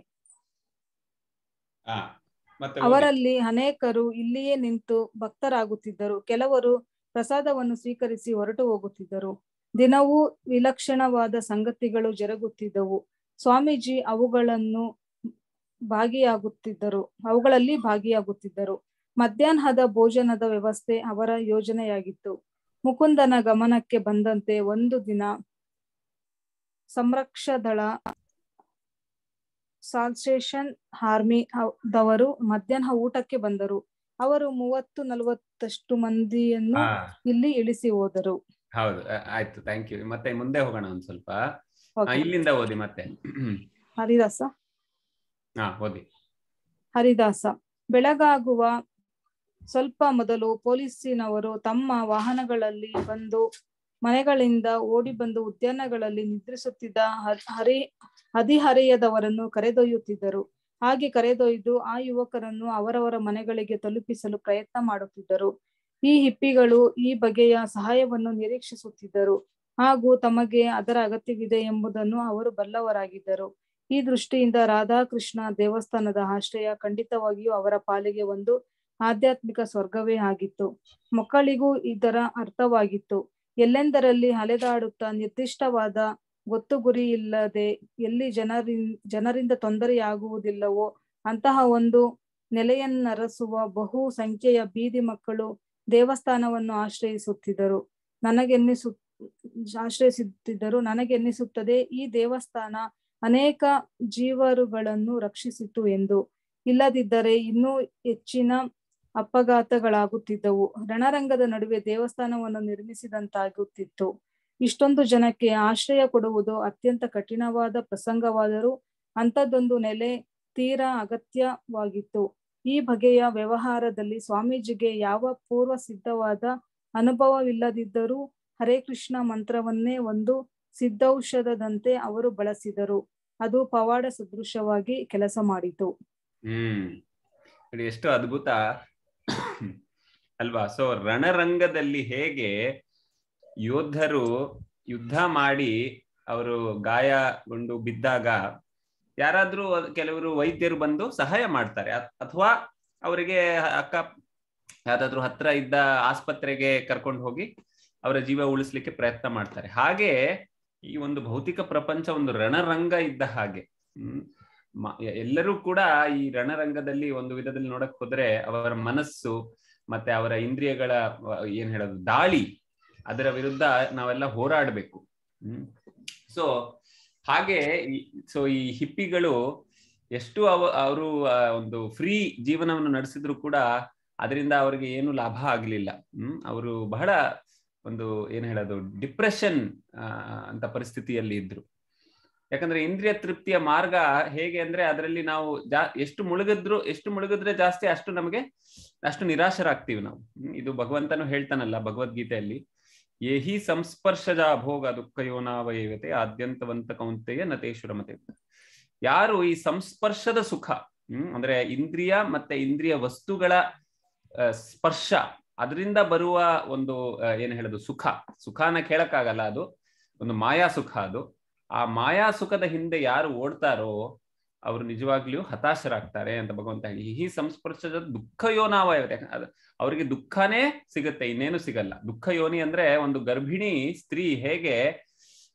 Speaker 1: ಆ, ಮತ್ತೆ ಓದಿ.
Speaker 3: ಅವರಲ್ಲಿ ಅನೇಕರು ಇಲ್ಲಿಯೇ ನಿಂತು ಭಕ್ತರಾಗುತ್ತಿದ್ದರು ಕೆಲವರು ಪ್ರಸಾದವನ್ನು ಸ್ವೀಕರಿಸಿ ಹೊರಟು ಹೋಗುತ್ತಿದ್ದರು ದಿನವೂ ವಿಲಕ್ಷಣವಾದ ಸಂಗತಿಗಳು ಜರುಗುತ್ತಿದ್ದವು ಸ್ವಾಮೀಜಿ ಅವುಗಳನ್ನು ಭಾಗಿಯಾಗುತ್ತಿದ್ದರು ಅವುಗಳಲ್ಲಿ ಭಾಗಿಯಾಗುತ್ತಿದ್ದರು ಮಧ್ಯಾಹ್ನದ ಭೋಜನದ ವ್ಯವಸ್ಥೆ ಅವರ ಯೋಜನೆಯಾಗಿತ್ತು ಮುಕುಂದನ ಗಮನಕ್ಕೆ ಬಂದಂತೆ ಒಂದು ದಿನ ಸಂರಕ್ಷದಳ ಸಾಲ್ಸೇಷನ್ ಆರ್ಮಿ ದವರು ಮಧ್ಯಾಹ್ನ ಊಟಕ್ಕೆ ಬಂದರು ಅವರು ಮೂವತ್ತು ನಲವತ್ತಷ್ಟು ಮಂದಿಯನ್ನು
Speaker 1: ಆ,
Speaker 3: ಇಲ್ಲಿ ಇಳಿಸಿ ಹೋದರು
Speaker 1: ಹೌದು ಆ, ಆಯ್ತು ಥ್ಯಾಂಕ್ ಯು ಮತ್ತೆ ಮುಂದೆ ಹೋಗೋಣ ಒಂದ್ ಸ್ವಲ್ಪ ಆ,
Speaker 3: Okay.
Speaker 1: ಇಲ್ಲಿಂದ ಓದಿ ಮತ್ತೆ
Speaker 3: ಹರಿದಾಸ
Speaker 1: ಹಾ ಓದಿ
Speaker 3: ಹರಿದಾಸ ಬೆಳಗಾಗುವ ಸ್ವಲ್ಪ ಮೊದಲು ಪೊಲೀಸಿನವರು ತಮ್ಮ ವಾಹನಗಳಲ್ಲಿ ಬಂದು ಮನೆಗಳಿಂದ ಓಡಿ ಬಂದು ಉದ್ಯಾನಗಳಲ್ಲಿ ನಿದ್ರಿಸುತ್ತಿದ್ದ ಹ- ಹರಿ ಹದಿಹರೆಯದವರನ್ನು ಕರೆದೊಯ್ಯುತ್ತಿದ್ದರು ಹಾಗೆ ಕರೆದೊಯ್ದು ಆ ಯುವಕರನ್ನು ಅವರವರ ಮನೆಗಳಿಗೆ ತಲುಪಿಸಲು ಪ್ರಯತ್ನ ಮಾಡುತ್ತಿದ್ದರು ಈ ಹಿಪ್ಪಿಗಳು ಈ ಬಗೆಯ ಸಹಾಯವನ್ನು ನಿರೀಕ್ಷಿಸುತ್ತಿದ್ದರು ಹಾಗೂ ತಮಗೆ ಅದರ ಅಗತ್ಯವಿದೆ ಎಂಬುದನ್ನು ಅವರು ಬಲ್ಲವರಾಗಿದ್ದರು ಈ ದೃಷ್ಟಿಯಿಂದ ರಾಧಾಕೃಷ್ಣ ದೇವಸ್ಥಾನದ ಆಶ್ರಯ ಖಂಡಿತವಾಗಿಯೂ ಅವರ ಪಾಲಿಗೆ ಒಂದು ಆಧ್ಯಾತ್ಮಿಕ ಸ್ವರ್ಗವೇ ಆಗಿತ್ತು ಮಕ್ಕಳಿಗೂ ಇದರ ಅರ್ಥವಾಗಿತ್ತು ಎಲ್ಲೆಂದರಲ್ಲಿ ಅಲೆದಾಡುತ್ತಾ ನಿರ್ದಿಷ್ಟವಾದ ಗೊತ್ತು ಗುರಿ ಇಲ್ಲದೆ ಎಲ್ಲಿ ಜನರಿನ್ ಜನರಿಂದ ತೊಂದರೆಯಾಗುವುದಿಲ್ಲವೋ ಅಂತಹ ಒಂದು ನೆಲೆಯನ್ನರಸುವ ಬಹು ಸಂಖ್ಯೆಯ ಬೀದಿ ಮಕ್ಕಳು ದೇವಸ್ಥಾನವನ್ನು ಆಶ್ರಯಿಸುತ್ತಿದ್ದರು ನನಗೆನ್ನಿಸು ಆಶ್ರಯಿಸುತ್ತಿದ್ದರು ನನಗೆನ್ನಿಸುತ್ತದೆ ಈ ದೇವಸ್ಥಾನ ಅನೇಕ ಜೀವರುಗಳನ್ನು ರಕ್ಷಿಸಿತು ಎಂದು ಇಲ್ಲದಿದ್ದರೆ ಇನ್ನೂ ಹೆಚ್ಚಿನ ಅಪಘಾತಗಳಾಗುತ್ತಿದ್ದವು ರಣರಂಗದ ನಡುವೆ ದೇವಸ್ಥಾನವನ್ನು ನಿರ್ಮಿಸಿದಂತಾಗುತ್ತಿತ್ತು ಇಷ್ಟೊಂದು ಜನಕ್ಕೆ ಆಶ್ರಯ ಕೊಡುವುದು ಅತ್ಯಂತ ಕಠಿಣವಾದ ಪ್ರಸಂಗವಾದರೂ ಅಂಥದ್ದೊಂದು ನೆಲೆ ತೀರಾ ಅಗತ್ಯವಾಗಿತ್ತು ಈ ಬಗೆಯ ವ್ಯವಹಾರದಲ್ಲಿ ಸ್ವಾಮೀಜಿಗೆ ಯಾವ ಪೂರ್ವ ಸಿದ್ಧವಾದ ಅನುಭವವಿಲ್ಲದಿದ್ದರೂ ಹರೇ ಕೃಷ್ಣ ಮಂತ್ರವನ್ನೇ ಒಂದು ಸಿದ್ಧೌಷಧದಂತೆ ಅವರು ಬಳಸಿದರು ಅದು ಪವಾಡ ಸದೃಶವಾಗಿ ಕೆಲಸ ಮಾಡಿತು
Speaker 1: ಹ್ಮ್ ನೋಡಿ ಎಷ್ಟು ಅದ್ಭುತ ಅಲ್ವಾ ಸೊ ರಣರಂಗದಲ್ಲಿ ಹೇಗೆ ಯೋಧರು ಯುದ್ಧ ಮಾಡಿ ಅವರು ಗಾಯಗೊಂಡು ಬಿದ್ದಾಗ ಯಾರಾದ್ರೂ ಕೆಲವರು ವೈದ್ಯರು ಬಂದು ಸಹಾಯ ಮಾಡ್ತಾರೆ ಅತ್- ಅಥವಾ ಅವರಿಗೆ ಅಕ್ಕ ಯಾವ್ದಾದ್ರು ಹತ್ರ ಇದ್ದ ಆಸ್ಪತ್ರೆಗೆ ಕರ್ಕೊಂಡು ಹೋಗಿ ಅವರ ಜೀವ ಉಳಿಸ್ಲಿಕ್ಕೆ ಪ್ರಯತ್ನ ಮಾಡ್ತಾರೆ ಹಾಗೆ ಈ ಒಂದು ಭೌತಿಕ ಪ್ರಪಂಚ ಒಂದು ರಣರಂಗ ಇದ್ದ ಹಾಗೆ ಹ್ಮ್ ಮ- ಎಲ್ಲರೂ ಕೂಡ ಈ ರಣರಂಗದಲ್ಲಿ ಒಂದು ವಿಧದಲ್ಲಿ ನೋಡಕ್ ಹೋದ್ರೆ ಅವರ ಮನಸ್ಸು ಮತ್ತೆ ಅವರ ಇಂದ್ರಿಯಗಳ ವ- ಏನ್ ಹೇಳೋದು ದಾಳಿ ಅದರ ವಿರುದ್ಧ ನಾವೆಲ್ಲ ಹೋರಾಡ್ಬೇಕು ಹ್ಮ್ ಸೊ ಹಾಗೆ ಸೊ ಈ ಹಿಪ್ಪಿಗಳು ಎಷ್ಟು ಅವ ಅವರು ಒಂದು ಫ್ರೀ ಜೀವನವನ್ನು ನಡೆಸಿದ್ರು ಕೂಡ ಅದರಿಂದ ಅವರಿಗೆ ಏನು ಲಾಭ ಆಗ್ಲಿಲ್ಲ ಹ್ಮ್ ಅವರು ಬಹಳ ಒಂದು ಏನ್ ಹೇಳೋದು ಡಿಪ್ರೆಷನ್ ಅಂತ ಪರಿಸ್ಥಿತಿಯಲ್ಲಿ ಇದ್ರು ಯಾಕಂದ್ರೆ ಇಂದ್ರಿಯ ತೃಪ್ತಿಯ ಮಾರ್ಗ ಹೇಗೆ ಅಂದ್ರೆ ಅದರಲ್ಲಿ ನಾವು ಜಾ ಎಷ್ಟು ಮುಳುಗಿದ್ರು ಎಷ್ಟು ಮುಳುಗಿದ್ರೆ ಜಾಸ್ತಿ ಅಷ್ಟು ನಮಗೆ ಅಷ್ಟು ನಿರಾಶರಾಗ್ತೀವಿ ನಾವು ಹ್ಮ್, ಇದು ಭಗವಂತನು ಹೇಳ್ತಾನಲ್ಲ ಭಗವದ್ಗೀತೆಯಲ್ಲಿ ಏಹಿ ಸಂಸ್ಪರ್ಶಜ ಭೋಗ ದುಃಖ ಯೋನಾವಯವತೆ ಆದ್ಯಂತವಂತ ಕೌಂತೆಯ ನತೇಶ್ವರ ಮತೆ ಯಾರು ಈ ಸಂಸ್ಪರ್ಶದ ಸುಖ ಹ್ಮ್ ಅಂದ್ರೆ ಇಂದ್ರಿಯ ಮತ್ತೆ ಇಂದ್ರಿಯ ವಸ್ತುಗಳ ಆ, ಸ್ಪರ್ಶ ಅದರಿಂದ ಬರುವ ಒಂದು ಆ, ಏನ್ ಹೇಳೋದು ಸುಖ ಸುಖನ ಕೇಳಕ್ಕಾಗಲ್ಲ ಅದು ಒಂದು ಮಾಯಾ ಸುಖ ಅದು ಆ ಮಾಯಾ ಸುಖದ ಹಿಂದೆ ಯಾರು ಓಡ್ತಾರೋ ಅವರು ನಿಜವಾಗ್ಲೂ ಹತಾಶರಾಗ್ತಾರೆ ಅಂತ ಭಗವಂತ ಹೇಳಿ ಈ ಸಂಸ್ಪರ್ಶದ ದುಃಖ ಯೋನಾವಯವತೆ ಅದು ಅವರಿಗೆ ದುಃಖನೇ ಸಿಗುತ್ತೆ ಇನ್ನೇನು ಸಿಗಲ್ಲ ದುಃಖ ಯೋನಿ ಅಂದ್ರೆ ಒಂದು ಗರ್ಭಿಣಿ ಸ್ತ್ರೀ ಹೇಗೆ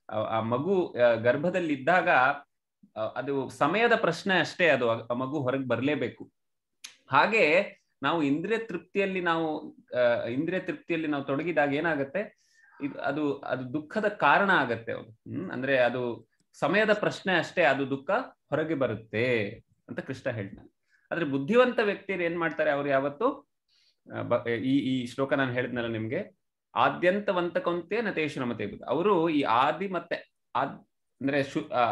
Speaker 1: ಆ- ಆ ಮಗು ಆ, ಗರ್ಭದಲ್ಲಿದ್ದಾಗ ಆ, ಅದು ಸಮಯದ ಪ್ರಶ್ನೆ ಅಷ್ಟೇ ಅದು ಆ- ಆ ಮಗು ಹೊರಗೆ ಬರಲೇಬೇಕು ಹಾಗೆ ನಾವು ಇಂದ್ರಿಯ ತೃಪ್ತಿಯಲ್ಲಿ ನಾವು ಆ, ಇಂದ್ರಿಯ ತೃಪ್ತಿಯಲ್ಲಿ ನಾವು ತೊಡಗಿದಾಗ ಏನಾಗತ್ತೆ ಇದು ಅದು ಅದು ದುಃಖದ ಕಾರಣ ಆಗತ್ತೆ ಅದು ಹ್ಮ್ ಅಂದ್ರೆ ಅದು ಸಮಯದ ಪ್ರಶ್ನೆ ಅಷ್ಟೇ ಅದು ದುಃಖ ಹೊರಗೆ ಬರುತ್ತೆ ಅಂತ ಕೃಷ್ಣ ಹೇಳ್ತಾನೆ ಆದ್ರೆ ಬುದ್ಧಿವಂತ ವ್ಯಕ್ತಿಯರು ಏನ್ ಮಾಡ್ತಾರೆ ಅವ್ರು ಯಾವತ್ತು ಆ, ಬ- ಈ ಈ ಶ್ಲೋಕ ನಾನು ಹೇಳಿದ್ನಲ್ಲ ನಿಮ್ಗೆ ಆದ್ಯಂತವಂತಕೊಂತೆ ನತೇಶು ನಮತೆ ಅವರು ಈ ಆದಿ ಮತ್ತೆ ಆದ್ ಅಂದ್ರೆ ಶು ಆ,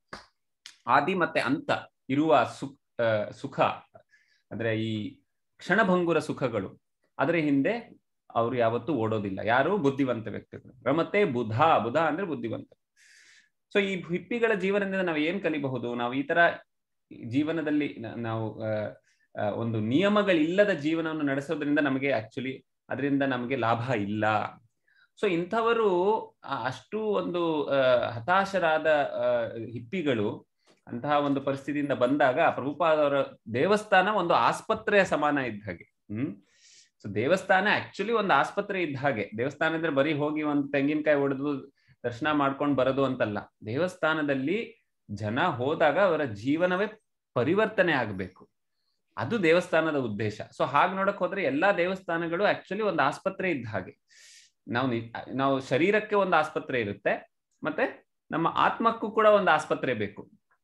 Speaker 1: ಆದಿ ಮತ್ತೆ ಅಂತ ಇರುವ ಸುಖ ಆ, ಸುಖ ಅಂದ್ರೆ ಈ ಕ್ಷಣಭಂಗುರ ಸುಖಗಳು ಅದರ ಹಿಂದೆ ಅವರು ಯಾವತ್ತೂ ಓಡೋದಿಲ್ಲ ಯಾರು ಬುದ್ಧಿವಂತ ವ್ಯಕ್ತಿಗಳು ರಮತೆ ಬುಧ ಬುಧ ಅಂದ್ರೆ ಬುದ್ಧಿವಂತ ಸೊ ಈ ಹಿಪ್ಪಿಗಳ ಜೀವನದಿಂದ ನಾವು ಏನ್ ಕಲಿಬಹುದು ನಾವು ಈ ತರ ಜೀವನದಲ್ಲಿ ನ- ನಾವು ಆ, ಆ, ಒಂದು ನಿಯಮಗಳಿಲ್ಲದ ಜೀವನವನ್ನು ನಡೆಸೋದ್ರಿಂದ ನಮಗೆ ಆಕ್ಚುಲಿ ಅದರಿಂದ ನಮಗೆ ಲಾಭ ಇಲ್ಲ ಸೊ ಇಂಥವರು ಆ, ಅಷ್ಟು ಒಂದು ಆ, ಹತಾಶರಾದ ಆ, ಹಿಪ್ಪಿಗಳು ಅಂತಹ ಒಂದು ಪರಿಸ್ಥಿತಿಯಿಂದ ಬಂದಾಗ ಪ್ರಭುಪಾದವರ ದೇವಸ್ಥಾನ ಒಂದು ಆಸ್ಪತ್ರೆಯ ಸಮಾನ ಇದ್ದ ಹಾಗೆ ಹ್ಮ್ ಸೊ ದೇವಸ್ಥಾನ ಆಕ್ಚುಲಿ ಒಂದು ಆಸ್ಪತ್ರೆ ಇದ್ದ ಹಾಗೆ ದೇವಸ್ಥಾನ ಅಂದ್ರೆ ಬರೀ ಹೋಗಿ ಒಂದು ತೆಂಗಿನಕಾಯಿ ಹೊಡೆದು ದರ್ಶನ ಮಾಡ್ಕೊಂಡು ಬರೋದು ಅಂತಲ್ಲ ದೇವಸ್ಥಾನದಲ್ಲಿ ಜನ ಹೋದಾಗ ಅವರ ಜೀವನವೇ ಪರಿವರ್ತನೆ ಆಗಬೇಕು ಅದು ದೇವಸ್ಥಾನದ ಉದ್ದೇಶ ಸೊ ಹಾಗೆ ನೋಡಕ್ ಹೋದ್ರೆ ಎಲ್ಲಾ ದೇವಸ್ಥಾನಗಳು ಆಕ್ಚುಲಿ ಒಂದು ಆಸ್ಪತ್ರೆ ಇದ್ದ ಹಾಗೆ ನಾವು ನಿ- ನಾವು ಶರೀರಕ್ಕೆ ಒಂದು ಆಸ್ಪತ್ರೆ ಇರುತ್ತೆ ಮತ್ತೆ ನಮ್ಮ ಆತ್ಮಕ್ಕೂ ಕೂಡ ಒಂದು ಆಸ್ಪತ್ರೆ ಬೇಕು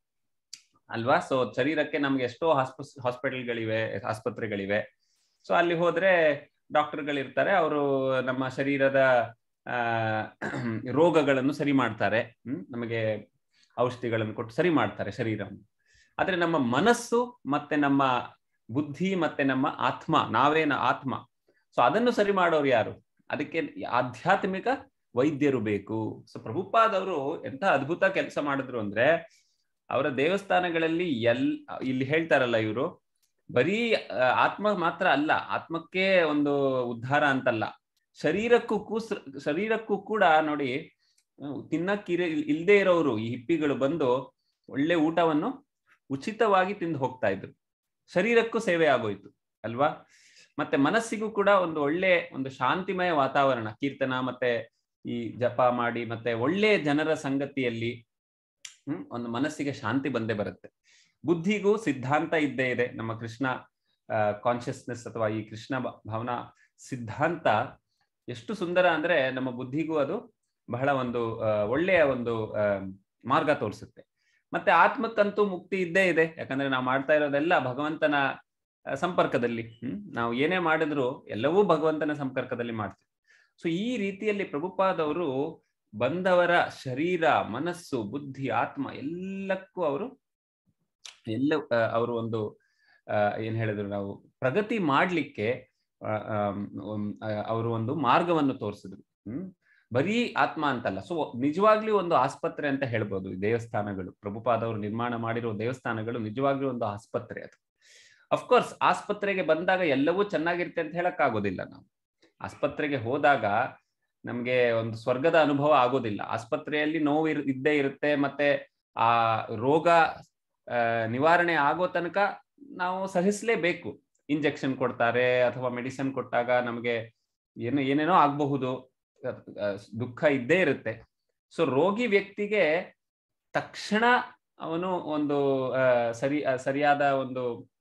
Speaker 1: ಅಲ್ವಾ ಸೊ ಶರೀರಕ್ಕೆ ನಮ್ಗೆ ಎಷ್ಟೋ ಹಾಸ್ಪ ಹಾಸ್ಪಿಟಲ್ಗಳಿವೆ ಆಸ್ಪತ್ರೆಗಳಿವೆ ಸೊ ಅಲ್ಲಿ ಹೋದ್ರೆ ಡಾಕ್ಟರ್ಗಳಿರ್ತಾರೆ ಅವರು ನಮ್ಮ ಶರೀರದ ಆ ರೋಗಗಳನ್ನು ಸರಿ ಮಾಡ್ತಾರೆ ಹ್ಮ್ ನಮಗೆ ಔಷಧಿಗಳನ್ನು ಕೊಟ್ಟು ಸರಿ ಮಾಡ್ತಾರೆ ಶರೀರವನ್ನು ಆದ್ರೆ ನಮ್ಮ ಮನಸ್ಸು ಮತ್ತೆ ನಮ್ಮ ಬುದ್ಧಿ ಮತ್ತೆ ನಮ್ಮ ಆತ್ಮ ನಾವೇನ ಆತ್ಮ ಸೊ ಅದನ್ನು ಸರಿ ಮಾಡೋರು ಯಾರು ಅದಕ್ಕೆ ಆಧ್ಯಾತ್ಮಿಕ ವೈದ್ಯರು ಬೇಕು ಸೊ ಪ್ರಭುಪಾದವರು ಎಂತ ಅದ್ಭುತ ಕೆಲಸ ಮಾಡಿದ್ರು ಅಂದ್ರೆ ಅವರ ದೇವಸ್ಥಾನಗಳಲ್ಲಿ ಎಲ್ ಇಲ್ಲಿ ಹೇಳ್ತಾರಲ್ಲ ಇವರು ಬರೀ ಆ, ಆತ್ಮ ಮಾತ್ರ ಅಲ್ಲ ಆತ್ಮಕ್ಕೆ ಒಂದು ಉದ್ಧಾರ ಅಂತಲ್ಲ ಶರೀರಕ್ಕೂ ಕೂಸ್ ಶರೀರಕ್ಕೂ ಕೂಡ ನೋಡಿ ತಿನ್ನಕ್ಕಿರ ಇಲ್ದೇ ಇರೋರು ಈ ಹಿಪ್ಪಿಗಳು ಬಂದು ಒಳ್ಳೆ ಊಟವನ್ನು ಉಚಿತವಾಗಿ ತಿಂದು ಹೋಗ್ತಾ ಇದ್ರು ಶರೀರಕ್ಕೂ ಸೇವೆ ಆಗೋಯ್ತು ಅಲ್ವಾ ಮತ್ತೆ ಮನಸ್ಸಿಗೂ ಕೂಡ ಒಂದು ಒಳ್ಳೆ ಒಂದು ಶಾಂತಿಮಯ ವಾತಾವರಣ ಕೀರ್ತನ ಮತ್ತೆ ಈ ಜಪ ಮಾಡಿ ಮತ್ತೆ ಒಳ್ಳೆ ಜನರ ಸಂಗತಿಯಲ್ಲಿ ಹ್ಮ್ ಒಂದು ಮನಸ್ಸಿಗೆ ಶಾಂತಿ ಬಂದೇ ಬರುತ್ತೆ ಬುದ್ಧಿಗೂ ಸಿದ್ಧಾಂತ ಇದ್ದೇ ಇದೆ ನಮ್ಮ ಕೃಷ್ಣ ಕಾನ್ಶಿಯಸ್ನೆಸ್ ಅಥವಾ ಈ ಕೃಷ್ಣ ಭ- ಭಾವನಾ ಸಿದ್ಧಾಂತ ಎಷ್ಟು ಸುಂದರ ಅಂದ್ರೆ ನಮ್ಮ ಬುದ್ಧಿಗೂ ಅದು ಬಹಳ ಒಂದು ಆ, ಒಳ್ಳೆಯ ಒಂದು ಆ, ಮಾರ್ಗ ತೋರಿಸುತ್ತೆ ಮತ್ತೆ ಆತ್ಮಕ್ಕಂತೂ ಮುಕ್ತಿ ಇದ್ದೇ ಇದೆ ಯಾಕಂದ್ರೆ ನಾವು ಮಾಡ್ತಾ ಇರೋದೆಲ್ಲ ಭಗವಂತನ ಆ, ಸಂಪರ್ಕದಲ್ಲಿ ಹ್ಮ್ ನಾವು ಏನೇ ಮಾಡಿದ್ರು ಎಲ್ಲವೂ ಭಗವಂತನ ಸಂಪರ್ಕದಲ್ಲಿ ಮಾಡ್ತೀವಿ ಸೊ ಈ ರೀತಿಯಲ್ಲಿ ಪ್ರಭುಪಾದವರು ಬಂದವರ ಶರೀರ ಮನಸ್ಸು ಬುದ್ಧಿ ಆತ್ಮ ಎಲ್ಲಕ್ಕೂ ಅವರು ಎಲ್ಲ ಆ, ಅವರು ಒಂದು ಆ, ಏನ್ ಹೇಳಿದ್ರು ನಾವು ಪ್ರಗತಿ ಮಾಡ್ಲಿಕ್ಕೆ ಆ, ಆಮ್, ಉಮ್, ಆ, ಅವರು ಒಂದು ಮಾರ್ಗವನ್ನು ತೋರಿಸಿದ್ರು ಹ್ಮ್ ಬರೀ ಆತ್ಮ ಅಂತಲ್ಲ ಸೊ ನಿಜವಾಗ್ಲೂ ಒಂದು ಆಸ್ಪತ್ರೆ ಅಂತ ಹೇಳ್ಬೋದು ಈ ದೇವಸ್ಥಾನಗಳು ಪ್ರಭುಪಾದವರು ನಿರ್ಮಾಣ ಮಾಡಿರೋ ದೇವಸ್ಥಾನಗಳು ನಿಜವಾಗ್ಲೂ ಒಂದು ಆಸ್ಪತ್ರೆ ಅದು ಅಫ್ಕೋರ್ಸ್ ಆಸ್ಪತ್ರೆಗೆ ಬಂದಾಗ ಎಲ್ಲವೂ ಚೆನ್ನಾಗಿರುತ್ತೆ ಅಂತ ಹೇಳಕ್ ಆಗೋದಿಲ್ಲ ನಾವು ಆಸ್ಪತ್ರೆಗೆ ಹೋದಾಗ ನಮ್ಗೆ ಒಂದು ಸ್ವರ್ಗದ ಅನುಭವ ಆಗೋದಿಲ್ಲ ಆಸ್ಪತ್ರೆಯಲ್ಲಿ ನೋವು ಇರ್- ಇದ್ದೇ ಇರುತ್ತೆ ಮತ್ತೆ ಆ ರೋಗ ಆ, ನಿವಾರಣೆ ಆಗೋ ತನಕ ನಾವು ಸಹಿಸ್ಲೇಬೇಕು ಇಂಜೆಕ್ಷನ್ ಕೊಡ್ತಾರೆ ಅಥವಾ ಮೆಡಿಸಿನ್ ಕೊಟ್ಟಾಗ ನಮಗೆ ಏನು ಏನೇನೋ ಆಗಬಹುದು ದುಃಖ ಇದ್ದೇ ಇರುತ್ತೆ ಸೊ ರೋಗಿ ವ್ಯಕ್ತಿಗೆ ತಕ್ಷಣ ಅವನು ಒಂದು ಆ, ಸರಿ ಆ, ಸರಿಯಾದ ಒಂದು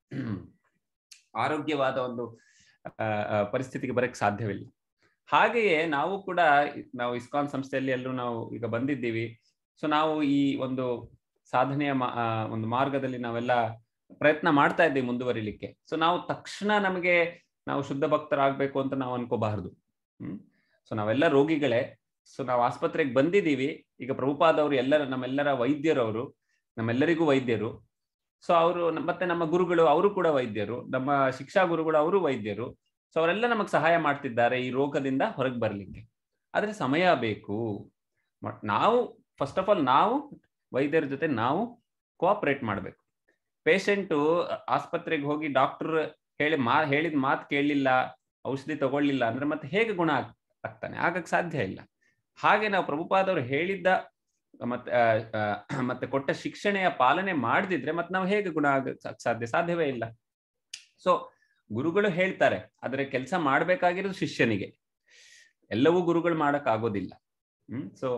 Speaker 1: ಆರೋಗ್ಯವಾದ ಒಂದು ಆ, ಆ, ಪರಿಸ್ಥಿತಿಗೆ ಬರಕ್ ಸಾಧ್ಯವಿಲ್ಲ ಹಾಗೆಯೇ ನಾವು ಕೂಡ ನಾವು ಇಸ್ಕಾನ್ ಸಂಸ್ಥೆಯಲ್ಲಿ ಎಲ್ಲರೂ ನಾವು ಈಗ ಬಂದಿದ್ದೀವಿ ಸೊ ನಾವು ಈ ಒಂದು ಸಾಧನೆಯ ಮಾ- ಆ, ಒಂದು ಮಾರ್ಗದಲ್ಲಿ ನಾವೆಲ್ಲ ಪ್ರಯತ್ನ ಮಾಡ್ತಾ ಇದ್ದೀವಿ ಮುಂದುವರಿಲಿಕ್ಕೆ ಸೊ ನಾವು ತಕ್ಷಣ ನಮಗೆ ನಾವು ಶುದ್ಧ ಭಕ್ತರಾಗಬೇಕು ಅಂತ ನಾವು ಅನ್ಕೋಬಾರದು ಹ್ಮ್ ಸೊ ನಾವೆಲ್ಲ ರೋಗಿಗಳೇ ಸೊ ನಾವು ಆಸ್ಪತ್ರೆಗೆ ಬಂದಿದ್ದೀವಿ ಈಗ ಪ್ರಭುಪಾದವರು ಎಲ್ಲರ ನಮ್ಮೆಲ್ಲರ ವೈದ್ಯರವರು ನಮ್ಮೆಲ್ಲರಿಗೂ ವೈದ್ಯರು ಸೊ ಅವರು ಮತ್ತೆ ನಮ್ಮ ಗುರುಗಳು ಅವರು ಕೂಡ ವೈದ್ಯರು ನಮ್ಮ ಶಿಕ್ಷಾ ಗುರುಗಳು ಅವರು ವೈದ್ಯರು ಸೊ ಅವರೆಲ್ಲ ನಮಗೆ ಸಹಾಯ ಮಾಡ್ತಿದ್ದಾರೆ ಈ ರೋಗದಿಂದ ಹೊರಗೆ ಬರ್ಲಿಕ್ಕೆ ಆದ್ರೆ ಸಮಯ ಬೇಕು ಮ- ನಾವು ಫಸ್ಟ್ ಆಫ್ ಆಲ್ ನಾವು ವೈದ್ಯರ ಜೊತೆ ನಾವು ಕೋಆಪರೇಟ್ ಮಾಡಬೇಕು ಪೇಷಂಟು ಆಸ್ಪತ್ರೆಗೆ ಹೋಗಿ ಡಾಕ್ಟರ್ ಹೇಳಿ ಮಾ ಹೇಳಿದ ಮಾತು ಕೇಳಲಿಲ್ಲ ಔಷಧಿ ತಗೊಳ್ಳಿಲ್ಲ ಅಂದ್ರೆ ಮತ್ತೆ ಹೇಗೆ ಗುಣ ಆಗ್- ಆಗ್ತಾನೆ ಆಗಕ್ ಸಾಧ್ಯ ಇಲ್ಲ ಹಾಗೆ ನಾವು ಪ್ರಭುಪಾದವರು ಹೇಳಿದ್ದ ಮತ್ತೆ ಆ, ಆ, ಮತ್ತೆ ಕೊಟ್ಟ ಶಿಕ್ಷಣೆಯ ಪಾಲನೆ ಮಾಡದಿದ್ರೆ ಮತ್ತೆ ನಾವು ಹೇಗೆ ಗುಣ ಆಗ ಸಾಧ್ಯ ಸಾಧ್ಯವೇ ಇಲ್ಲ ಸೊ ಗುರುಗಳು ಹೇಳ್ತಾರೆ ಆದ್ರೆ ಕೆಲಸ ಮಾಡ್ಬೇಕಾಗಿರೋದು ಶಿಷ್ಯನಿಗೆ ಎಲ್ಲವೂ ಗುರುಗಳು ಮಾಡಕ್ ಆಗೋದಿಲ್ಲ ಹ್ಮ್ ಸೊ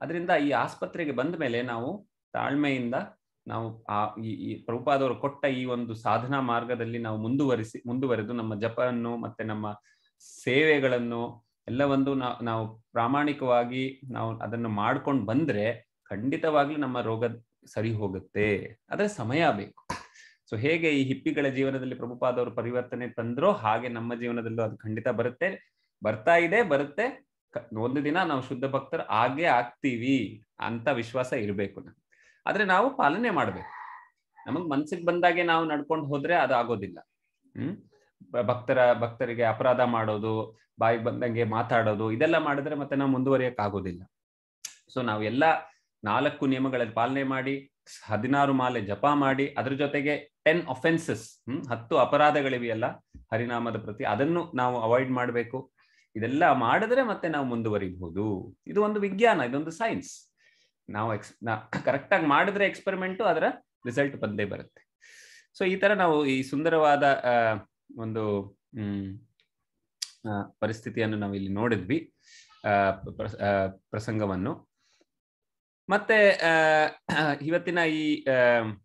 Speaker 1: ಅದರಿಂದ ಈ ಆಸ್ಪತ್ರೆಗೆ ಬಂದ ಮೇಲೆ ನಾವು ತಾಳ್ಮೆಯಿಂದ ನಾವು ಆ ಈ ಈ ಪ್ರಭುಪಾದವರು ಕೊಟ್ಟ ಈ ಒಂದು ಸಾಧನಾ ಮಾರ್ಗದಲ್ಲಿ ನಾವು ಮುಂದುವರಿಸಿ ಮುಂದುವರೆದು ನಮ್ಮ ಜಪವನ್ನು ಮತ್ತೆ ನಮ್ಮ ಸೇವೆಗಳನ್ನು ಎಲ್ಲವೊಂದು ನಾವು ನಾವು ಪ್ರಾಮಾಣಿಕವಾಗಿ ನಾವು ಅದನ್ನು ಮಾಡ್ಕೊಂಡು ಬಂದ್ರೆ ಖಂಡಿತವಾಗ್ಲೂ ನಮ್ಮ ರೋಗ ಸರಿ ಹೋಗುತ್ತೆ ಆದ್ರೆ ಸಮಯ ಬೇಕು ಸೊ ಹೇಗೆ ಈ ಹಿಪ್ಪಿಗಳ ಜೀವನದಲ್ಲಿ ಪ್ರಭುಪಾದವರು ಪರಿವರ್ತನೆ ತಂದ್ರೋ ಹಾಗೆ ನಮ್ಮ ಜೀವನದಲ್ಲೂ ಅದು ಖಂಡಿತ ಬರುತ್ತೆ ಬರ್ತಾ ಇದೆ ಬರುತ್ತೆ ಕ- ಒಂದು ದಿನ ನಾವು ಶುದ್ಧ ಭಕ್ತರು ಆಗೇ ಆಗ್ತೀವಿ ಅಂತ ವಿಶ್ವಾಸ ಇರಬೇಕು ನಮ್ಗೆ ಆದ್ರೆ ನಾವು ಪಾಲನೆ ಮಾಡ್ಬೇಕು ನಮಗ್ ಮನ್ಸಿಗೆ ಬಂದಾಗೆ ನಾವು ನಡ್ಕೊಂಡು ಹೋದ್ರೆ ಅದು ಆಗೋದಿಲ್ಲ ಹ್ಮ್ ಬ- ಭಕ್ತರ ಭಕ್ತರಿಗೆ ಅಪರಾಧ ಮಾಡೋದು ಬಾಯಿಗೆ ಬಂದಂಗೆ ಮಾತಾಡೋದು ಇದೆಲ್ಲ ಮಾಡಿದ್ರೆ ಮತ್ತೆ ನಾವು ಮುಂದುವರಿಯಕ್ ಆಗೋದಿಲ್ಲ ಸೊ ನಾವು ಎಲ್ಲ ನಾಲ್ಕು ನಿಯಮಗಳಲ್ಲಿ ಪಾಲನೆ ಮಾಡಿ ಹದಿನಾರು ಮಾಲೆ ಜಪ ಮಾಡಿ ಅದ್ರ ಜೊತೆಗೆ ಟೆನ್ ಅಫೆನ್ಸಸ್ ಹ್ಮ್ ಹತ್ತು ಅಪರಾಧಗಳಿವೆಯಲ್ಲ ಹರಿನಾಮದ ಪ್ರತಿ ಅದನ್ನು ನಾವು ಅವಾಯ್ಡ್ ಮಾಡಬೇಕು ಇದೆಲ್ಲ ಮಾಡಿದ್ರೆ ಮತ್ತೆ ನಾವು ಮುಂದುವರಿಬಹುದು ಇದು ಒಂದು ವಿಜ್ಞಾನ ಇದೊಂದು ಸೈನ್ಸ್ ನಾವು ಎಕ್ಸ್ ಕರೆಕ್ಟ್ ಆಗಿ ಮಾಡಿದ್ರೆ ಎಕ್ಸ್ಪೆರಿಮೆಂಟು ಅದರ ರಿಸಲ್ಟ್ ಬಂದೇ ಬರುತ್ತೆ ಸೊ ಈ ತರ ನಾವು ಈ ಸುಂದರವಾದ ಆ, ಒಂದು ಹ್ಮ್ ಆ, ಪರಿಸ್ಥಿತಿಯನ್ನು ನಾವು ಇಲ್ಲಿ ನೋಡಿದ್ವಿ ಆ, ಪ್ರ- ಆ, ಪ್ರಸಂಗವನ್ನು ಮತ್ತೆ ಆ, ಇವತ್ತಿನ ಈ ಆ,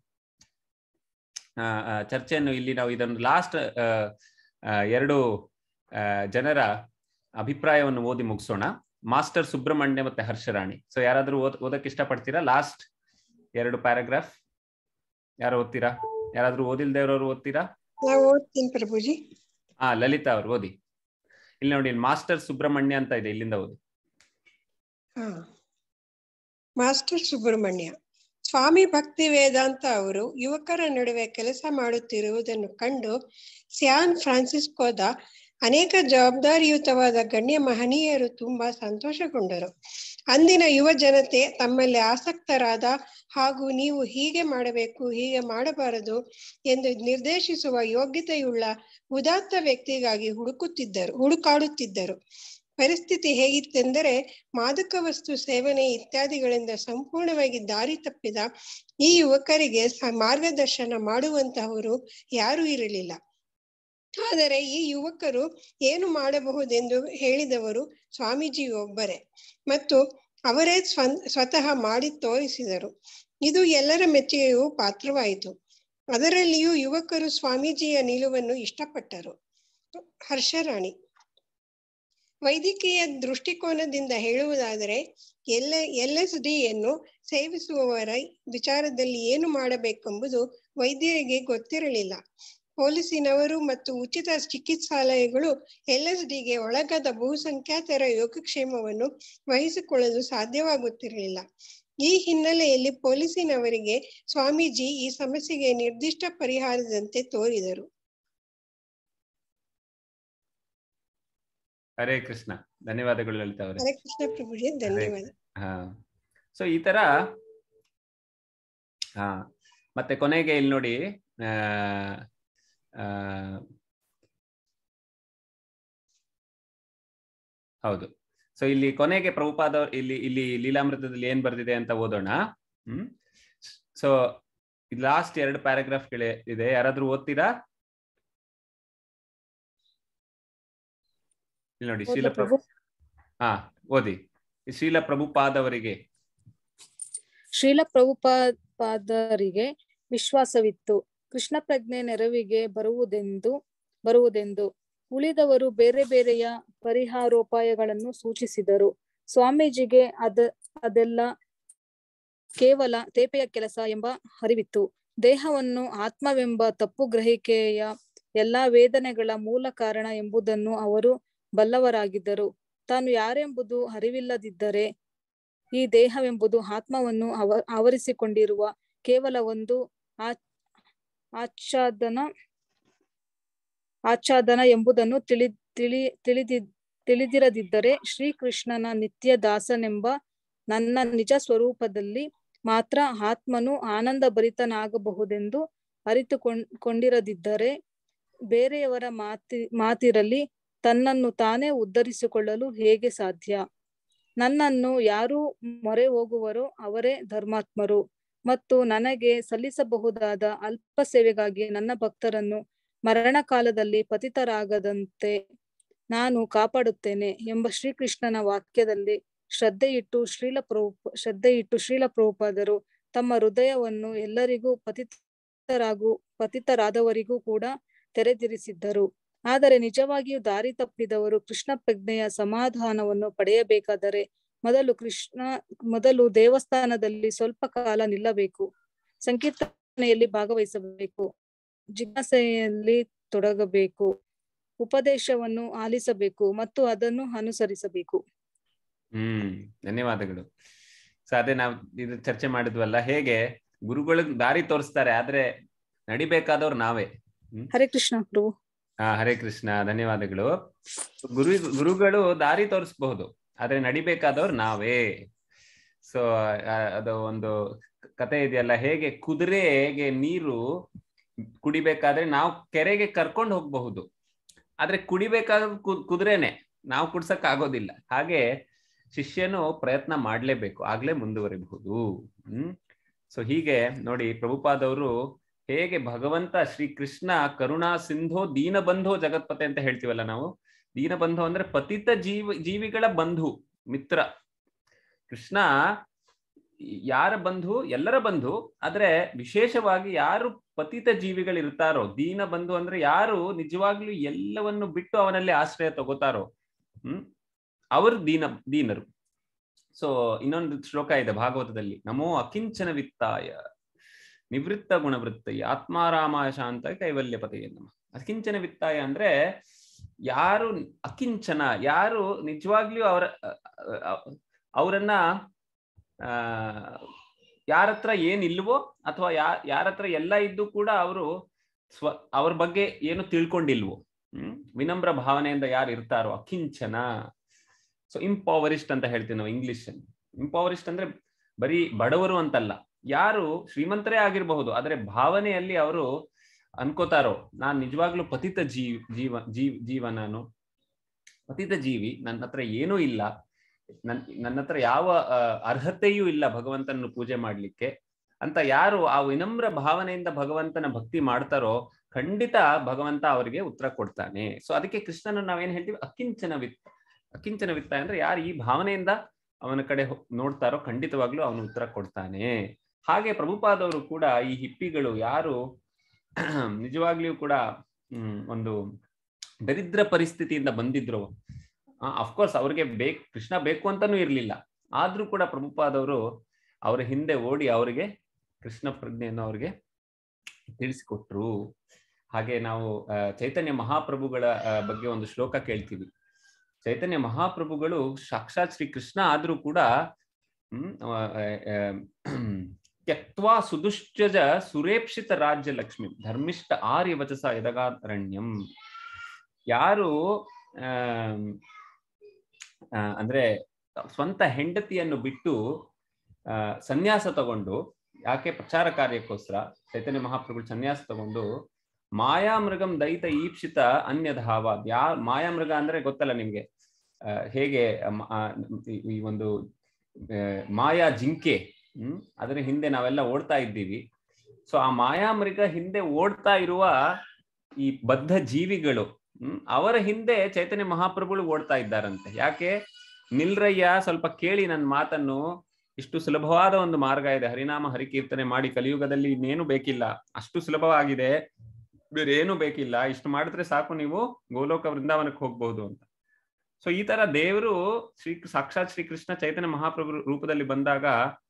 Speaker 1: ಆ, ಆ, ಚರ್ಚೆಯನ್ನು ಇಲ್ಲಿ ನಾವು ಇದನ್ನು ಲಾಸ್ಟ್ ಎರಡು ಆ, ಜನರ ಅಭಿಪ್ರಾಯವನ್ನು ಓದಿ ಮುಗಿಸೋಣ ಮಾಸ್ಟರ್ ಸುಬ್ರಹ್ಮಣ್ಯ ಮತ್ತೆ ಹರ್ಷರಾಣಿ ಸೊ ಯಾರಾದ್ರೂ ಓದ್ ಓದಕ್ಕೆ ಇಷ್ಟಪಡ್ತೀರಾ ಲಾಸ್ಟ್ ಎರಡು ಪ್ಯಾರಾಗ್ರಾಫ್ ಯಾರು ಓದ್ತೀರಾ ಯಾರಾದ್ರೂ ಓದಿಲ್ದೇವ್ರವ್ರು ಓದ್ತೀರಾ
Speaker 4: ನಾವು ಓದ್ತೀನಿ ಪ್ರಭುಜಿ
Speaker 1: ಹಾ ಲಲಿತಾ ಅವ್ರು ಓದಿ ಇಲ್ಲಿ ನೋಡಿ ಮಾಸ್ಟರ್ ಸುಬ್ರಹ್ಮಣ್ಯ ಅಂತ ಇದೆ ಇಲ್ಲಿಂದ ಓದಿ
Speaker 4: ಹಾ ಮಾಸ್ಟರ್ ಸುಬ್ರಹ್ಮಣ್ಯ ಸ್ವಾಮಿ ಭಕ್ತಿ ವೇದಾಂತ ಅವರು ಯುವಕರ ನಡುವೆ ಕೆಲಸ ಮಾಡುತ್ತಿರುವುದನ್ನು ಕಂಡು ಸ್ಯಾನ್ ಫ್ರಾನ್ಸಿಸ್ಕೋದ ಅನೇಕ ಜವಾಬ್ದಾರಿಯುತವಾದ ಗಣ್ಯ ಮಹನೀಯರು ತುಂಬಾ ಸಂತೋಷಗೊಂಡರು ಅಂದಿನ ಯುವ ಜನತೆ ತಮ್ಮಲ್ಲಿ ಆಸಕ್ತರಾದ ಹಾಗೂ ನೀವು ಹೀಗೆ ಮಾಡಬೇಕು ಹೀಗೆ ಮಾಡಬಾರದು ಎಂದು ನಿರ್ದೇಶಿಸುವ ಯೋಗ್ಯತೆಯುಳ್ಳ ಉದಾತ್ತ ವ್ಯಕ್ತಿಗಾಗಿ ಹುಡುಕುತ್ತಿದ್ದರು ಹುಡುಕಾಡುತ್ತಿದ್ದರು ಪರಿಸ್ಥಿತಿ ಹೇಗಿತ್ತೆಂದರೆ ಮಾದಕ ವಸ್ತು ಸೇವನೆ ಇತ್ಯಾದಿಗಳಿಂದ ಸಂಪೂರ್ಣವಾಗಿ ದಾರಿ ತಪ್ಪಿದ ಈ ಯುವಕರಿಗೆ ಸ- ಮಾರ್ಗದರ್ಶನ ಮಾಡುವಂತಹವರು ಯಾರೂ ಇರಲಿಲ್ಲ ಆದರೆ ಈ ಯುವಕರು ಏನು ಮಾಡಬಹುದೆಂದು ಹೇಳಿದವರು ಸ್ವಾಮೀಜಿ ಒಬ್ಬರೇ ಮತ್ತು ಅವರೇ ಸ್ವನ್ ಸ್ವತಃ ಮಾಡಿ ತೋರಿಸಿದರು ಇದು ಎಲ್ಲರ ಮೆಚ್ಚುಗೆಯೂ ಪಾತ್ರವಾಯಿತು ಅದರಲ್ಲಿಯೂ ಯುವಕರು ಸ್ವಾಮೀಜಿಯ ನಿಲುವನ್ನು ಇಷ್ಟಪಟ್ಟರು ಹರ್ಷರಾಣಿ ವೈದ್ಯಕೀಯ ದೃಷ್ಟಿಕೋನದಿಂದ ಹೇಳುವುದಾದರೆ ಎಲ್ ಎಲ್ ಎಸ್ ಡಿಯನ್ನು ಸೇವಿಸುವವರ ವಿಚಾರದಲ್ಲಿ ಏನು ಮಾಡಬೇಕೆಂಬುದು ವೈದ್ಯರಿಗೆ ಗೊತ್ತಿರಲಿಲ್ಲ ಪೊಲೀಸಿನವರು ಮತ್ತು ಉಚಿತ ಚಿಕಿತ್ಸಾಲಯಗಳು ಎಲ್ ಎಸ್ ಡಿಗೆ ಒಳಗಾದ ಬಹುಸಂಖ್ಯಾತರ ಯೋಗಕ್ಷೇಮವನ್ನು ವಹಿಸಿಕೊಳ್ಳಲು ಸಾಧ್ಯವಾಗುತ್ತಿರಲಿಲ್ಲ ಈ ಹಿನ್ನೆಲೆಯಲ್ಲಿ ಪೊಲೀಸಿನವರಿಗೆ ಸ್ವಾಮೀಜಿ ಈ ಸಮಸ್ಯೆಗೆ ನಿರ್ದಿಷ್ಟ ಪರಿಹಾರದಂತೆ ತೋರಿದರು
Speaker 1: ಹರೇ ಕೃಷ್ಣ ಧನ್ಯವಾದಗಳು ಲಲಿತಾ ಅವರೇ
Speaker 4: ಹರೇ ಕೃಷ್ಣ ಪ್ರಭುಜಿ ಧನ್ಯವಾದ
Speaker 1: ಹಾ ಸೊ ಈ ತರ ಹಾ ಮತ್ತೆ ಕೊನೆಗೆ ಇಲ್ಲಿ ನೋಡಿ ಆ, ಆ, ಹೌದು ಸೊ ಇಲ್ಲಿ ಕೊನೆಗೆ ಪ್ರಭುಪಾದ ಅವ್ರು ಇಲ್ಲಿ ಇಲ್ಲಿ ಲೀಲಾಮೃತದಲ್ಲಿ ಏನ್ ಬರ್ದಿದೆ ಅಂತ ಓದೋಣ ಹ್ಮ್ ಸೊ ಲಾಸ್ಟ್ ಎರಡು ಪ್ಯಾರಾಗ್ರಾಫ್ ಇದೆ ಯಾರಾದ್ರೂ ಓದ್ತೀರಾ ಇಲ್ಲಿ ನೋಡಿ ಶೀಲ ಪ್ರಭು ಹಾ ಓದಿ ಶೀಲ ಪ್ರಭುಪಾದವರಿಗೆ
Speaker 3: ಶ್ರೀಲ ಪ್ರಭುಪಾದರಿಗೆ ವಿಶ್ವಾಸವಿತ್ತು ಕೃಷ್ಣ ಪ್ರಜ್ಞೆ ನೆರವಿಗೆ ಬರುವುದೆಂದು ಬರುವುದೆಂದು ಉಳಿದವರು ಬೇರೆ ಬೇರೆಯ ಪರಿಹಾರೋಪಾಯಗಳನ್ನು ಸೂಚಿಸಿದರು ಸ್ವಾಮೀಜಿಗೆ ಅದ ಅದೆಲ್ಲ ಕೇವಲ ತೇಪೆಯ ಕೆಲಸ ಎಂಬ ಅರಿವಿತ್ತು ದೇಹವನ್ನು ಆತ್ಮವೆಂಬ ತಪ್ಪು ಗ್ರಹಿಕೆಯ ಎಲ್ಲಾ ವೇದನೆಗಳ ಮೂಲ ಕಾರಣ ಎಂಬುದನ್ನು ಅವರು ಬಲ್ಲವರಾಗಿದ್ದರು ತಾನು ಯಾರೆಂಬುದು ಅರಿವಿಲ್ಲದಿದ್ದರೆ ಈ ದೇಹವೆಂಬುದು ಆತ್ಮವನ್ನು ಅವ ಆವರಿಸಿಕೊಂಡಿರುವ ಕೇವಲ ಒಂದು ಆ ಆಚ್ಛಾದನ ಆಚ್ಛಾದನ ಎಂಬುದನ್ನು ತಿಳಿ ತಿಳಿ ತಿಳಿದಿ ತಿಳಿದಿರದಿದ್ದರೆ ಶ್ರೀಕೃಷ್ಣನ ನಿತ್ಯ ದಾಸನೆಂಬ ನನ್ನ ನಿಜ ಸ್ವರೂಪದಲ್ಲಿ ಮಾತ್ರ ಆತ್ಮನು ಆನಂದ ಭರಿತನಾಗಬಹುದೆಂದು ಅರಿತುಕೊಂಡ್ ಕೊಂಡಿರದಿದ್ದರೆ ಬೇರೆಯವರ ಮಾತಿ ಮಾತಿರಲಿ ತನ್ನನ್ನು ತಾನೇ ಉದ್ಧರಿಸಿಕೊಳ್ಳಲು ಹೇಗೆ ಸಾಧ್ಯ ನನ್ನನ್ನು ಯಾರು ಮೊರೆ ಹೋಗುವರೋ ಅವರೇ ಧರ್ಮಾತ್ಮರು ಮತ್ತು ನನಗೆ ಸಲ್ಲಿಸಬಹುದಾದ ಅಲ್ಪ ಸೇವೆಗಾಗಿ ನನ್ನ ಭಕ್ತರನ್ನು ಮರಣ ಕಾಲದಲ್ಲಿ ಪತಿತರಾಗದಂತೆ ನಾನು ಕಾಪಾಡುತ್ತೇನೆ ಎಂಬ ಶ್ರೀಕೃಷ್ಣನ ವಾಕ್ಯದಲ್ಲಿ ಶ್ರದ್ಧೆ ಇಟ್ಟು ಶ್ರೀಲ ಪ್ರಭು ಶ್ರದ್ಧೆ ಇಟ್ಟು ಶ್ರೀಲ ಪ್ರಭುಪಾದರು ತಮ್ಮ ಹೃದಯವನ್ನು ಎಲ್ಲರಿಗೂ ಪತಿತರಾಗು ಪತಿತರಾದವರಿಗೂ ಕೂಡ ತೆರೆದಿರಿಸಿದ್ದರು ಆದರೆ ನಿಜವಾಗಿಯೂ ದಾರಿ ತಪ್ಪಿದವರು ಕೃಷ್ಣ ಪ್ರಜ್ಞೆಯ ಸಮಾಧಾನವನ್ನು ಪಡೆಯಬೇಕಾದರೆ ಮೊದಲು ಕೃಷ್ಣ ಮೊದಲು ದೇವಸ್ಥಾನದಲ್ಲಿ ಸ್ವಲ್ಪ ಕಾಲ ನಿಲ್ಲಬೇಕು ಸಂಕೀರ್ತನೆಯಲ್ಲಿ ಭಾಗವಹಿಸಬೇಕು ಜಿಜ್ಞಾಸೆಯಲ್ಲಿ ತೊಡಗಬೇಕು ಉಪದೇಶವನ್ನು ಆಲಿಸಬೇಕು ಮತ್ತು ಅದನ್ನು ಅನುಸರಿಸಬೇಕು
Speaker 1: ಹ್ಮ್ ಧನ್ಯವಾದಗಳು ಸೊ ಅದೇ ನಾವು ಇದು ಚರ್ಚೆ ಮಾಡಿದ್ವಲ್ಲ ಹೇಗೆ ಗುರುಗಳು ದಾರಿ ತೋರಿಸ್ತಾರೆ ಆದ್ರೆ ನಡಿಬೇಕಾದವ್ರು ನಾವೇ
Speaker 3: ಹರೇ ಕೃಷ್ಣ ಪ್ರಭು
Speaker 1: ಹಾ ಹರೇ ಕೃಷ್ಣ ಧನ್ಯವಾದಗಳು ಗುರು ಗುರುಗಳು ದಾರಿ ತೋರಿಸಬಹುದು ಆದ್ರೆ ನಡಿಬೇಕಾದವ್ರು ನಾವೇ ಸೊ ಅದು ಒಂದು ಕತೆ ಇದೆಯಲ್ಲ ಹೇಗೆ ಕುದುರೆಗೆ ನೀರು ಕುಡಿಬೇಕಾದ್ರೆ ನಾವು ಕೆರೆಗೆ ಕರ್ಕೊಂಡು ಹೋಗ್ಬಹುದು ಆದ್ರೆ ಕುಡಿಬೇಕಾದ ಕುದುರೆನೆ ನಾವು ಕುಡ್ಸಕ್ ಆಗೋದಿಲ್ಲ ಹಾಗೆ ಶಿಷ್ಯನು ಪ್ರಯತ್ನ ಮಾಡ್ಲೇಬೇಕು ಆಗ್ಲೇ ಮುಂದುವರಿಬಹುದು ಹ್ಮ್ ಸೊ ಹೀಗೆ ನೋಡಿ ಪ್ರಭುಪಾದವರು ಹೇಗೆ ಭಗವಂತ ಶ್ರೀ ಕೃಷ್ಣ ಕರುಣಾ ಸಿಂಧೋ ದೀನಬಂಧೋ ಜಗತ್ಪತೆ ಅಂತ ಹೇಳ್ತೀವಲ್ಲ ನಾವು ದೀನಬಂಧು ಅಂದ್ರೆ ಪತಿತ ಜೀವ ಜೀವಿಗಳ ಬಂಧು ಮಿತ್ರ ಕೃಷ್ಣ ಯಾರ ಬಂಧು ಎಲ್ಲರ ಬಂಧು ಆದ್ರೆ ವಿಶೇಷವಾಗಿ ಯಾರು ಪತಿತ ಜೀವಿಗಳಿರ್ತಾರೋ ದೀನ ಬಂಧು ಅಂದ್ರೆ ಯಾರು ನಿಜವಾಗ್ಲೂ ಎಲ್ಲವನ್ನು ಬಿಟ್ಟು ಅವನಲ್ಲಿ ಆಶ್ರಯ ತಗೋತಾರೋ ಹ್ಮ್ ಅವರು ದೀನ ದೀನರು ಸೊ ಇನ್ನೊಂದು ಶ್ಲೋಕ ಇದೆ ಭಾಗವತದಲ್ಲಿ ನಮೋ ಅಕಿಂಚನ ವಿತ್ತಾಯ ನಿವೃತ್ತ ಗುಣವೃತ್ತಯ್ಯ ಆತ್ಮಾರಾಮಾಯ ಶಾಂತ ಕೈವಲ್ಯ ಪತೆಯ ನಮ ಅಕಿಂಚನ ವಿತ್ತಾಯ ಅಂದ್ರೆ ಯಾರು ಅಕಿಂಚನ ಯಾರು ನಿಜವಾಗ್ಲೂ ಅವರ ಅವರನ್ನ ಆ ಯಾರತ್ರ ಏನಿಲ್ವೋ ಅಥವಾ ಯಾ ಯಾರತ್ರ ಎಲ್ಲ ಇದ್ದು ಕೂಡ ಅವರು ಸ್ವ ಅವ್ರ ಬಗ್ಗೆ ಏನು ತಿಳ್ಕೊಂಡಿಲ್ವೋ ಹ್ಮ್ ವಿನಮ್ರ ಭಾವನೆಯಿಂದ ಯಾರು ಇರ್ತಾರೋ ಅಕಿಂಚನ ಸೊ ಇಂಪವರಿಸ್ಟ್ ಅಂತ ಹೇಳ್ತೀವಿ ನಾವು ಇಂಗ್ಲಿಷ್ ಇಂಪವರಿಸ್ಟ್ ಅಂದ್ರೆ ಬರೀ ಬಡವರು ಅಂತಲ್ಲ ಯಾರು ಶ್ರೀಮಂತರೇ ಆಗಿರಬಹುದು ಆದ್ರೆ ಭಾವನೆಯಲ್ಲಿ ಅವರು ಅನ್ಕೋತಾರೋ ನಾನ್ ನಿಜವಾಗ್ಲೂ ಪತಿತ ಜೀವ್ ಜೀವ ಜೀವ್ ಜೀವ ನಾನು ಪತಿತ ಜೀವಿ ನನ್ನ ಹತ್ರ ಏನೂ ಇಲ್ಲ ನನ್ ನನ್ನ ಹತ್ರ ಯಾವ ಅರ್ಹತೆಯೂ ಇಲ್ಲ ಭಗವಂತನನ್ನು ಪೂಜೆ ಮಾಡ್ಲಿಕ್ಕೆ ಅಂತ ಯಾರು ಆ ವಿನಮ್ರ ಭಾವನೆಯಿಂದ ಭಗವಂತನ ಭಕ್ತಿ ಮಾಡ್ತಾರೋ ಖಂಡಿತ ಭಗವಂತ ಅವರಿಗೆ ಉತ್ತರ ಕೊಡ್ತಾನೆ ಸೊ ಅದಕ್ಕೆ ಕೃಷ್ಣನ ನಾವೇನ್ ಹೇಳ್ತೀವಿ ಅಕಿಂಚನ ವಿತ್ತ ಅಕಿಂಚನ ವಿತ್ತ ಅಂದ್ರೆ ಯಾರು ಈ ಭಾವನೆಯಿಂದ ಅವನ ಕಡೆ ನೋಡ್ತಾರೋ ಖಂಡಿತವಾಗ್ಲೂ ಅವನು ಉತ್ತರ ಕೊಡ್ತಾನೆ ಹಾಗೆ ಪ್ರಭುಪಾದವರು ಕೂಡ ಈ ಹಿಪ್ಪಿಗಳು ಯಾರು ನಿಜವಾಗ್ಲಿಯೂ ಕೂಡ ಹ್ಮ್ ಒಂದು ದರಿದ್ರ ಪರಿಸ್ಥಿತಿಯಿಂದ ಬಂದಿದ್ರು ಅಫ್ಕೋರ್ಸ್ ಅವ್ರಿಗೆ ಬೇಕು ಕೃಷ್ಣ ಬೇಕು ಅಂತಾನೂ ಇರ್ಲಿಲ್ಲ ಆದ್ರೂ ಕೂಡ ಪ್ರಭುಪಾದವರು ಅವರ ಹಿಂದೆ ಓಡಿ ಅವರಿಗೆ ಕೃಷ್ಣ ಪ್ರಜ್ಞೆಯನ್ನು ಅವ್ರಿಗೆ ತಿಳಿಸಿಕೊಟ್ರು ಹಾಗೆ ನಾವು ಚೈತನ್ಯ ಮಹಾಪ್ರಭುಗಳ ಬಗ್ಗೆ ಒಂದು ಶ್ಲೋಕ ಕೇಳ್ತೀವಿ ಚೈತನ್ಯ ಮಹಾಪ್ರಭುಗಳು ಸಾಕ್ಷಾತ್ ಶ್ರೀ ಕೃಷ್ಣ ಆದ್ರೂ ಕೂಡ ಹ್ಮ್ ತ್ಯಕ್ವಾ ಸುದುಶ್ಚಜ ಸುರೇಪ್ಷಿತ ರಾಜ್ಯ ಲಕ್ಷ್ಮಿ ಧರ್ಮಿಷ್ಠ ಆರ್ಯ ವಚಸ ಯದಗಾರಣ್ಯಂ ಯಾರು ಆ ಅಂದ್ರೆ ಸ್ವಂತ ಹೆಂಡತಿಯನ್ನು ಬಿಟ್ಟು ಆ ಸನ್ಯಾಸ ತಗೊಂಡು ಯಾಕೆ ಪ್ರಚಾರ ಕಾರ್ಯಕ್ಕೋಸ್ಕರ ಚೈತನ್ಯ ಮಹಾಪ್ರಭುಗಳು ಸನ್ಯಾಸ ತಗೊಂಡು ಮಾಯಾಮೃಗಂ ದೈತ ಈಪ್ಸಿತ ಅನ್ಯಧಾವ ಯಾ ಮಾಯಾಮೃಗ ಅಂದ್ರೆ ಗೊತ್ತಲ್ಲ ನಿಮ್ಗೆ ಹೇಗೆ ಈ ಒಂದು ಮಾಯಾ ಜಿಂಕೆ ಹ್ಮ್ ಅದರ ಹಿಂದೆ ನಾವೆಲ್ಲ ಓಡ್ತಾ ಇದ್ದೀವಿ ಸೊ ಆ ಮಾಯಾಮೃಗ ಹಿಂದೆ ಓಡ್ತಾ ಇರುವ ಈ ಬದ್ಧ ಜೀವಿಗಳು ಹ್ಮ್ ಅವರ ಹಿಂದೆ ಚೈತನ್ಯ ಮಹಾಪ್ರಭುಗಳು ಓಡ್ತಾ ಇದ್ದಾರಂತೆ ಯಾಕೆ ನಿಲ್ರಯ್ಯ ಸ್ವಲ್ಪ ಕೇಳಿ ನನ್ನ ಮಾತನ್ನು ಇಷ್ಟು ಸುಲಭವಾದ ಒಂದು ಮಾರ್ಗ ಇದೆ ಹರಿನಾಮ ಹರಿಕೀರ್ತನೆ ಮಾಡಿ ಕಲಿಯುಗದಲ್ಲಿ ಇನ್ನೇನು ಬೇಕಿಲ್ಲ ಅಷ್ಟು ಸುಲಭವಾಗಿದೆ ಬೇರೆ ಏನು ಬೇಕಿಲ್ಲ ಇಷ್ಟು ಮಾಡಿದ್ರೆ ಸಾಕು ನೀವು ಗೋಲೋಕ ವೃಂದಾವನಕ್ಕೆ ಹೋಗ್ಬಹುದು ಅಂತ ಸೊ ಈ ತರ ದೇವರು ಶ್ರೀ ಸಾಕ್ಷಾತ್ ಶ್ರೀಕೃಷ್ಣ ಚೈತನ್ಯ ಮಹಾಪ್ರಭು ರೂಪದಲ್ಲಿ ಬಂದಾಗ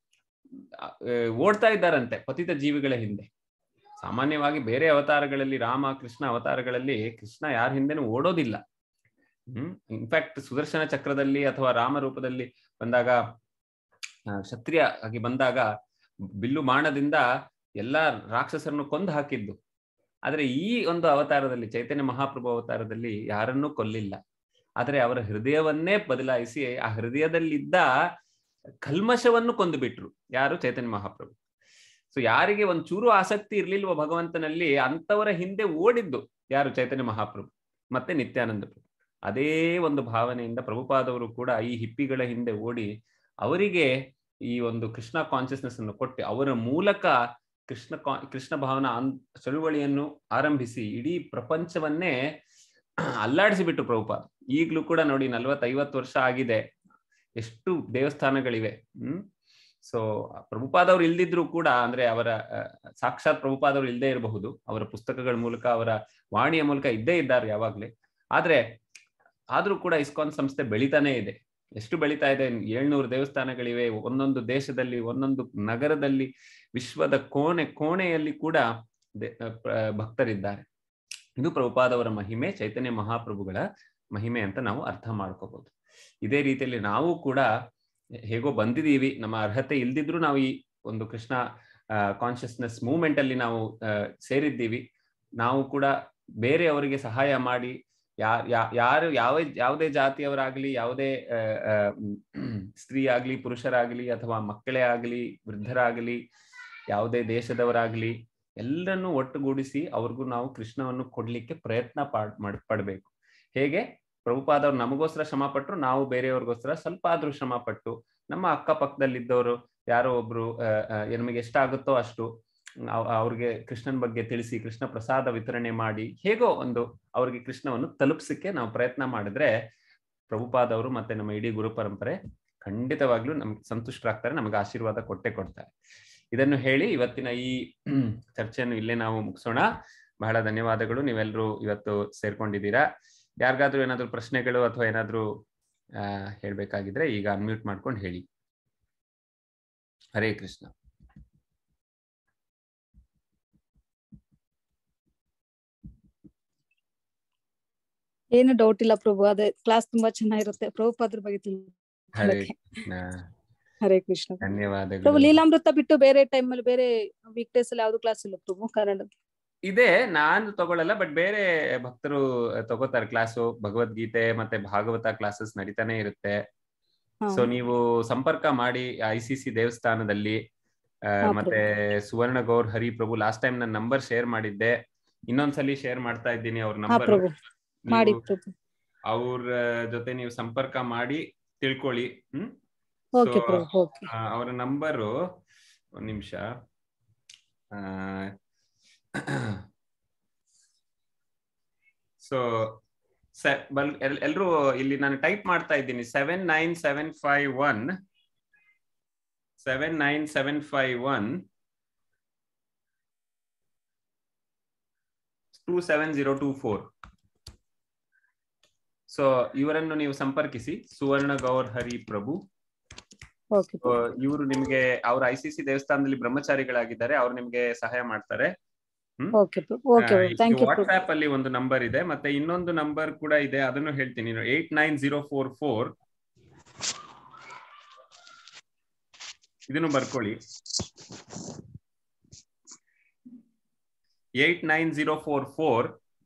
Speaker 1: ಓಡ್ತಾ ಇದ್ದಾರಂತೆ ಪತಿತ ಜೀವಿಗಳ ಹಿಂದೆ ಸಾಮಾನ್ಯವಾಗಿ ಬೇರೆ ಅವತಾರಗಳಲ್ಲಿ ರಾಮ ಕೃಷ್ಣ ಅವತಾರಗಳಲ್ಲಿ ಕೃಷ್ಣ ಯಾರ ಹಿಂದೆನೂ ಓಡೋದಿಲ್ಲ ಹ್ಮ್ ಇನ್ಫ್ಯಾಕ್ಟ್ ಸುದರ್ಶನ ಚಕ್ರದಲ್ಲಿ ಅಥವಾ ರಾಮ ರೂಪದಲ್ಲಿ ಬಂದಾಗ ಕ್ಷತ್ರಿಯ ಆಗಿ ಬಂದಾಗ ಬಿಲ್ಲು ಬಾಣದಿಂದ ಎಲ್ಲಾ ರಾಕ್ಷಸರನ್ನು ಕೊಂದು ಹಾಕಿದ್ದು ಆದ್ರೆ ಈ ಒಂದು ಅವತಾರದಲ್ಲಿ ಚೈತನ್ಯ ಮಹಾಪ್ರಭು ಅವತಾರದಲ್ಲಿ ಯಾರನ್ನೂ ಕೊಲ್ಲಿಲ್ಲ ಆದ್ರೆ ಅವರ ಹೃದಯವನ್ನೇ ಬದಲಾಯಿಸಿ ಆ ಹೃದಯದಲ್ಲಿದ್ದ ಕಲ್ಮಶವನ್ನು ಕೊಂದು ಬಿಟ್ರು ಯಾರು ಚೈತನ್ಯ ಮಹಾಪ್ರಭು ಸೊ ಯಾರಿಗೆ ಒಂದ್ ಚೂರು ಆಸಕ್ತಿ ಇರ್ಲಿಲ್ವ ಭಗವಂತನಲ್ಲಿ ಅಂತವರ ಹಿಂದೆ ಓಡಿದ್ದು ಯಾರು ಚೈತನ್ಯ ಮಹಾಪ್ರಭು ಮತ್ತೆ ನಿತ್ಯಾನಂದ ಪ್ರಭು ಅದೇ ಒಂದು ಭಾವನೆಯಿಂದ ಪ್ರಭುಪಾದವರು ಕೂಡ ಈ ಹಿಪ್ಪಿಗಳ ಹಿಂದೆ ಓಡಿ ಅವರಿಗೆ ಈ ಒಂದು ಕೃಷ್ಣ ಕಾನ್ಶಿಯಸ್ನೆಸ್ ಅನ್ನು ಕೊಟ್ಟು ಅವರ ಮೂಲಕ ಕೃಷ್ಣ ಕೃಷ್ಣ ಭಾವನಾ ಚಳುವಳಿಯನ್ನು ಆರಂಭಿಸಿ ಇಡೀ ಪ್ರಪಂಚವನ್ನೇ ಅಲ್ಲಾಡಿಸಿಬಿಟ್ರು ಪ್ರಭುಪಾದ ಈಗ್ಲೂ ಕೂಡ ನೋಡಿ ನಲ್ವತ್ತೈವತ್ತು ವರ್ಷ ಆಗಿದೆ ಎಷ್ಟು ದೇವಸ್ಥಾನಗಳಿವೆ ಹ್ಮ್ ಸೊ ಪ್ರಭುಪಾದವ್ರು ಇಲ್ದಿದ್ರು ಕೂಡ ಅಂದ್ರೆ ಅವರ ಆ, ಸಾಕ್ಷಾತ್ ಪ್ರಭುಪಾದವ್ರು ಇಲ್ಲದೆ ಇರಬಹುದು ಅವರ ಪುಸ್ತಕಗಳ ಮೂಲಕ ಅವರ ವಾಣಿಯ ಮೂಲಕ ಇದ್ದೇ ಇದ್ದಾರೆ ಯಾವಾಗ್ಲೇ ಆದ್ರೆ ಆದ್ರೂ ಕೂಡ ಇಸ್ಕಾನ್ ಸಂಸ್ಥೆ ಬೆಳಿತಾನೆ ಇದೆ ಎಷ್ಟು ಬೆಳಿತಾ ಇದೆ ಏಳ್ನೂರು ದೇವಸ್ಥಾನಗಳಿವೆ ಒಂದೊಂದು ದೇಶದಲ್ಲಿ ಒಂದೊಂದು ನಗರದಲ್ಲಿ ವಿಶ್ವದ ಕೋಣೆ ಕೋಣೆಯಲ್ಲಿ ಕೂಡ ದೆ- ಆ, ಪ್ರ- ಭಕ್ತರಿದ್ದಾರೆ ಇದು ಪ್ರಭುಪಾದವರ ಮಹಿಮೆ ಚೈತನ್ಯ ಮಹಾಪ್ರಭುಗಳ ಮಹಿಮೆ ಅಂತ ನಾವು ಅರ್ಥ ಮಾಡ್ಕೋಬಹುದು ಇದೇ ರೀತಿಯಲ್ಲಿ ನಾವು ಕೂಡ ಹೇಗೋ ಬಂದಿದೀವಿ ನಮ್ಮ ಅರ್ಹತೆ ಇಲ್ದಿದ್ರು ನಾವು ಈ ಒಂದು ಕೃಷ್ಣ ಕಾನ್ಶಿಯಸ್ನೆಸ್ ಮೂವ್ಮೆಂಟ್ ಅಲ್ಲಿ ನಾವು ಆ, ಸೇರಿದ್ದೀವಿ ನಾವು ಕೂಡ ಬೇರೆಯವರಿಗೆ ಸಹಾಯ ಮಾಡಿ ಯಾರ್ ಯಾ- ಯಾರು ಯಾವ ಯಾವುದೇ ಜಾತಿಯವರಾಗ್ಲಿ ಯಾವುದೇ ಆ, ಆ, ಮ್, ಸ್ತ್ರೀ ಆಗ್ಲಿ ಪುರುಷರಾಗ್ಲಿ ಅಥವಾ ಮಕ್ಕಳೇ ಆಗ್ಲಿ ವೃದ್ಧರಾಗ್ಲಿ ಯಾವುದೇ ದೇಶದವರಾಗ್ಲಿ ಎಲ್ಲರನ್ನೂ ಒಟ್ಟುಗೂಡಿಸಿ ಅವ್ರಿಗೂ ನಾವು ಕೃಷ್ಣವನ್ನು ಕೊಡ್ಲಿಕ್ಕೆ ಪ್ರಯತ್ನ ಪಾಡ್ ಮಾಡ್- ಪಡ್ಬೇಕು ಹೇಗೆ ಪ್ರಭುಪಾದವ್ರು ನಮಗೋಸ್ಕರ ಶ್ರಮ ಪಟ್ರು ನಾವು ಬೇರೆಯವ್ರಿಗೋಸ್ಕರ ಸ್ವಲ್ಪ ಆದ್ರೂ ಶ್ರಮ ಪಟ್ಟು ನಮ್ಮ ಅಕ್ಕಪಕ್ಕದಲ್ಲಿದ್ದವರು ಯಾರೋ ಒಬ್ರು ಆ, ಆ, ನಮಗೆ ಎಷ್ಟಾಗುತ್ತೋ ಅಷ್ಟು ಅವ್- ಅವ್ರಿಗೆ ಕೃಷ್ಣನ್ ಬಗ್ಗೆ ತಿಳಿಸಿ ಕೃಷ್ಣ ಪ್ರಸಾದ ವಿತರಣೆ ಮಾಡಿ ಹೇಗೋ ಒಂದು ಅವ್ರಿಗೆ ಕೃಷ್ಣವನ್ನು ತಲುಪಿಸಕ್ಕೆ ನಾವು ಪ್ರಯತ್ನ ಮಾಡಿದ್ರೆ ಪ್ರಭುಪಾದವರು ಮತ್ತೆ ನಮ್ಮ ಇಡೀ ಗುರು ಪರಂಪರೆ ಖಂಡಿತವಾಗ್ಲೂ ನಮ್ಗೆ ಸಂತುಷ್ಟರಾಗ್ತಾರೆ ನಮಗೆ ಆಶೀರ್ವಾದ ಕೊಟ್ಟೆ ಕೊಡ್ತಾರೆ ಇದನ್ನು ಹೇಳಿ ಇವತ್ತಿನ ಈ ಚರ್ಚೆಯನ್ನು ಇಲ್ಲೇ ನಾವು ಮುಗಿಸೋಣ ಬಹಳ ಧನ್ಯವಾದಗಳು ನೀವೆಲ್ಲರೂ ಇವತ್ತು ಸೇರ್ಕೊಂಡಿದ್ದೀರಾ ಯಾರಿಗಾದ್ರೂ ಏನಾದ್ರು ಪ್ರಶ್ನೆಗಳು ಅಥವಾ ಏನಾದ್ರೂ ಆ ಹೇಳ್ಬೇಕಾಗಿದ್ರೆ ಈಗ ಅನ್ಮ್ಯೂಟ್ ಮಾಡ್ಕೊಂಡು ಹೇಳಿ ಹರೇ ಕೃಷ್ಣ
Speaker 3: ಏನು ಡೌಟ್ ಇಲ್ಲ ಪ್ರಭು ಅದೇ ಕ್ಲಾಸ್ ತುಂಬಾ ಚೆನ್ನಾಗಿರುತ್ತೆ ಪ್ರಭುಪಾದ್ರ ಬಗ್ಗೆ
Speaker 1: ಹರೇ
Speaker 3: ತಿಳ್ಕೊಳ್ಳೋಕೆ.
Speaker 1: ಕೃಷ್ಣ
Speaker 3: ಹರೇ ಕೃಷ್ಣ ಪ್ರಭು
Speaker 1: ಧನ್ಯವಾದಗಳು
Speaker 3: ಲೀಲಾಮೃತ ಬಿಟ್ಟು ಬೇರೆ ಟೈಮ್ ಅಲ್ಲಿ ಬೇರೆ ವೀಕ್ ಡೇಸ್ ಅಲ್ಲಿ ಯಾವ್ದು ಕ್ಲಾಸ್ ಇಲ್ಲ ಪ್ರಭು ಕನ್ನಡ
Speaker 1: ಇದೆ ನಾನು ತಗೊಳ್ಳಲ್ಲ ಬಟ್ ಬೇರೆ ಭಕ್ತರು ತಗೋತಾರೆ ಕ್ಲಾಸು ಭಗವದ್ಗೀತೆ ಮತ್ತೆ ಭಾಗವತ ಕ್ಲಾಸಸ್ ನಡೀತಾನೆ ಇರುತ್ತೆ
Speaker 3: ಹಾ.
Speaker 1: ಸೊ ನೀವು ಸಂಪರ್ಕ ಮಾಡಿ ಐ ಸಿ ಸಿ ದೇವಸ್ಥಾನದಲ್ಲಿ ಆ,
Speaker 3: ಹಾ,
Speaker 1: ಮತ್ತೆ ಸುವರ್ಣ ಗೌರ್ ಹರಿ ಪ್ರಭು ಲಾಸ್ಟ್ ಟೈಮ್ ನನ್ನ ನಂಬರ್ ಶೇರ್ ಮಾಡಿದ್ದೆ ಇನ್ನೊಂದ್ಸಲಿ ಶೇರ್ ಮಾಡ್ತಾ ಇದ್ದೀನಿ ಅವ್ರ
Speaker 3: ಹಾ
Speaker 1: ನಂಬರ್
Speaker 3: ಪ್ರಭು ಮಾಡಿ ಪ್ರಭು
Speaker 1: ಅವ್ರ ಜೊತೆ ನೀವು ಸಂಪರ್ಕ ಮಾಡಿ ತಿಳ್ಕೊಳ್ಳಿ hmm
Speaker 3: okay
Speaker 1: So,
Speaker 3: Prabhu okay
Speaker 1: ಆ, ಅವರ ನಂಬರು ಒಂದ್ ನಿಮಿಷ ಸೊ ಬಲ್ ಎಲ್ರು ಇಲ್ಲಿ ನಾನು ಟೈಪ್ ಮಾಡ್ತಾ ಇದ್ದೀನಿ seven nine seven five one seven nine seven five one two seven zero two four so ಇವರನ್ನು ನೀವು ಸಂಪರ್ಕಿಸಿ ಸುವರ್ಣ ಗೌರ್ ಹರಿ ಪ್ರಭು
Speaker 3: ಓಕೆ
Speaker 1: ಇವರು ನಿಮ್ಗೆ ಅವ್ರ ಐ ಸಿ ಸಿ ದೇವಸ್ಥಾನದಲ್ಲಿ ಬ್ರಹ್ಮಚಾರಿಗಳಾಗಿದ್ದಾರೆ ಅವ್ರು ನಿಮ್ಗೆ ಸಹಾಯ ಮಾಡ್ತಾರೆ
Speaker 3: okay Prabhu okay thank you Prabhu
Speaker 1: WhatsApp ಅಲ್ಲಿ ಒಂದು ನಂಬರ್ ಇದೆ ಮತ್ತೆ ಇನ್ನೊಂದು ನಂಬರ್ ಕೂಡ ಇದೆ ಅದನ್ನು ಹೇಳ್ತೀನಿ eight nine zero four four ಇದನ್ನು ಬರ್ಕೊಳ್ಳಿ eight nine zero four four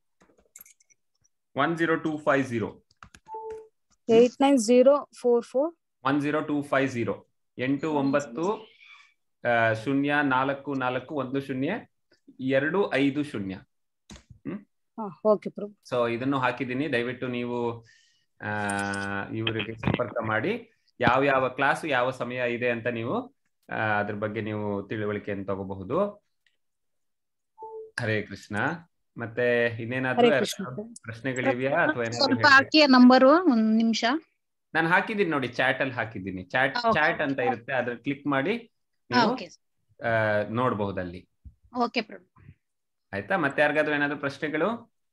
Speaker 1: one zero two five zero
Speaker 3: eight nine zero four four
Speaker 1: one zero two five zero ಎಂಟು ಒಂಬತ್ತು ಆ, ಶೂನ್ಯ ನಾಲ್ಕು ನಾಲ್ಕು ಒಂದು ಶೂನ್ಯ ಎರಡು ಐದು ಶೂನ್ಯ
Speaker 3: ಹಾ ಓಕೆ ಪ್ರಭು
Speaker 1: ಸೊ ಇದನ್ನು ಹಾಕಿದ್ದೀನಿ ದಯವಿಟ್ಟು ನೀವು ಆ ಇವರಿಗೆ ಸಂಪರ್ಕ ಮಾಡಿ ಯಾವ ಯಾವ ಕ್ಲಾಸ್ ಯಾವ ಸಮಯ ಇದೆ ಅಂತ ನೀವು ಆ, ಅದ್ರ ಬಗ್ಗೆ ನೀವು ತಿಳುವಳಿಕೆಯನ್ನು ತಗೋಬಹುದು ಹರೇ ಕೃಷ್ಣ ಮತ್ತೆ ಇನ್ನೇನಾದ್ರೂ
Speaker 3: ಹರೇ
Speaker 1: ಯಾರಾದ್ರೂ
Speaker 3: ಕೃಷ್ಣ ಪ್ರಭು.
Speaker 1: ಪ್ರಶ್ನೆಗಳಿವೆಯಾ ಅಥವಾ ಏನಾದ್ರು
Speaker 5: ಸ್ವಲ್ಪ
Speaker 1: ಹೇಳ್ಬೇಕಾ?
Speaker 5: ಹಾಕಿ ನಂಬರು ಒಂದ್ ನಿಮಿಷ
Speaker 1: ನಾನು ಹಾಕಿದ್ದೀನಿ ನೋಡಿ ಚಾಟ್ ಅಲ್ಲಿ ಹಾಕಿದ್ದೀನಿ ಚಾಟ್
Speaker 5: Okay.
Speaker 1: ಚಾಟ್ ಅಂತ ಇರುತ್ತೆ ಅದ್ರ ಕ್ಲಿಕ್ ಮಾಡಿ ನೀವು
Speaker 5: ಓಕೆ
Speaker 1: ಆ, ನೋಡ್ಬಹುದು ಅಲ್ಲಿ
Speaker 5: ಓಕೆ ಪ್ರಭು
Speaker 1: ಆಯ್ತಾ ಮತ್ತೆ ಯಾರಿಗಾದ್ರೂ ಏನಾದ್ರು ಪ್ರಶ್ನೆಗಳು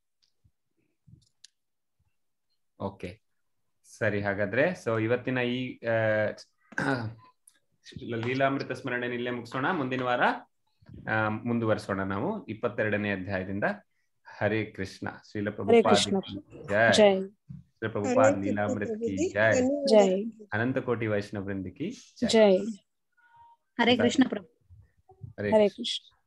Speaker 1: ಓಕೆ ಸರಿ ಹಾಗಾದ್ರೆ ಸೊ ಇವತ್ತಿನ ಈ ಆ, ಲೀಲಾಮೃತ ಸ್ಮರಣೆ ಇಲ್ಲೇ ಮುಗಿಸೋಣ ಮುಂದಿನ ವಾರ ಆ, ಮುಂದುವರಿಸೋಣ ನಾವು ಇಪ್ಪತ್ತೆರಡನೇ ಅಧ್ಯಾಯದಿಂದ ಹರೇ ಕೃಷ್ಣ ಶ್ರೀಲ
Speaker 3: ಹರೇ ಕೃಷ್ಣ
Speaker 1: ಪ್ರಭುಪಾದ ಜಯ
Speaker 3: ಜೈ
Speaker 1: ಶ್ರೀಲ ಪ್ರಭುಪಾದ ಲೀಲಾಮೃತ ಕಿ ಜಯ
Speaker 3: ಜೈ
Speaker 1: ಅನಂತ ಕೋಟಿ ವೈಷ್ಣವ ವೃಂದ ಕಿ ಜಯ
Speaker 3: ಜೈ
Speaker 5: ಹರೇ ಕೃಷ್ಣ ಪ್ರಭು
Speaker 1: ಹರೇ
Speaker 3: ಹರೇ
Speaker 1: ಕೃಷ್ಣ
Speaker 3: ಕೃಷ್ಣ